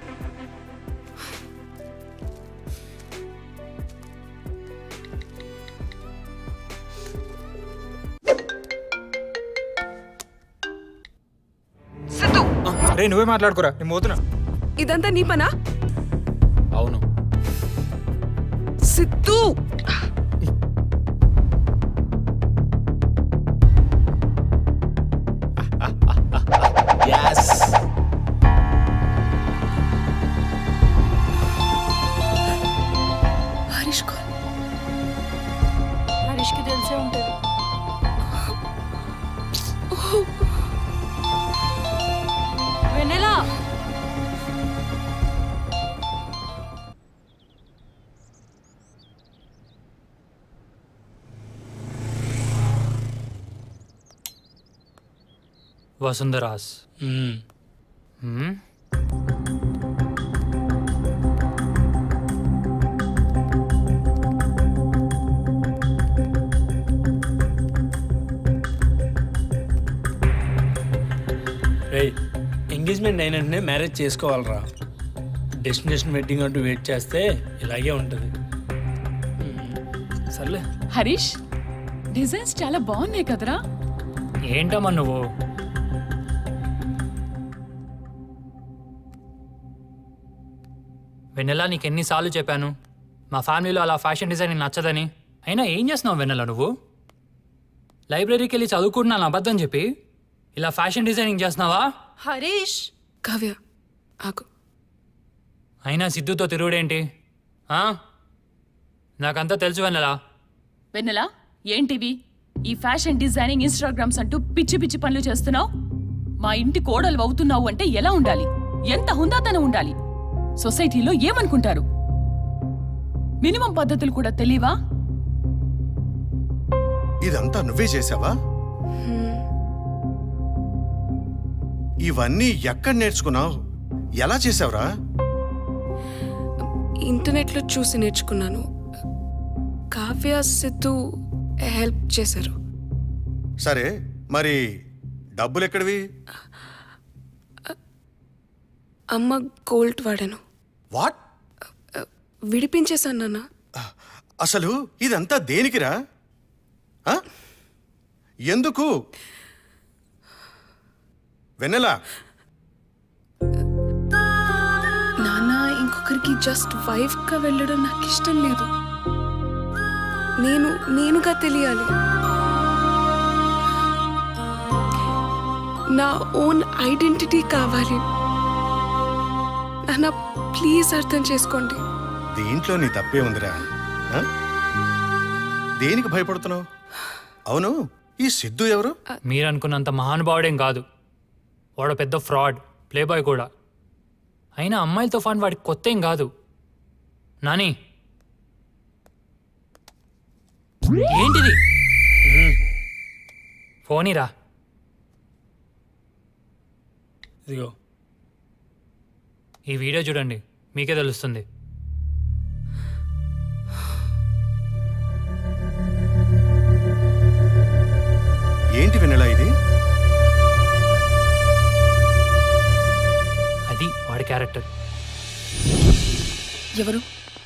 అరే నువ్వే మాట్లాడుకోరా నేను పోతున్నా ఇదంతా నీ పనా అవును సిద్ధు yes హరీష్ కాల్ హరీష్కి తెలిసే ఉంటుంది వెనెలా వసుంధరాస్ Hmm? రే ఎంగేజ్మెంట్ అయిన వెంటనే మ్యారేజ్ చేసుకోవాలరా డెస్టినేషన్ వెడ్డింగ్ అంటూ వెయిట్ చేస్తే ఇలాగే ఉంటుంది సర్లే హరీష్ డిజైన్స్ చాలా బాగున్నాయి కదరా ఏంటమ్మా నువ్వు వెన్నెలా నీకు ఎన్నిసార్లు చెప్పాను మా ఫ్యామిలీలో అలా ఫ్యాషన్ డిజైనింగ్ నచ్చదని అయినా ఏం చేస్తున్నావు వెన్నెల నువ్వు లైబ్రరీకి వెళ్ళి చదువుకుంటున్నాను అబద్ధం చెప్పి ఇలా ఫ్యాషన్ డిజైనింగ్ చేస్తున్నావా హరీష్ కావ్య ఆగు అయినా సిద్ధుతో తిరుగుడేంటి ఆ? నాకంతా తెలుసు వెన్నెలా వెన్నెలా ఏంటివి ఈ ఫ్యాషన్ డిజైనింగ్ ఇన్స్టాగ్రామ్స్ అంటూ పిచ్చి పిచ్చి పనులు చేస్తున్నావు మా ఇంటి కోడలు అవుతున్నావు అంటే ఎలా ఉండాలి ఎంత హుందాతనం ఉండాలి సొసైటీలో ఏమనుకుంటారు మినిమం పద్ధతులు కూడా తెలియవా ఇదంతా నువ్వే చేసావా ఇవన్నీ ఎక్కడ నేర్చుకున్నావు ఎలా చేసావురా ఇంటర్నెట్లో చూసి నేర్చుకున్నాను కావ్య సిద్ధు హెల్ప్ చేశారు సరే మరి డబ్బులు ఎక్కడివి అమ్మ గోల్డ్ వాడాను వాట్ విడిపించేశాను నాన్న అసలు ఇదంతా దేనికిరా ఆ? ఎందుకు వెన్నెలా నాన్న ఇంకొకరికి జస్ట్ వైఫ్గా వెళ్ళడం నాకు ఇష్టం లేదు నేను నేనుగా తెలియాలి నా ఓన్ ఐడెంటిటీ కావాలి నాన్న ప్లీజ్ అర్థం చేసుకోండి దీంట్లో నీ తప్పే ఉందిరా ఆ? దేనికి భయపడుతున్నావు అవును ఈ సిద్ధు ఎవరు మీరు అనుకున్నంత మహానుభావుడేం కాదు వాడు పెద్ద ఫ్రాడ్ ప్లేబాయ్ కూడా అయినా అమ్మాయిలతో ఫాన్ వాడికి కొత్త ఏం కాదు నాని ఏంటిది ఫోనీరా ఇదిగో ఈ వీడియో చూడండి మీకే తెలుస్తుంది ఏంటి వెన్నెలా ఇది అది వాడి క్యారెక్టర్ ఎవరు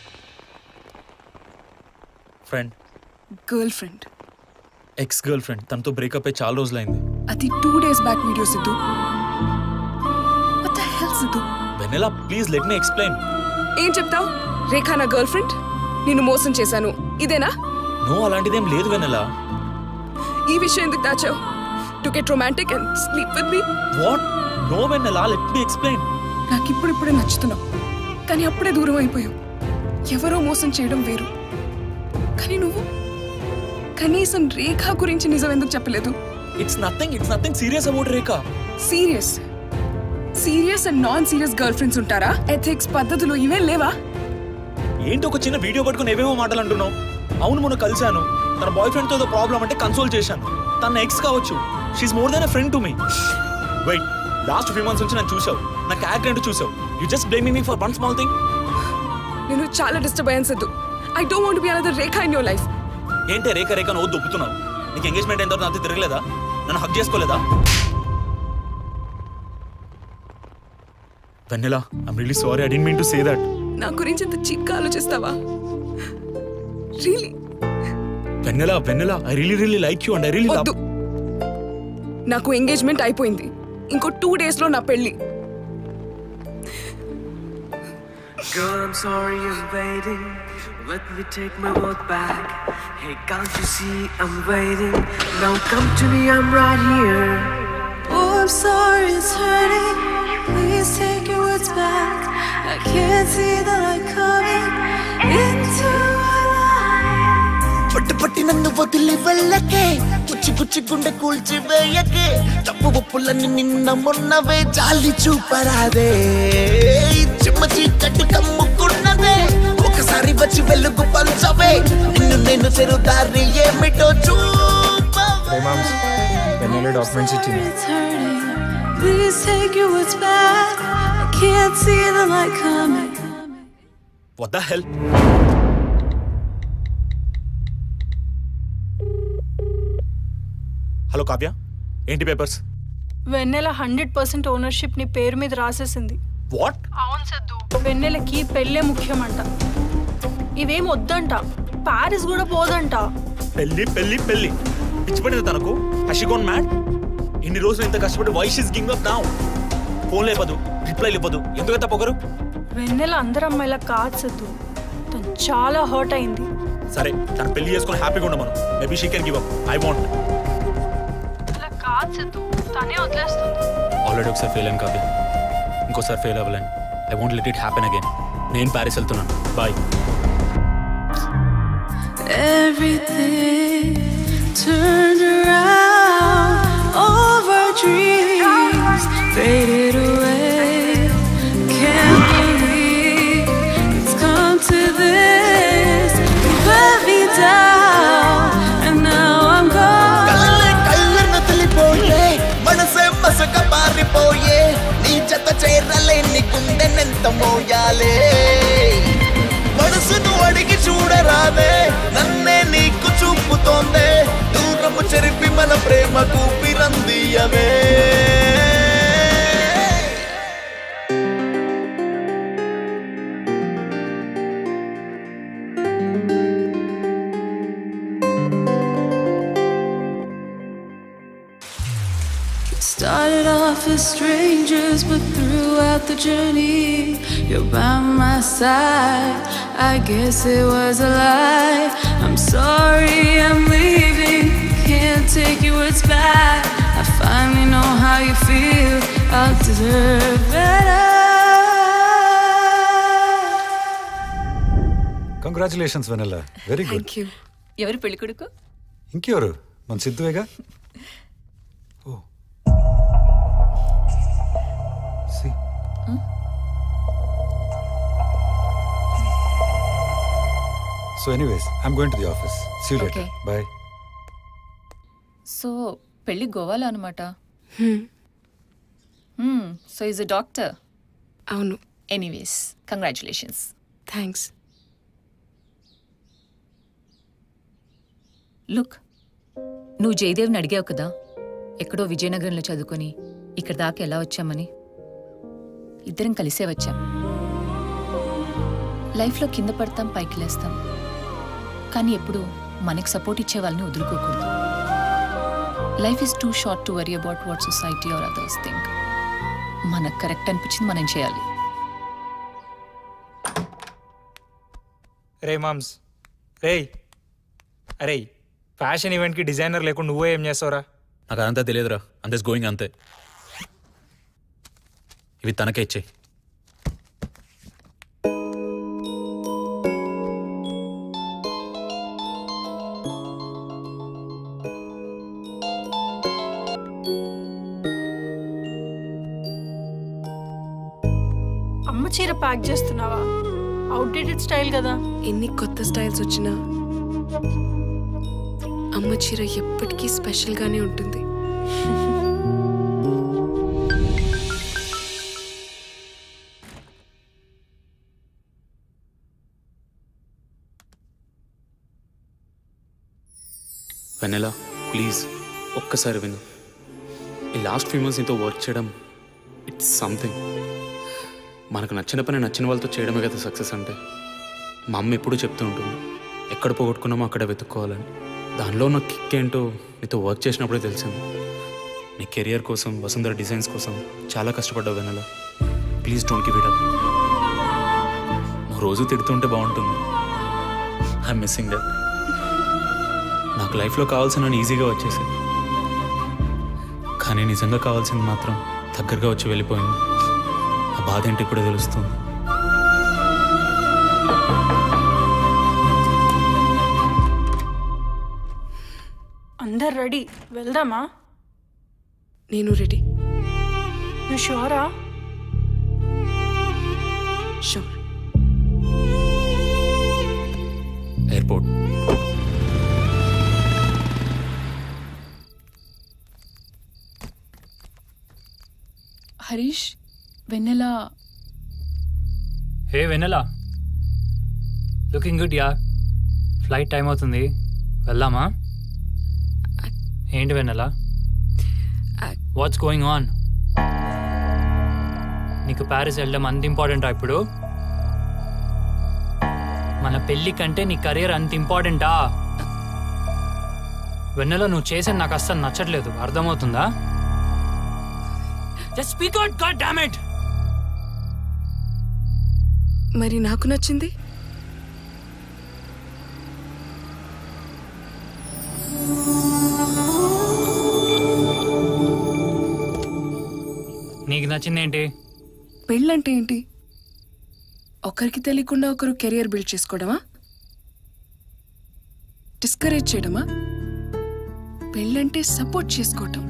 friend girlfriend ex girlfriend తనతో బ్రేకప్ అయి చాలా రోజులైంది అది two days back video Siddhu What the hell, Siddhu Vennela please let me explain ఏం చెప్తావు రేఖా నా గర్ల్ ఫ్రెండ్ నిన్ను మోసం చేశాను ఇదేనా నో అలాంటిదేం లేదు వెనెలా ఈ విషయం ఎందుకు దాచావు to get romantic and sleep with me what no Vennela let me explain నాకు ఇప్పుడిప్పుడే నచ్చుతున్నావు కానీ అప్పుడే దూరం అయిపోయావు ఎవరో మోసం చేయడం వేరు కానీ నువ్వు కనీసం రేఖ గురించి నిజం ఎందుకు చెప్పలేదు it's nothing it's nothing serious about Rekha serious serious and non serious girlfriends ఉంటారా ఎథిక్స్ పద్ధతులు ఇవేం లేవా ఏంటి ఒక చిన్న వీడియో పట్టుకుని ఏవేమో మాటలు అంటున్నావు అవును మొన్న కలిశాను తన బాయ్ ఫ్రెండ్ తో ఏదో ప్రాబ్లం అంటే కన్సోల్ చేశాను తన ఎక్స్ కావచ్చు she's more than a friend to me wait last few months నుంచి నన్ను చూసావు నా క్యారెక్టర్ చూసావు you just blaming me for one small thing నేను చాలా డిస్టర్బ్ అయ్యాను Siddhu I don't want be another Rekha in your life ఏంటి రేఖ రేఖ నువ్వు దొప్పుతున్నావు నీకు ఎంగేజ్మెంట్ అయిన తర్వాత నాతో తిరగలేదా నన్ను హక్ చేసుకోలేదా Vennela I'm really sorry I didn't mean to say that నా గురించి ఎంత చీప్ గా ఆలోచిస్తావా really Vennela Vennela I really really like you and I really వద్దు నాకు ఎంగేజ్మెంట్ అయిపోయింది ఇంకో టూ డేస్ లో నా పెళ్లి Girl, I'm sorry I'm waiting. Let me take my word back. Hey, can't you see I'm waiting? Now come to me, I'm right here. Oh, I'm sorry it's hurting. Please take your words back. I can't see the light coming into my life. పట్టు పట్టి నన్ను వదిలి వెళ్ళకే పుచ్చి పుచ్చి గుండె కూల్చి వేయకే తప్పు ఒప్పులని నిన్న మొన్నవే జాలి చూపరాదే చిమ్మ చీకటి కమ్ముకున్నదే ఒకసారి వచ్చి వెలుగు పంచవే నిన్ను నేను చెరుదారి ఏమిటో చూపవే వెన్నెల డాక్యుమెంట్స్ ఇచ్చింది It's hurting. Please take your words back. I can't see the light coming. What the hell hello Kavya ఏంటి papers Vennela hundred percent ownership నీ పేరు మీద రాసేసింది వాట్ అవును సద్దు వెన్నెలకి పెళ్ళే ముఖ్యమంట ఇవేం వద్దంట ప్యారిస్ కూడా పోదంట పెళ్లి పెళ్లి పెళ్లి పిచ్చిపడింది తనకు హషిగోన్ మ్యాడ్ ఇన్ని రోజులు ఇంత కష్టపడి why she's giving up now phone లేపదు రిప్లై ఇవ్వదు ఎందుకంత పొగరు వెన్నెల అందరు అమ్మాయిలా కాదు సద్దు తను చాలా హర్ట్ అయింది సరే తన పెళ్లి చేసుకొని హ్యాపీగా ఉండమను maybe she can give up I want అలా కాదు సద్దు తనే వదిలేస్తుంది ఆల్రెడీ ఒకసారి ఫెయిల్ అయ్యాను కావ్య ఇంకోసారి ఫెయిల్ అవ్వలేను I want let it happen again నేను ప్యారిస్ వెళ్తున్నాను bye Everything turned around. All of our dreams faded away. Can't believe it's come to this. You let me down, and now I'm gone. కళ్ళే కళ్ళను తెలిపోయే మనసే మసక పారిపోయే నీ జత చేరలే నీ గుండెనెంత మోయాలే కూపిరందియవే Started off as strangers, but throughout the journey, you're by my side. I guess it was a lie. I'm sorry, I'm leaving. Can't take your words back. I finally know how you feel. I'll deserve better. Congratulations Vennela very good thank you ఎవరు పెళ్లి కొడుకు ఇంకెవరు మన సిద్ధువేగా oh See. So anyways I'm going to the office see later Okay. Bye so పెళ్లి గోవాలో అనమాట so is a doctor అవును ఎనీవేస్ కంగ్రాచులేషన్స్ థ్యాంక్స్ లుక్ నువ్వు జయదేవ్ని అడిగావు కదా ఎక్కడో విజయనగరంలో చదువుకొని ఇక్కడ దాకా ఎలా వచ్చామని ఇద్దరం కలిసే వచ్చాం లైఫ్లో కింద పడతాం పైకి లేస్తాం కానీ ఎప్పుడు మనకి సపోర్ట్ ఇచ్చే వాళ్ళని వదులుకోకూడదు life is too short to worry about what society or others think మనకు కరెక్ట్ అనిపించింది మనం చేయాలి రే మామ్స్ రే అరే ఫ్యాషన్ ఈవెంట్కి డిజైనర్ లేకుండా నువ్వే ఏం చేస్తావురా నాకు అదంతా తెలియదురా అంతే గోయింగ్ అంతే ఇవి తనకే ఇచ్చేయి అమ్మ చీర ప్యాక్ చేస్తున్నావా అవుట్డేటెడ్ స్టైల్ కదా ఎన్ని కొత్త స్టైల్స్ వచ్చినా అమ్మ చీర ఎప్పటికీ స్పెషల్గానే ఉంటుంది వెనెలా ప్లీజ్ ఒక్కసారి విను ఈ లాస్ట్ ఫ్యూ మంత్స్ నీతో వర్క్ చేయడం ఇట్స్ సంథింగ్ మనకు నచ్చిన పని నచ్చిన వాళ్ళతో చేయడమే కదా సక్సెస్ అంటే మా అమ్మ ఎప్పుడూ చెప్తూ ఉంటుంది ఎక్కడ పోగొట్టుకున్నామో అక్కడ వెతుక్కోవాలని దానిలో ఉన్న కిక్ ఏంటో నీతో వర్క్ చేసినప్పుడే తెలిసింది నీ కెరియర్ కోసం వసుంధర డిజైన్స్ కోసం చాలా కష్టపడ్డావు Vennela please don't give it up నువ్వు రోజు తిడుతుంటే బాగుంటుంది ఐ మిస్సింగ్ దట్ నాకు లైఫ్లో కావాల్సిన ఈజీగా వచ్చేసింది కానీ నిజంగా కావాల్సింది మాత్రం దగ్గరగా వచ్చి వెళ్ళిపోయింది ఆ బాధ ఏంటి ఇప్పుడే తెలుస్తుంది అందరు రెడీ వెళ్దామా నేను రెడీ నువ్వు షూరా sure airport Harish Vennela hey Vennela looking good yeah flight time అవుతుంది వెళ్దామా ఏంటి వెన్నెలా వాట్స్ గోయింగ్ ఆన్ నీకు ప్యారిస్ వెళ్ళడం అంత ఇంపార్టెంటా ఇప్పుడు మన పెళ్లి కంటే నీ కెరీర్ అంత ఇంపార్టెంటా వెన్నెల నువ్వు చేసేది నాకు అస్సలు నచ్చట్లేదు అర్థమవుతుందా just speak out god damn it మరి నాకు నచ్చింది నీకు నచ్చిందేంటి పెళ్ళంటే ఏంటి ఒకరికి తెలియకుండా ఒకరు కెరియర్ బిల్డ్ చేసుకోవడమా డిస్కరేజ్ చేయడమా పెళ్ళంటే సపోర్ట్ చేసుకోవటం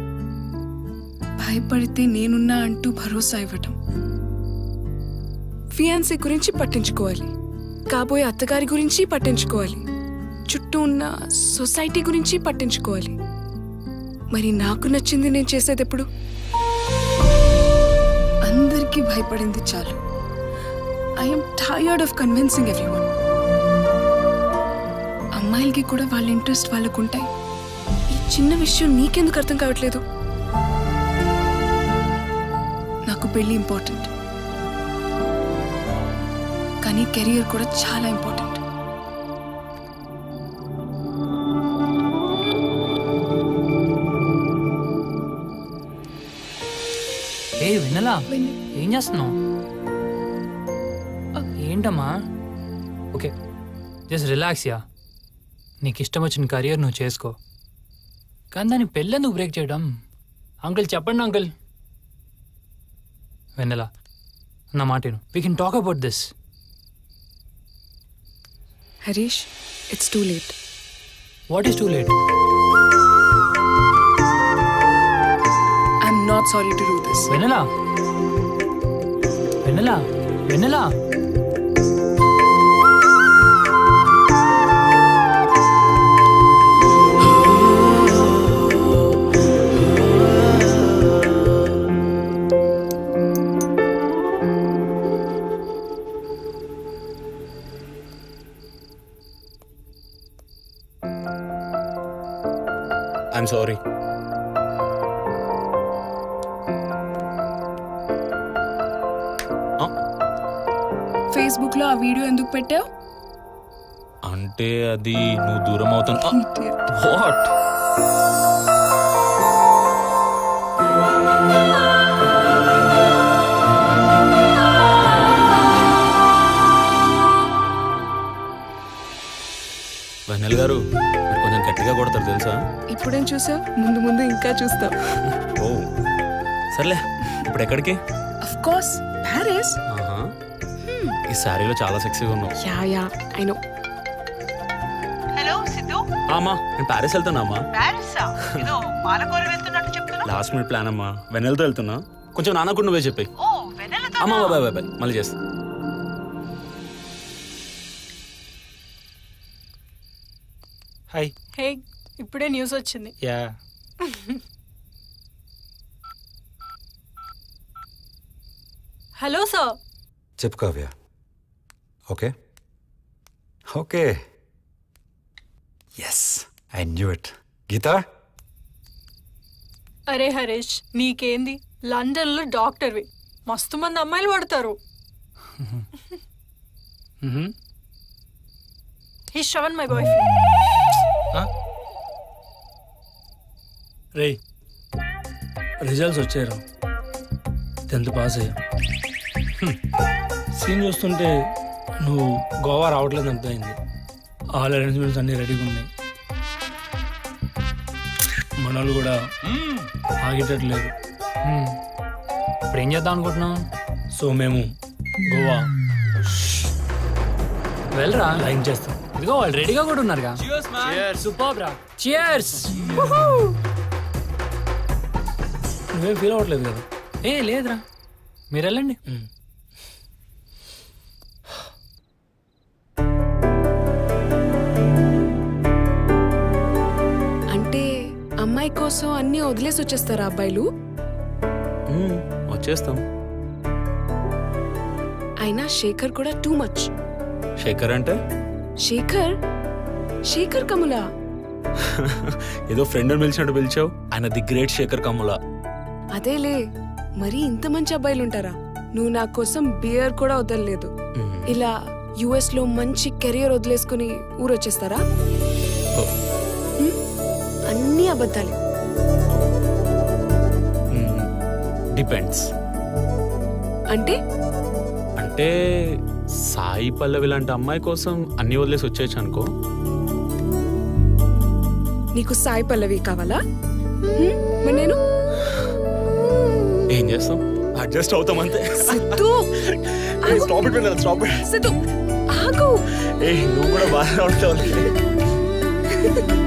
భయపడితే నేనున్నా అంటూ భరోసా ఇవ్వటం ఫియాన్సీ గురించి పట్టించుకోవాలి కాబోయే అత్తగారి గురించి పట్టించుకోవాలి చుట్టూ ఉన్న సొసైటీ గురించి పట్టించుకోవాలి మరి నాకు నచ్చింది నేను చేసేది ఎప్పుడు అందరికీ భయపడింది చాలు I'm tired of convincing every అమ్మాయిలకి కూడా వాళ్ళ ఇంట్రెస్ట్ వాళ్ళకు ఉంటాయి ఈ చిన్న విషయం నీకెందుకు అర్థం కావట్లేదు నాకు పెళ్లి ఇంపార్టెంట్ కానీ కెరియర్ కూడా చాలా ఇంపార్టెంట్ ఏ విన్నలా ఏం చేస్తున్నావు ఏంటమ్మా ఓకే జస్ట్ రిలాక్స్ యా నీకు ఇష్టం వచ్చిన కెరియర్ నువ్వు చేసుకో కానీ దాన్ని పెళ్ళెందుకు బ్రేక్ చేయడం అంకుల్ చెప్పండి అంకుల్ వెన్నెలా నా మాట we can talk about this Harish it's too late what is too late I'm not sorry to do this Vennela Vennela Vennela I'm sorry Facebook లో ఆ వీడియో ఎందుకు పెట్టావు అంటే అది నువ్వు దూరం అవుతాను వాట్ వెన్నెల గారు మీరు కొంచెం గట్టిగా కొడతారు తెలుసా ఇప్పుడేం చూసావు ముందు ముందు ఇంకా చూస్తావు ఓ సర్లే ఇప్పుడు ఎక్కడికి అఫ్ కోర్స్ ప్యారిస్ ఆహా. ఈ శారీలో చాలా సెక్సీగా ఉన్నావు yeah yeah I know hello Siddhu ఆ, అమ్మా నేను ప్యారిస్ వెళ్తున్నా అమ్మా ప్యారిసా ఏదో పాలకూర వెళ్తున్నట్టు చెప్తున్నా లాస్ట్ మినిట్ ప్లాన్ అమ్మా వెన్నెలతో వెళ్తున్నా కొంచెం నాన్న కూడా నువ్వే చెప్పాయి ఓ వెన్నెలతో అమ్మా బాయ్ బాయ్ బాయ్ మళ్ళీ చేస్తా హాయ్ హే ఇప్పుడే న్యూస్ వచ్చింది యా హలో సార్ చెప్పు Kavya okay okay yes I knew it Geetha అరే హరీష్ నీకేంది లండన్లో డాక్టర్వి మస్తు మంది అమ్మాయిలు పడతారు he Shravan my boyfriend రే రిజల్ట్స్ వచ్చారు టెన్త్ పాస్ అయ్యా సీన్ చూస్తుంటే నువ్వు గోవా రావట్లేదు అర్థమైంది ఆల్ అరేంజ్మెంట్స్ అన్నీ రెడీగా ఉన్నాయి మనోళ్ళు కూడా ఆగేటట్లేదు ఇప్పుడు ఏం చేద్దాం అనుకుంటున్నాం సో మేము గోవా వెళ్ళరా లైన్ చేస్తాం ఇదిగో వాళ్ళు రెడీగా కూడా ఉన్నారుగా సూపర్ బ్రా చియర్స్ నువ్వేం ఫీల్ అవ్వట్లేదు కదా ఏ లేదురా మీరు వెళ్ళండి అంటే అమ్మాయి కోసం అన్నీ వదిలేసి వచ్చేస్తారా అబ్బాయిలు మ్మ్, వచ్చేస్తాం అయినా శేఖర్ కూడా టూ మచ్ శేఖర్ అంటే శేఖర్ శేఖర్ కముల ఏదో ఫ్రెండ్ అని పిలిచినట్టు పిలిచావు ఆయన ది గ్రేట్ శేఖర్ కమ్ముల అదేలే మరి ఇంత మంచి అబ్బాయిలు ఉంటారా నువ్వు నా కోసం బియర్ కూడా వదలలేదు ఇలా యుఎస్ లో మంచి కెరియర్ వదిలేసుకుని ఊరొచ్చేస్తారా హ్మ్? అన్నీ అబద్ధాలే డిపెండ్స్ అంటే అంటే సాయి పల్లవి లాంటి అమ్మాయి కోసం అన్ని వదిలేసి వచ్చేయచ్చు అనుకో నీకు సాయి పల్లవి కావాలా హ్మ్? మరి నేను ఏం చేస్తాం అడ్జస్ట్ అవుతాం అంతే Siddhu stop it stop it Siddhu ఆగు ఏ నువ్వు కూడా బాగా ఉంటావు